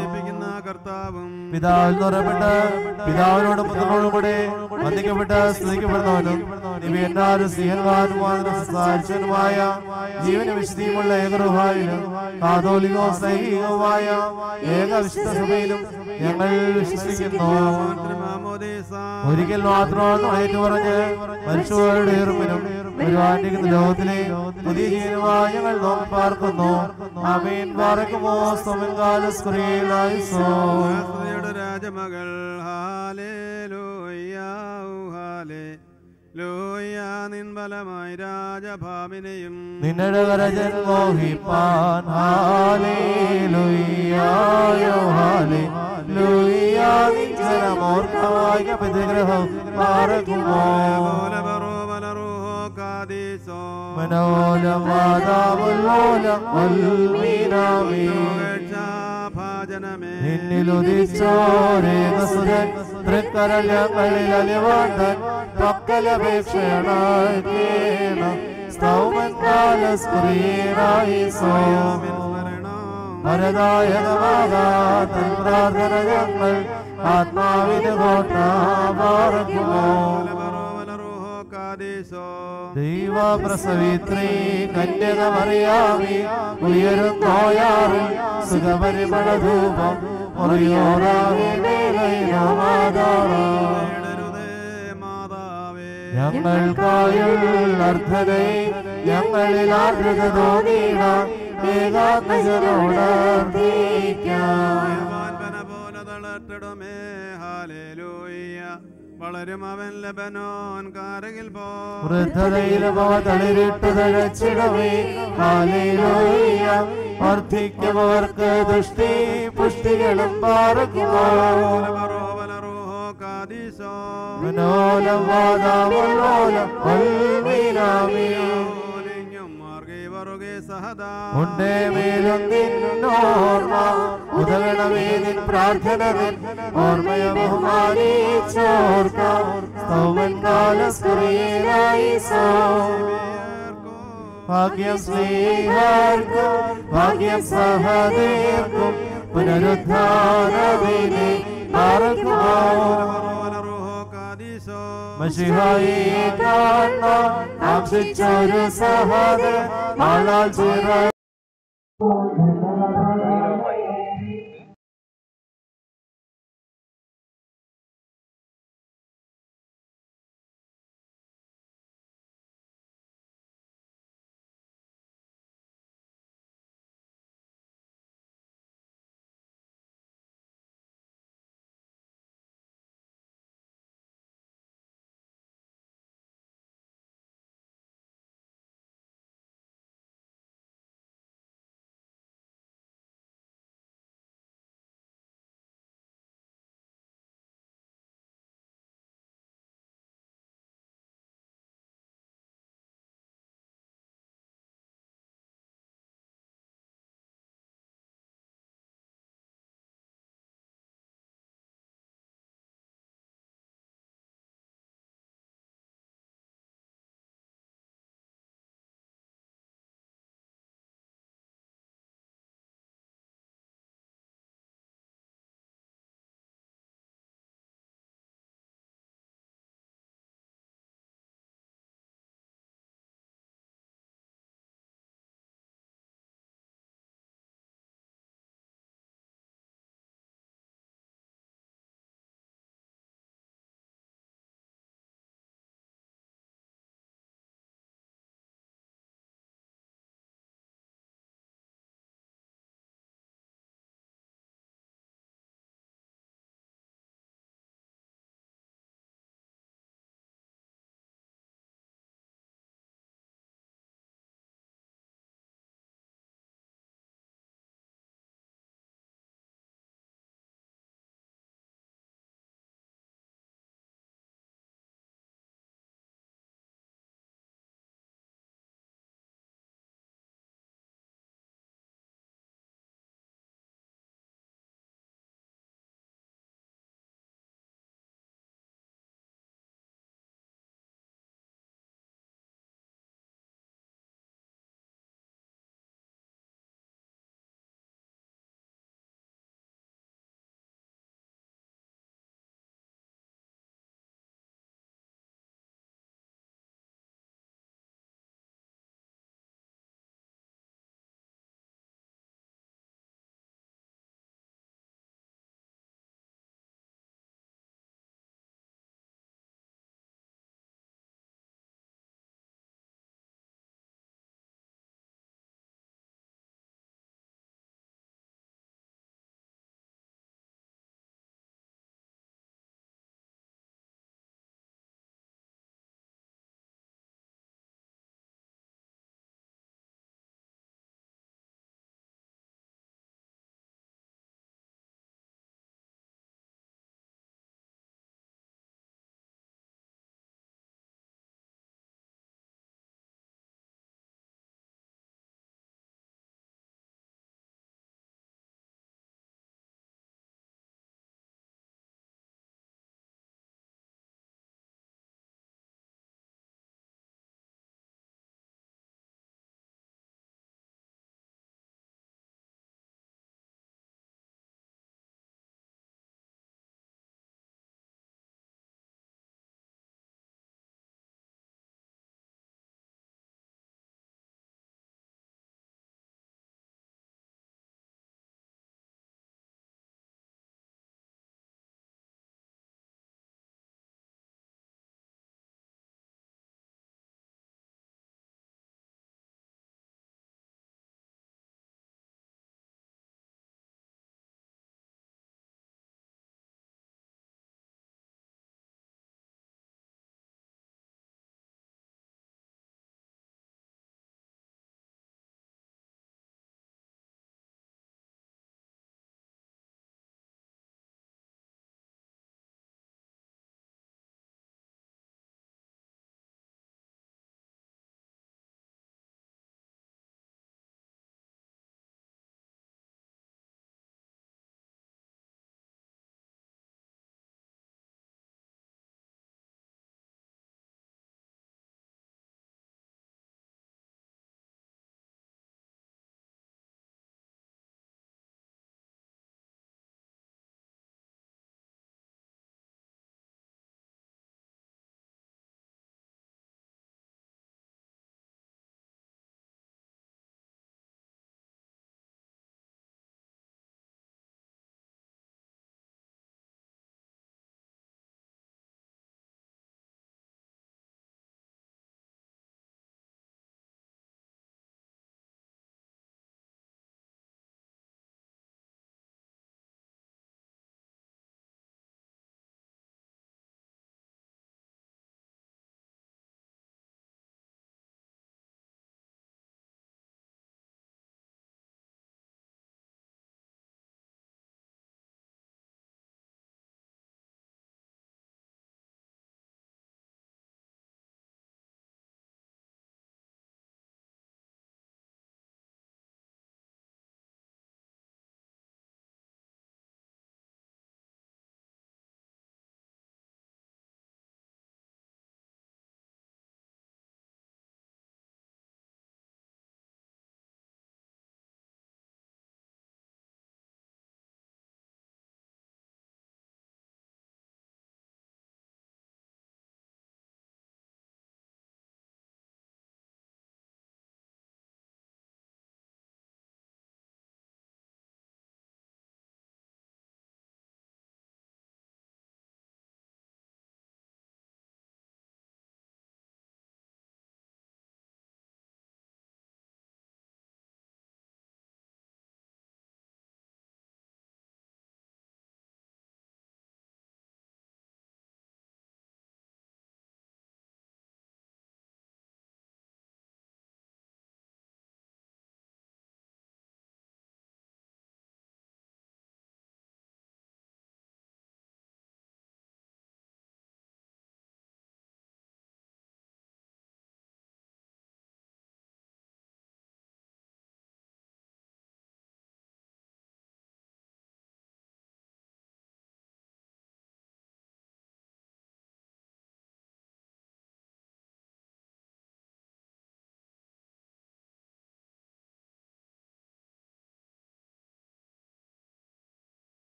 പിതാവിൽ നിറപ്പെട്ട് പിതാവിനോടും പുത്രനോടും കൂടെ വന്ദിക്കപ്പെട്ട് സ്തുതിക്കപ്പെടുന്നവനും നിവേണ്ടാരും സ്നേഹന്മാരും സംസാരിച്ചവനുമായ ജീവന വിശുദ്ധിയുമുള്ള ഏകറുഹായിലും കാതോലികോ സൈഹികവുമായ ഏക വിശുദ്ധ സഭയിലും ഞങ്ങൾ വിശ്വസിക്കുന്നു ഒരിക്കൽ മാത്രമാണ് ഏറ്റു പറഞ്ഞ് മനുഷ്യരുടെ ഏറുമിനും പരിപാലിക്കുന്ന ലോകത്തിലെ പുതിയ ജീവനുമായി ഞങ്ങൾ നോക്കി പാർക്കുന്നു അമീൻ പാർക്കുമോ സ്വമൻകാലസ് യുടെ രാജമകൾ ഹാലേ ഹാലേ ലോയ നിൻ ബലമായി രാജഭാമിനെയും നിന്നയുടെ കരജൻ മോഹിപ്പാൻ ഹാലേലുയ്യായോ ഹാലേ ലൂയ്യാ നിൻ ജനമോർക്കമായ പിതൃഗ്രഹം പാർക്കുമോ മനോലം മാതാവുല്ലോലം ഉൽമീനാമേ നിന്നിലുദിച്ചോരേകസുരൻ തൃക്കരലങ്ങളിൽ അലിവാണ്ടൻ പക്കലപേക്ഷണായി കേണം സ്തൗമൻ കാലസ്കുറിയേറായി സോമൻ വരദായകമാകാത്തൻ പ്രാർത്ഥന ഞങ്ങൾ ആത്മാവിന് കോട്ട പാർക്കുമോ ദൈവ പ്രസവിത്രീ കന്യക മറിയാമി ഉയരുന്നോയാറിൽ സുഖപരിമള ധൂപം മുറിയോറാവി ഞങ്ങൾക്കായുള്ള അർത്ഥനെ ഞങ്ങളിൽ ആർദ്രത തോന്നിയിട ഏകാത്മജനോട് വളരും അവൻ ലബനോൻ കാരകിൽ പോ വൃദ്ധതയിലുമോ തളിരിട്ടു തഴച്ചിടവേ ഹാലേലൂയ വർദ്ധിക്കുമവർക്ക് ദുഷ്ടി പുഷ്ടികളും പാർക്കുമോ മനോലം വാദാമുള്ളോലം ഉണ്ടേ മേലും നിന്നോർമ്മ ഉദകണമേ നിൻ പ്രാർത്ഥന നിൻ ഓർമ്മയെ ബഹുമാനിച്ചോർക്കാം സ്തൗമൻ കാലസ്കുറിയേരായി സോ ഭാഗ്യം സ്നേഹാർക്കും ഭാഗ്യം സഹദേർക്കും പുനരുദ്ധാരവിനെ പാർക്കുമോ മഷിഹായി കാണാൻ ആശിച്ചൊരു സഹദ ആളാൽ ചിറ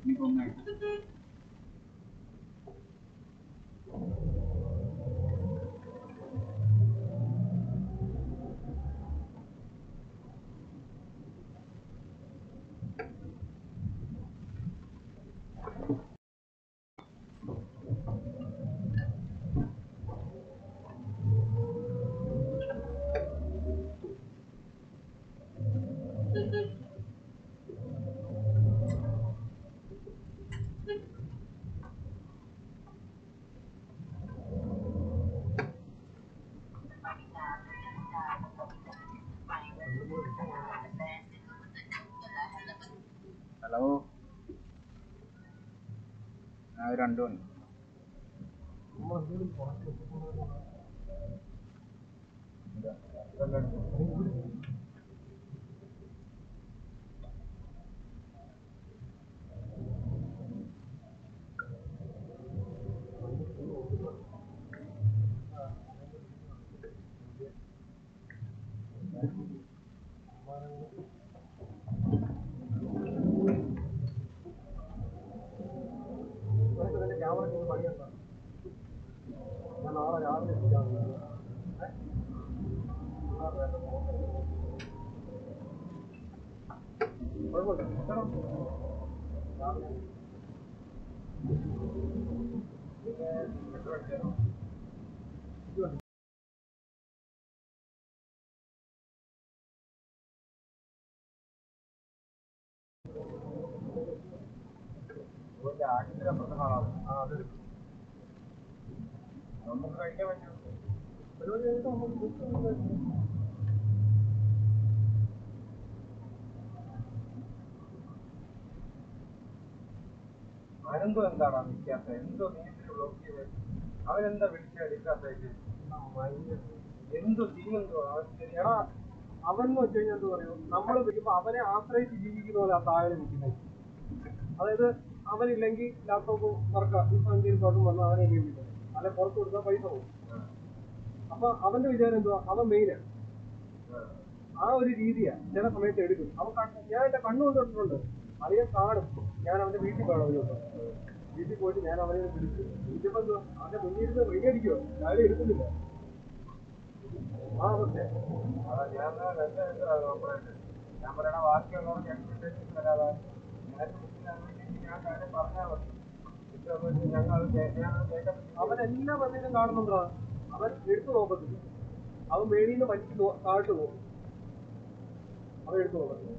ഹലോ ഞാൻ രണ്ടു മണി ഞാൻ നാളെ രാവിലെ എത്തിക്കാം നമുക്ക് കഴിക്കാൻ പറ്റും അവനെന്തോ എന്താടാ നിൽക്കാത്ത എന്തോ നീ ബ്ലോക്ക് ചെയ്ത് അവനെന്താ വിളിച്ചെടുക്കാത്തേക്ക് എന്തോ തീരുന്നോ അവൻ എടാ അവൻ എന്ന് വെച്ച് കഴിഞ്ഞാൽ എന്താ പറയുക നമ്മൾ വിളിക്കുമ്പോൾ അവനെ ആശ്രയിച്ച് ജീവിക്കുന്ന പോലെ ആ താഴെ നിൽക്കുന്നത് അതായത് അവനില്ലെങ്കിൽ ലാപ്ടോപ്പ് വർക്ക് ഇപ്പൊ എന്തെങ്കിലും പ്രോബ്ലം വന്നാൽ അവനെ വിളിക്കുന്നത് അല്ലെ പുറത്ത് കൊടുത്താൽ പൈസ പോകും അപ്പൊ അവന്റെ വിചാരം എന്തുവാ അവൻ മെയിനാണ് ആ ഒരു രീതിയാ ചില സമയത്ത് എടുക്കും അവൻ കണ്ണ് ഞാൻ എന്റെ കണ്ണു കൊണ്ടിട്ടുണ്ട് അറിയാൻ കാണും ഞാൻ അവന്റെ വീട്ടിൽ കാണും ഒരു ദിവസം വീട്ടിൽ പോയിട്ട് ഞാൻ അവനെ വിളിച്ചു വിളിച്ചപ്പോ എന്തുവാ അവന്റെ മുന്നിൽ ഇരുന്ന് റെഡി അടിക്കുവോ ഞാൻ എടുക്കുന്നില്ല ആ അവസ്ഥ അതാ ഞാൻ വെറുതെ എടുത്തതാ നോക്കണേ. ഞാൻ പറയണ ബാക്കിയുള്ളവർക്ക് എക്സ്പെക്ടേഷൻ വരാതെ ഞാൻ വിളിച്ചില്ലാന്നുണ്ടെങ്കിൽ ഞാൻ കാര്യം പറഞ്ഞാൽ മതി ഇതൊന്നും ഞങ്ങൾ അത് കേ- ഞാൻ അത് കേൾക്കാൻ അവൻ എല്ലാ വന്നിട്ടും കാണുന്നുണ്ടോ അവൻ എടുത്തു നോക്കത്തില്ല അവൻ മേളിൽ നിന്ന് വലിച്ച് നോ- താഴ്ത്തു പോകും അവൻ എടുത്തു നോക്കത്തില്ല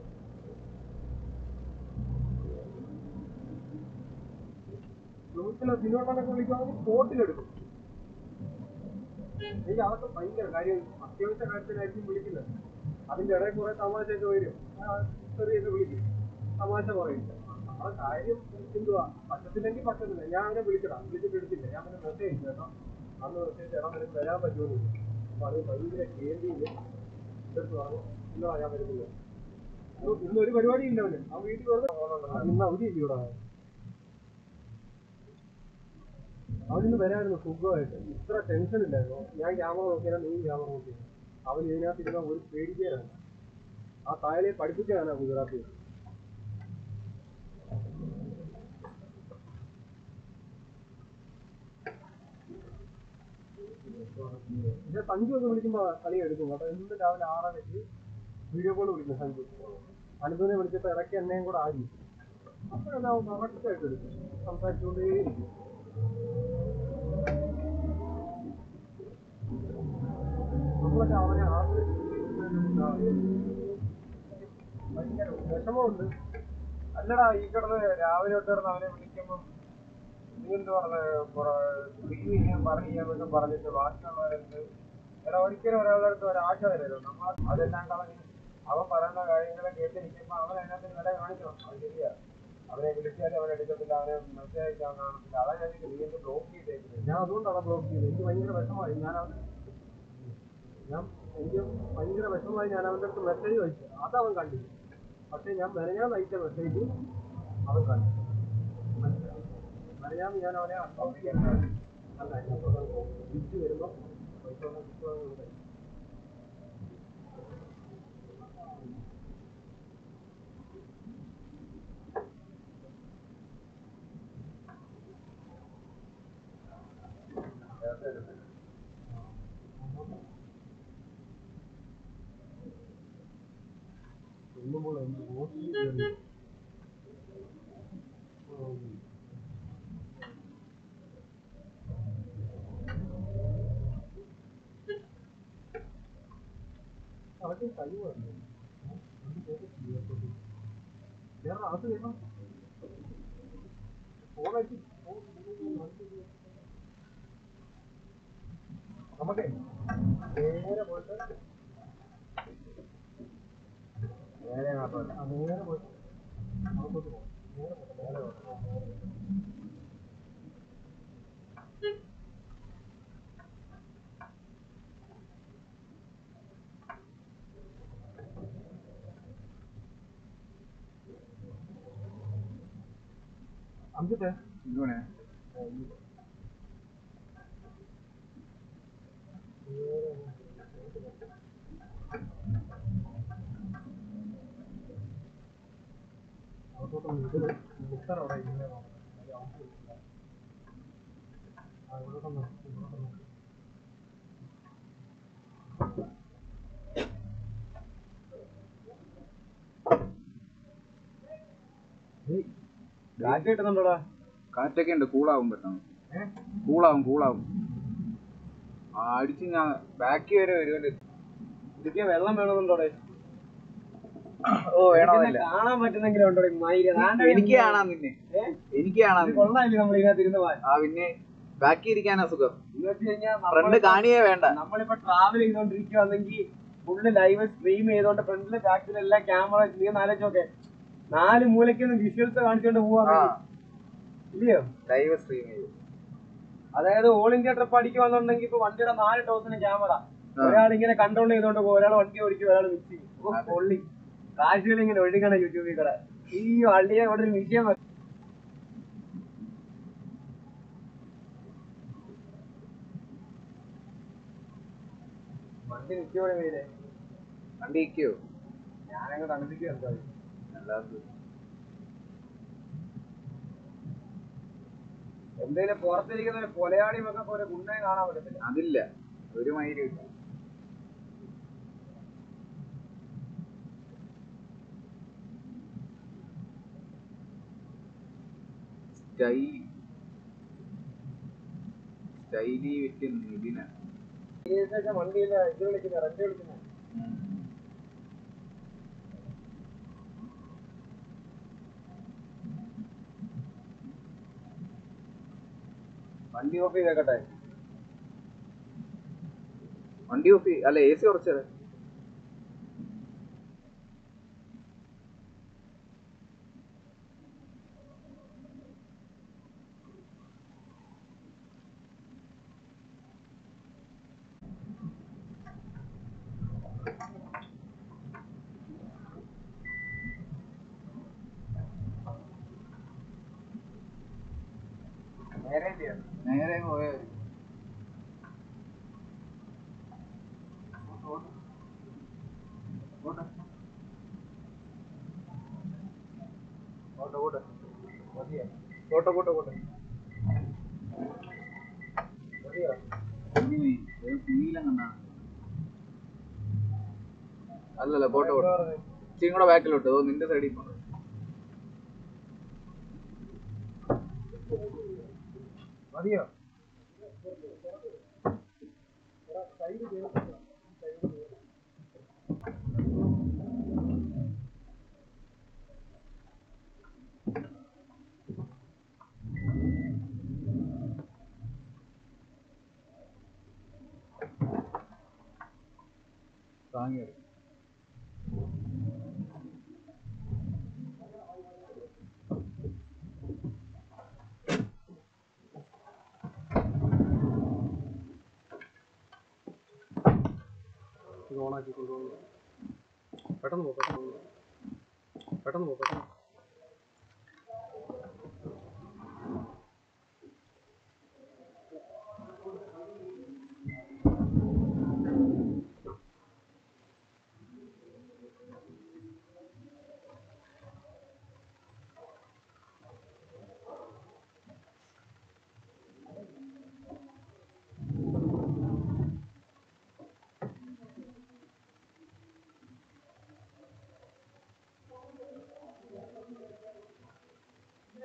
ഗ്രൂപ്പിലെ സിനിമകളൊക്കെ വിളിക്കുവാണെങ്കിൽ സ്പോട്ടിലെടുക്കും എനിക്ക് അതൊക്കെ ഭയങ്കര കാര്യം അത്യാവശ്യ കാര്യത്തിനായിരിക്കും വിളിക്കുന്നത് അതിന്റെ ഇടയിൽ കുറെ തമാശയൊക്കെ വരും ആ, ചെറിയൊക്കെ വിളിക്കും തമാശ പറയും ആ കാര്യം എന്തുവാ പറ്റത്തില്ലെങ്കിൽ പറ്റത്തില്ല ഞാൻ അവനെ വിളിക്കടാ വിളിച്ചിട്ട് എടുത്തില്ല ഞാൻ അവനെ മെസ്സേജ് അയച്ചു കേട്ടോ അന്ന് മെസ്സേജ് ഇടാൻ നിനക്ക് വരാൻ പറ്റുമെന്ന് അപ്പൊ അത് ഭയങ്കര കേന്ദ്രീയില് എടുത്തു പറഞ്ഞു ഇല്ല ഞാൻ വരുന്നില്ല ഇന്ന് ഇന്ന് ഒരു പരിപാടി ഇല്ല അവന് അവൻ വീട്ടിൽ വെറുതെ പോകുന്നുണ്ടല്ലോ ഇന്ന് അവധി ഇല്ലൂടാ അവനിന്ന് വരായിരുന്നു സുഖമായിട്ട് ഇത്ര ടെൻഷൻ ഇല്ലായിരുന്നു ഞാൻ ക്യാമറ നോക്കിയാൽ നീ ക്യാമറ നോക്കിയാൽ അവൻ ഇതിനകത്ത് ഇരുന്ന ഒരു പേടിക്കാനാണ് ആ താഴെ പഠിപ്പിക്കാനാ ഗുജറാത്തിൽ ഇത് സഞ്ജു ഒക്കെ വിളിക്കുമ്പോ കളി എടുക്കും കേട്ടോ ഇന്ന് രാവിലെ ആറരയ്ക്ക് വീഡിയോ കോൾ വിളിക്കും സഞ്ജു അനുഭവനെ വിളിച്ചപ്പോ ഇടയ്ക്ക് എന്നെയും കൂടെ ആടി അപ്പോഴെല്ലാം അവൻ കറക്റ്റ് ആയിട്ട് എടുക്കും സംസാരിച്ചുകൊണ്ടേയിരിക്കും നമ്മളൊക്കെ അവനെ ആശ്രയിച്ച് ഭയങ്കര വിഷമമുണ്ട് അല്ലടാ ഈ കിടന്ന് രാവിലെ തൊട്ട് കിടന്ന് അവനെ വിളിക്കുമ്പം നീ എന്ത് പറഞ്ഞ സ്ക്രീൻ ചെയ്യാൻ പറയാൻ വേണ്ടി പറഞ്ഞിട്ട് ബാക്കിയുള്ളവരെന്ത് എടാ ഒരിക്കലും ഒരാളുടെ അടുത്ത് ഒരാശ തരരുത് നമ്മൾ അതെല്ലാം കളഞ്ഞ് അവൻ പറയുന്ന കാര്യങ്ങളെ കേട്ടിരിക്കുമ്പോൾ അവൻ അതിനകത്ത് വില കാണിക്കണം അത് ശരിയാ അവനെ വിളിച്ചാൽ അവൻ എടുക്കത്തില്ല അവനെ മെസ്സേജ് അയക്കാൻ കാണത്തില്ല അതാ ഞാൻ നീ എന്ത് ബ്ലോക്ക് ചെയ്തേക്കുന്നത് ഞാൻ അതുകൊണ്ടാണ് ബ്ലോക്ക് ചെയ്തത് എനിക്ക് ഭയങ്കര വിഷമമായി ഞാൻ അവൻ ഞാൻ എനിക്ക് ഭയങ്കര വിഷമമായി ഞാൻ അവൻ്റെ അടുത്ത് മെസ്സേജ് അയച്ചു അതവൻ കണ്ടില്ല പക്ഷേ ഞാൻ മെനഞ്ഞാൻ അയച്ച മെസ്സേജ് അവൻ കണ്ടു മെനഞ്ഞാൻ ഞാൻ അവനെ അക്കൗണ്ട് ചെയ്യാൻ അല്ല തിരിച്ചു വരുമ്പോൾ പൈസ ഒന്നും കിട്ടുമെന്നുണ്ട് അതൊക്കെ കഴിവാണ് വേറെ അത് വേണം ഫോണായിട്ട് നമുക്കേ നേരെ പോയിട്ട് നേരെ മാത്രമല്ല ആ നേരെ പോയിട്ട് അങ്ങോട്ട് പോകാം നേരെ പോട്ടെ നേരെ പോട്ടെ അഞ്ചത്തെ ഇതുപോലെ അകത്തോട്ട് ഇതില് മുട്ടർ അവിടെ ഇങ്ങനെ നോക്കണം. അത് ആവശ്യമില്ല. ആ, ഇവിടോട്ട് നിർത്തി, ഇവിടോട്ട് നിർത്തി. കാറ്റ് കിട്ടുന്നുണ്ടോടാ കാറ്റൊക്കെ ഉണ്ട് കൂളാവും പെട്ടെന്ന് ഏ? കൂളാവും കൂളാവും ആ അടിച്ച് ഞാൻ ബാക്കി വരെ വരുമല്ലോ ഇതിക്ക് വെള്ളം വേണമെന്നുണ്ടോടെ ഓ വേണമെന്നില്ല കാണാൻ പറ്റുന്നെങ്കിലും ഉണ്ടോ മയില് എനിക്ക് കാണാം നിന്നെ എനിക്ക് കാണാം നിന്നെ. കൊള്ളാമില്ല നമ്മൾ ഇതിനകത്ത് ഇരുന്ന് പോവാൻ ആ പിന്നെ ബാക്കി ഇരിക്കാനാ സുഖം എന്ന് വെച്ച് കഴിഞ്ഞാൽ ഫ്രണ്ട് കാണിയേ വേണ്ട നമ്മളിപ്പോ ട്രാവൽ ചെയ്തോണ്ടിരിക്കുവാണെങ്കിൽ ഫുള്ള് ലൈവ് സ്ട്രീം ചെയ്തോണ്ട് ഫ്രണ്ടിലെ ബാക്കിലെല്ലാം ക്യാമറ നീ നാലോക്കെ നാല് മൂലയ്ക്കൊന്ന് വിഷ്വൽസ് കാണിച്ചോണ്ട് പോവാ ഇല്ലയോ ലൈവ് സ്ട്രീം ചെയ്യും അതായത് ഓൾ ഇന്ത്യ ട്രിപ്പ് അടിക്കുവാന്നുണ്ടെങ്കിൽ ഇപ്പൊ വണ്ടിയുടെ നാല് ടോസിന് ക്യാമറ ഒരാൾ ഇങ്ങനെ കൺട്രോൾ ചെയ്തോണ്ട് പോകും ഒരാൾ വണ്ടി ഓടിക്കും ഒരാൾ മിക്സ് ചെയ്യും പൊള്ളി കാശുകൾ ഇങ്ങനെ ഒഴുകണം യൂട്യൂബിൽ കൂടെ ഈ വണ്ടിയെ ഇവിടെ ഒരു വിഷയം വരും. വണ്ടി നിൽക്കുവിടെ പേര് വണ്ടി ഇരിക്കോ ഞാനങ്ങ് തണുപ്പിക്കുക എന്തായാലും അല്ലാതെ എന്തേലും പുറത്തിരിക്കുന്ന ഒരു കൊലയാളി ഒക്കെ ഒരു ഗുണ്ടയെ കാണാൻ പറ്റത്തില്ല അതില്ല ഒരു മൈല് ഇല്ല സ്റ്റൈലി സ്റ്റൈലി വെക്കുന്ന ഇതിനാ ഇതിനൊക്കെ വണ്ടിയില്ല ഇത് വിളിക്കുന്ന റെന്റ് വിളിക്കുന്ന വണ്ടി ഓഫ് ചെയ്തേക്കട്ടെ വണ്ടി ഓഫ് അല്ല എ സി കുറച്ചത് നേരെ ഇല്ലയോ നേരെ പോയ ഓട്ടോ കൂട്ട് മതിയോ കോട്ടോ കൂട്ടോ കൂട്ടോ മതിയോ അല്ലല്ല പോട്ടെ പോട്ടെ ഇച്ചിരി കൂടെ ബാക്കിലോട്ട് അതോ നിന്റെ സൈഡിൽ പോകണം മതിയോ താങ്ങി ഇത് ഓണാക്കി കൊണ്ടുപോകുന്നു പെട്ടെന്ന് പോ പെട്ടെന്ന് പോ. പെട്ടെന്ന് പോ പെട്ടെന്ന്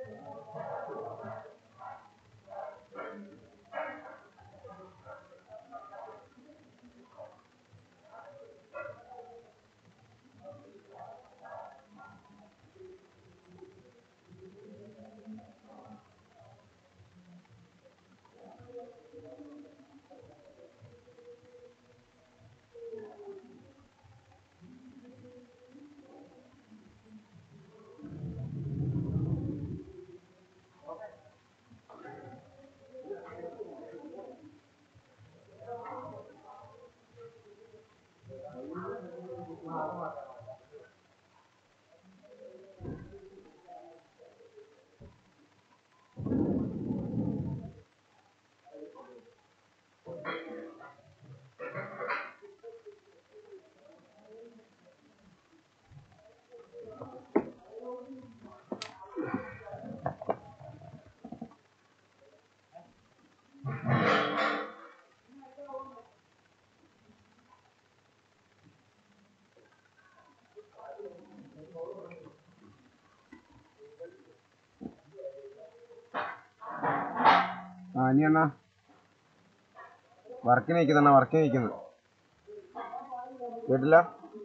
ആ ഇനി അണ്ണാ വർക്കിന് നിൽക്കുന്ന വർക്കിന് നിൽക്കുന്നു കേട്ടില്ല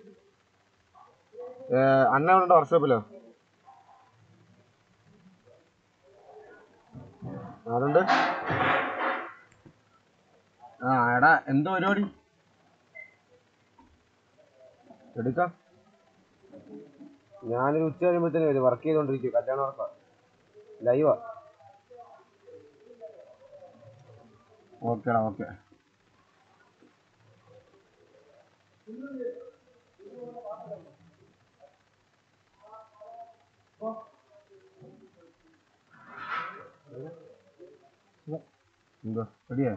ഏ, അണ്ണ എവിടെ വർക്ക്ഷോപ്പിലോ അതുണ്ട് ആ എടാ എന്തോ പരിപാടി എടുക്കാം ഞാനൊരു ഉച്ച കഴിയുമ്പോഴത്തേനും വരും വർക്ക് ചെയ്തോണ്ടിരിക്കും കല്യാണ വർക്കാ ലൈവാ ഓക്കേടാ ഓക്കെ എന്തോ റെഡിയാ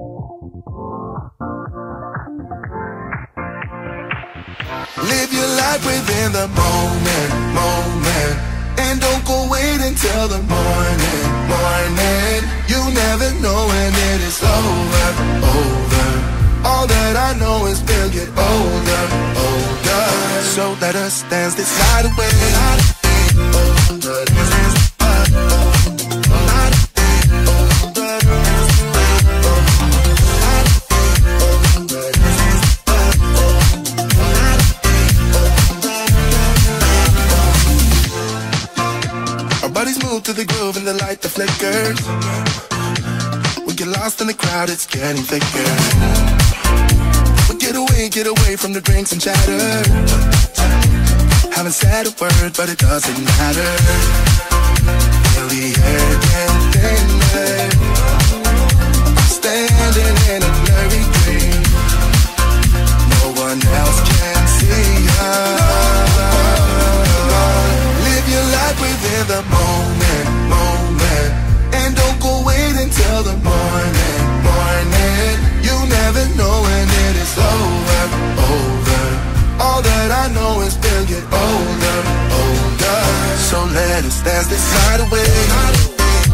Live your life within the moment, moment. And don't go wait until the morning, morning. You never know when it is over, over. All that I know is we'll get older, older. So let us dance this night away. Our bodies move to the groove and the light that flickers. We get lost in the crowd, it's getting thicker. We get away, get away from the drinks and chatter. Haven't said a word, but it doesn't matter. Feel the air get thinner. I'm standing in a blurry dream. No one else can see us. Live your life within the moment, moment. And don't go wait until the morning, morning. You never know when it is over, over. All that I know is we'll get older, older. So let us dance this night away.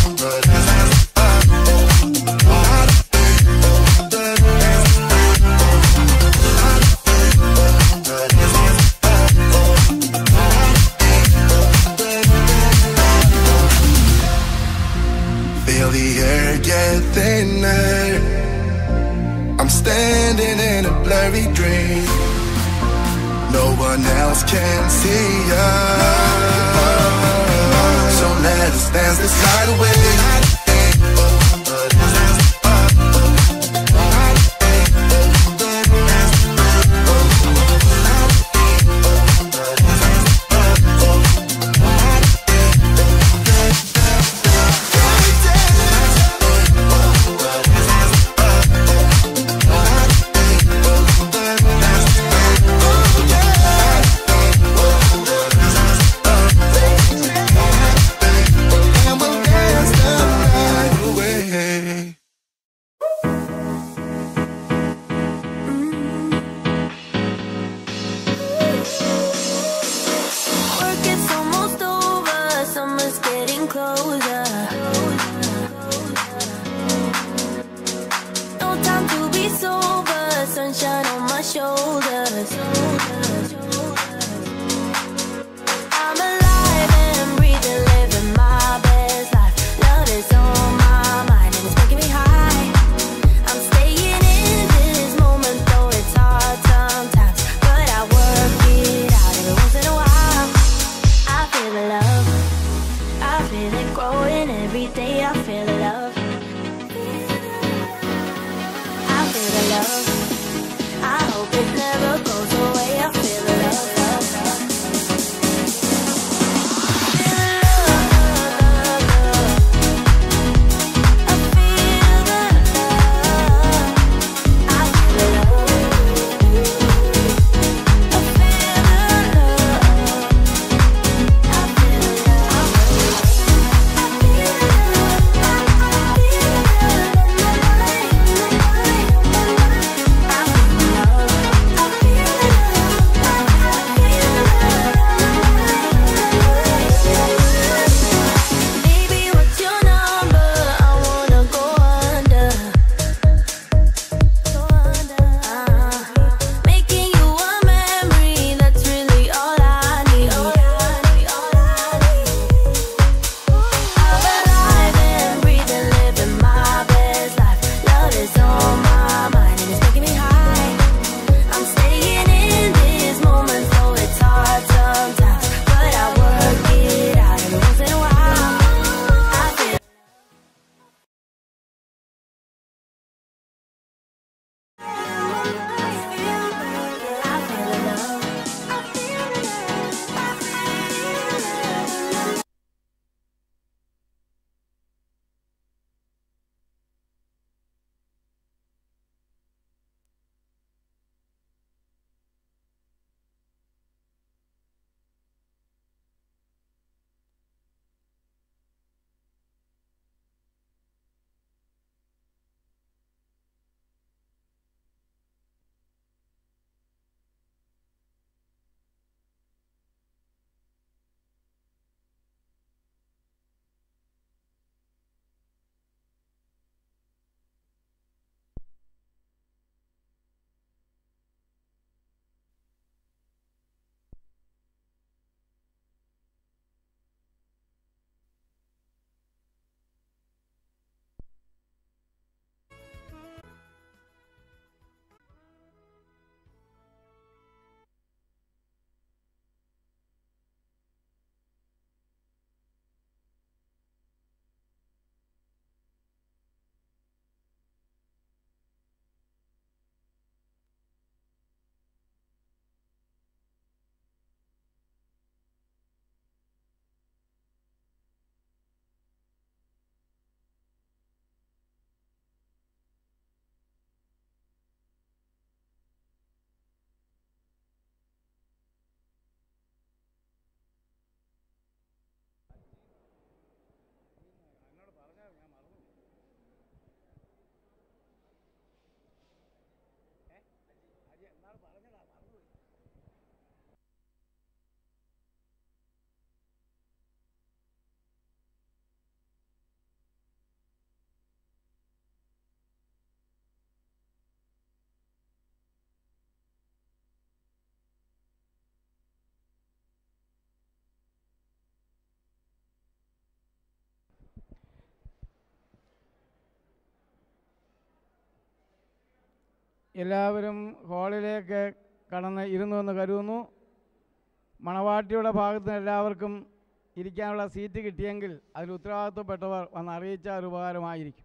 Feel the air get thinner. I'm standing in a blurry dream. No one else can see us. So let us dance this night away. And we'll dance the എല്ലാവരും ഹാളിലേക്ക് കടന്ന് ഇരുന്നുവെന്ന് കരുതുന്നു മണവാട്ടിയുടെ ഭാഗത്ത് നിന്ന് എല്ലാവർക്കും ഇരിക്കാനുള്ള seat കിട്ടിയെങ്കിൽ അതിൽ ഉത്തരവാദിത്വപ്പെട്ടവർ വന്ന് അറിയിച്ച ഒരു ഉപകാരമായിരിക്കും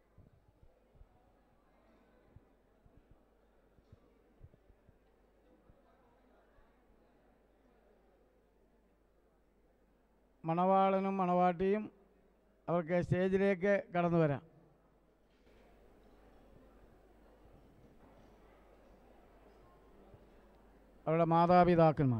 മണവാളനും മണവാട്ടിയും അവർക്ക് സ്റ്റേജിലേക്ക് കടന്നു വരാം അവരുടെ മാതാപിതാക്കന്മാർ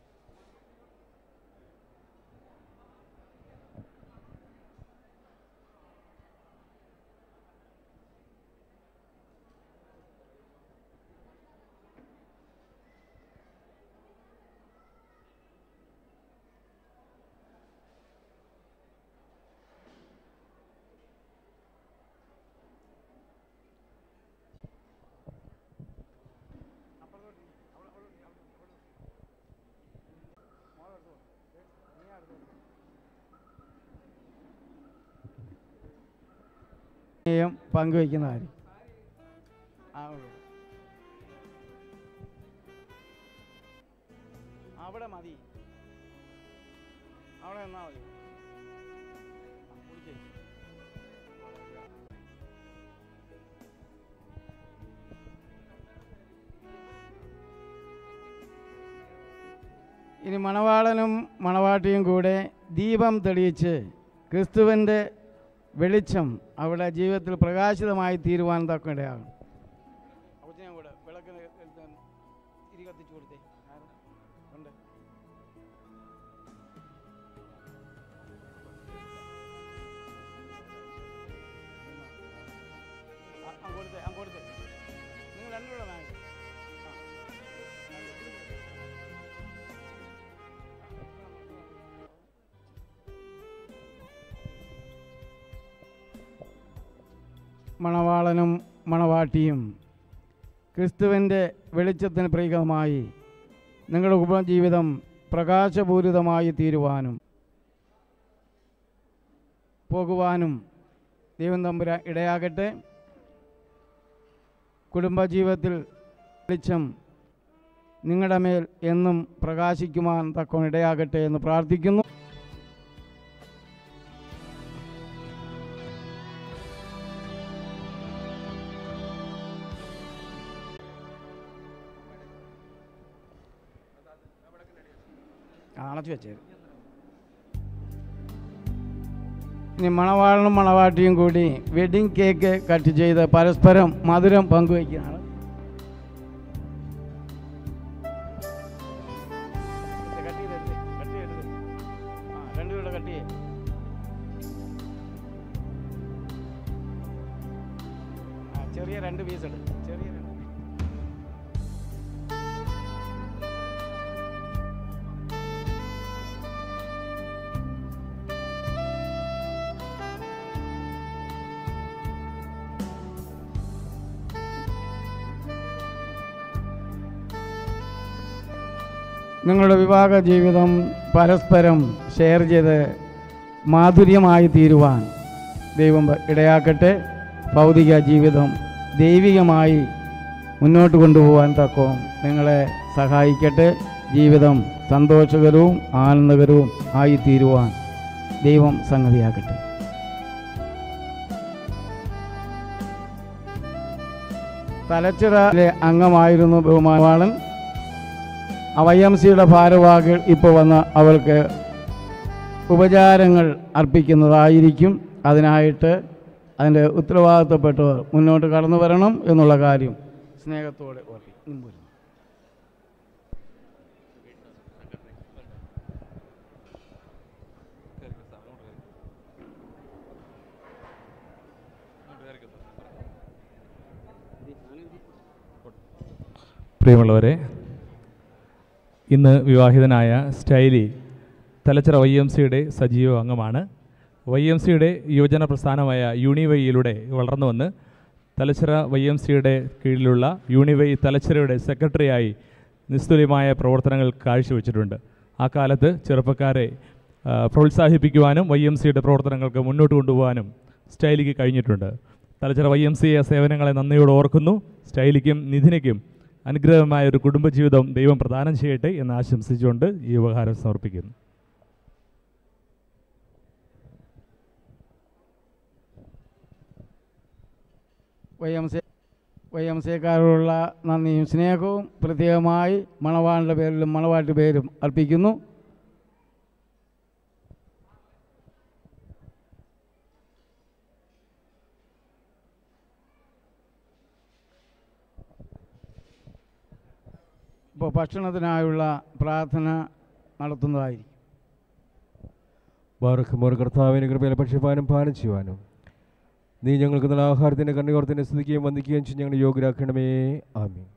യും പങ്കുവയ്ക്കുന്ന കാര്യം ആ, ഉള്ളു. അവിടെ മതി അവിടെ നിന്നാ മതി ആ, കുടിച്ചേ. ഇനി മണവാളനും മണവാട്ടിയും കൂടെ ദീപം തെളിയിച്ച് ക്രിസ്തുവിൻ്റെ വെളിച്ചം അവിടെ ജീവിതത്തിൽ പ്രകാശിതമായി തീരുവാൻ തക്ക ഇടയാകണം അപ്പച്ചനെ കൂടെ വിളക്ക് എടുത്ത് തിരി കത്തിച്ചു കൊടുത്തേ ആരും ഉണ്ട് ആ, ആ, കൊടുത്തേ ആ കൊടുത്തേ നിങ്ങൾ രണ്ടുകൂടെ വാങ്ങി മണവാളനും മണവാട്ടിയും ക്രിസ്തുവിൻ്റെ വെളിച്ചത്തിന് പ്രതീകമായി നിങ്ങളുടെ കുടുംബജീവിതം പ്രകാശപൂരിതമായി തീരുവാനും പോകുവാനും ദൈവം തമ്പുര ഇടയാകട്ടെ കുടുംബജീവിതത്തിൽ വെളിച്ചം നിങ്ങളുടെ മേൽ എന്നും പ്രകാശിക്കുവാൻ തക്കവണ്ണം ഇടയാകട്ടെ എന്ന് പ്രാർത്ഥിക്കുന്നു അണച്ചു വെച്ചേര് ഇനി മണവാളനും മണവാട്ടിയും കൂടി വെഡിങ് കേക്ക് കട്ട് ചെയ്ത് പരസ്പരം മധുരം പങ്കുവയ്ക്കുകയാണ് കട്ട് ചെയ്തെടുത്ത്, കട്ട് ചെയ്തെടുത്ത്. ആ, രണ്ടുപേരുടെ കട്ട് ചെയ്യ്. ആ, ചെറിയ രണ്ട് പീസ് എടുത്ത് ചെറിയ രണ്ട് നിങ്ങളുടെ വിവാഹ ജീവിതം പരസ്പരം ഷെയർ ചെയ്ത് മാധുര്യമായി തീരുവാൻ ദൈവം ഇടയാക്കട്ടെ ഭൗതിക ജീവിതം ദൈവികമായി മുന്നോട്ട് കൊണ്ടുപോകാൻ തക്കവും നിങ്ങളെ സഹായിക്കട്ടെ ജീവിതം സന്തോഷകരവും ആനന്ദകരവും ആയി തീരുവാൻ ദൈവം സംഗതിയാക്കട്ടെ തലച്ചിറയിലെ അംഗമായിരുന്നു ബഹുമാനവാളൻ വൈ എം സിയുടെ ഭാരവാഹികൾ ഇപ്പോൾ വന്ന് അവൾക്ക് ഉപചാരങ്ങൾ അർപ്പിക്കുന്നതായിരിക്കും അതിനായിട്ട് അതിൻ്റെ ഉത്തരവാദിത്തപ്പെട്ടവർ മുന്നോട്ട് കടന്നു വരണം എന്നുള്ള കാര്യം സ്നേഹത്തോടെ ഓർപ്പിക്കും പ്രിയമുള്ളവരെ ഇന്ന് വിവാഹിതനായ സ്റ്റൈലി തലച്ചിറ വൈ എം സിയുടെ സജീവ അംഗമാണ് വൈ എം സിയുടെ യുവജന പ്രസ്ഥാനമായ യൂണിവൈയിലൂടെ വളർന്നു വന്ന് തലച്ചിറ വൈ എം സിയുടെ കീഴിലുള്ള യൂണിവൈ തലച്ചിറയുടെ സെക്രട്ടറിയായി നിസ്തുല്യമായ പ്രവർത്തനങ്ങൾ കാഴ്ചവെച്ചിട്ടുണ്ട് ആ കാലത്ത് ചെറുപ്പക്കാരെ ആ, പ്രോത്സാഹിപ്പിക്കുവാനും വൈ എം സിയുടെ പ്രവർത്തനങ്ങൾക്ക് മുന്നോട്ട് കൊണ്ടുപോകാനും സ്റ്റൈലിക്ക് കഴിഞ്ഞിട്ടുണ്ട് Thalachira Y M C A സേവനങ്ങളെ നന്ദിയോടെ ഓർക്കുന്നു സ്റ്റൈലിക്കും നിധിനയ്ക്കും അനുഗ്രഹമായ ഒരു കുടുംബജീവിതം ദൈവം പ്രദാനം ചെയ്യട്ടെ എന്ന് ആശംസിച്ചുകൊണ്ട് ഈ ഉപഹാരം സമർപ്പിക്കുന്നു Y M C Y M സിക്കാരോടുള്ള നന്ദിയും സ്നേഹവും പ്രത്യേകമായി മണവാളിൻ്റെ പേരിലും മണവാട്ടി പേരും അർപ്പിക്കുന്നു ഇപ്പോൾ ഭക്ഷണത്തിനായുള്ള പ്രാർത്ഥന നടത്തുന്നതായിരിക്കും ബാറക്കുമോർ കർത്താവിന് കൃപയിൽ ഭക്ഷ്യപാനം പാനം ചെയ്യുവാനും നീ ഞങ്ങൾക്ക് നല്ല ആഹാരത്തിൻ്റെ കണ്ണിയോർത്തിനെ സ്തുതിക്കുകയും വന്ദിക്കുകയും ചെയ്ത് ഞങ്ങളെ യോഗ്യരാക്കണമേ ആമീൻ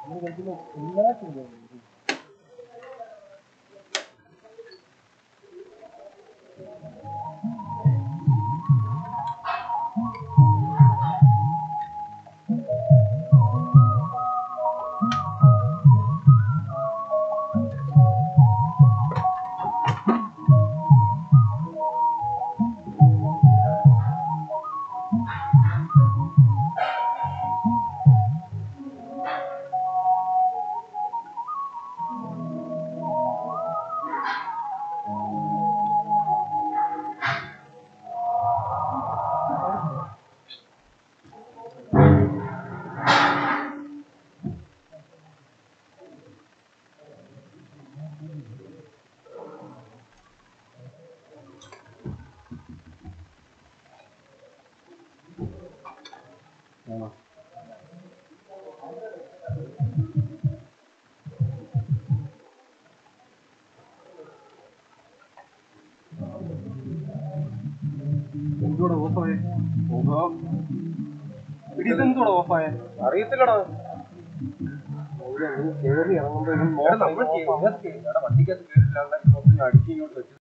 നമ്മൾ കഴിക്കുന്ന എല്ലാ ചിന്തകളും എന്തുകൂടെ ഓഫായേ ഓഹോ ഇതെന്തുകൂടെ ഓഫായേ അറിയത്തില്ലടാ കേറി ഇറങ്ങുമ്പോഴും വണ്ടിക്കകത്ത് കേറില്ലാണ്ട് അടിച്ച് ഇങ്ങോട്ട് വെച്ചു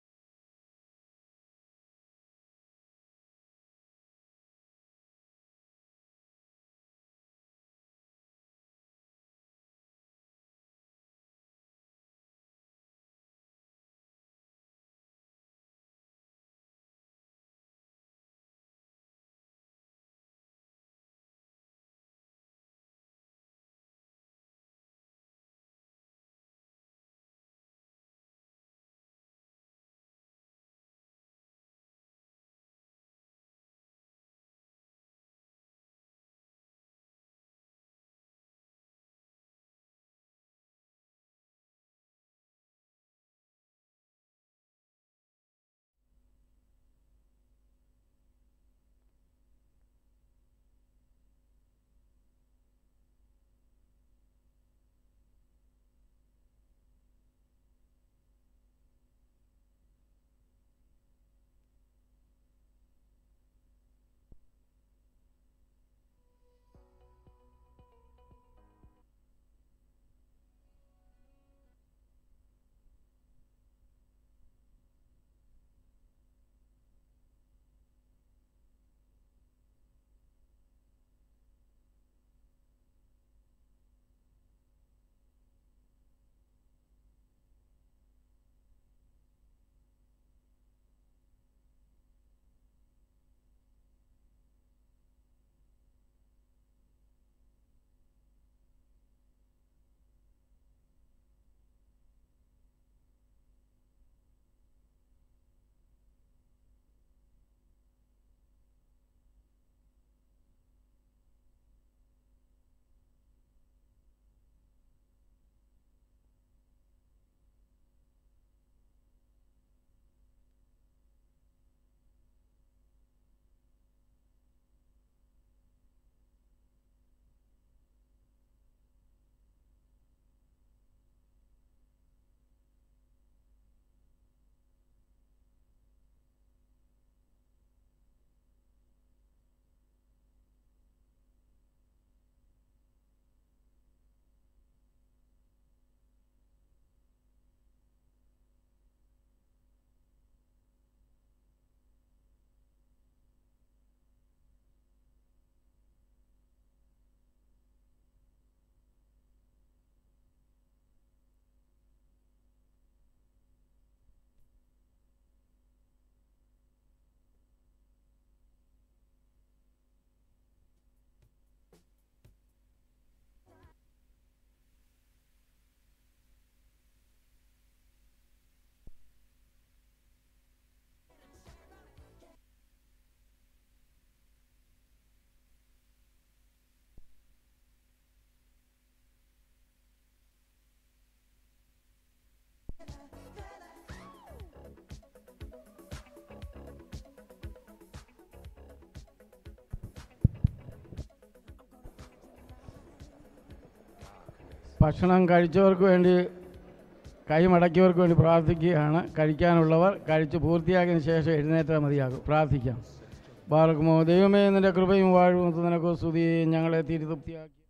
ഭക്ഷണം കഴിച്ചവർക്ക് വേണ്ടി കൈമടക്കിയവർക്ക് വേണ്ടി പ്രാർത്ഥിക്കുകയാണ് കഴിക്കാനുള്ളവർ കഴിച്ച് പൂർത്തിയാക്കിയതിന് ശേഷം എഴുന്നേറ്റാൽ മതിയാകും പ്രാർത്ഥിക്കാം ബാലകുമോ ദൈവമേ നിന്റെ കൃപയും വാഴും നിനക്ക് സ്തുതി ഞങ്ങളെ തിരുതൃപ്തിയാക്കി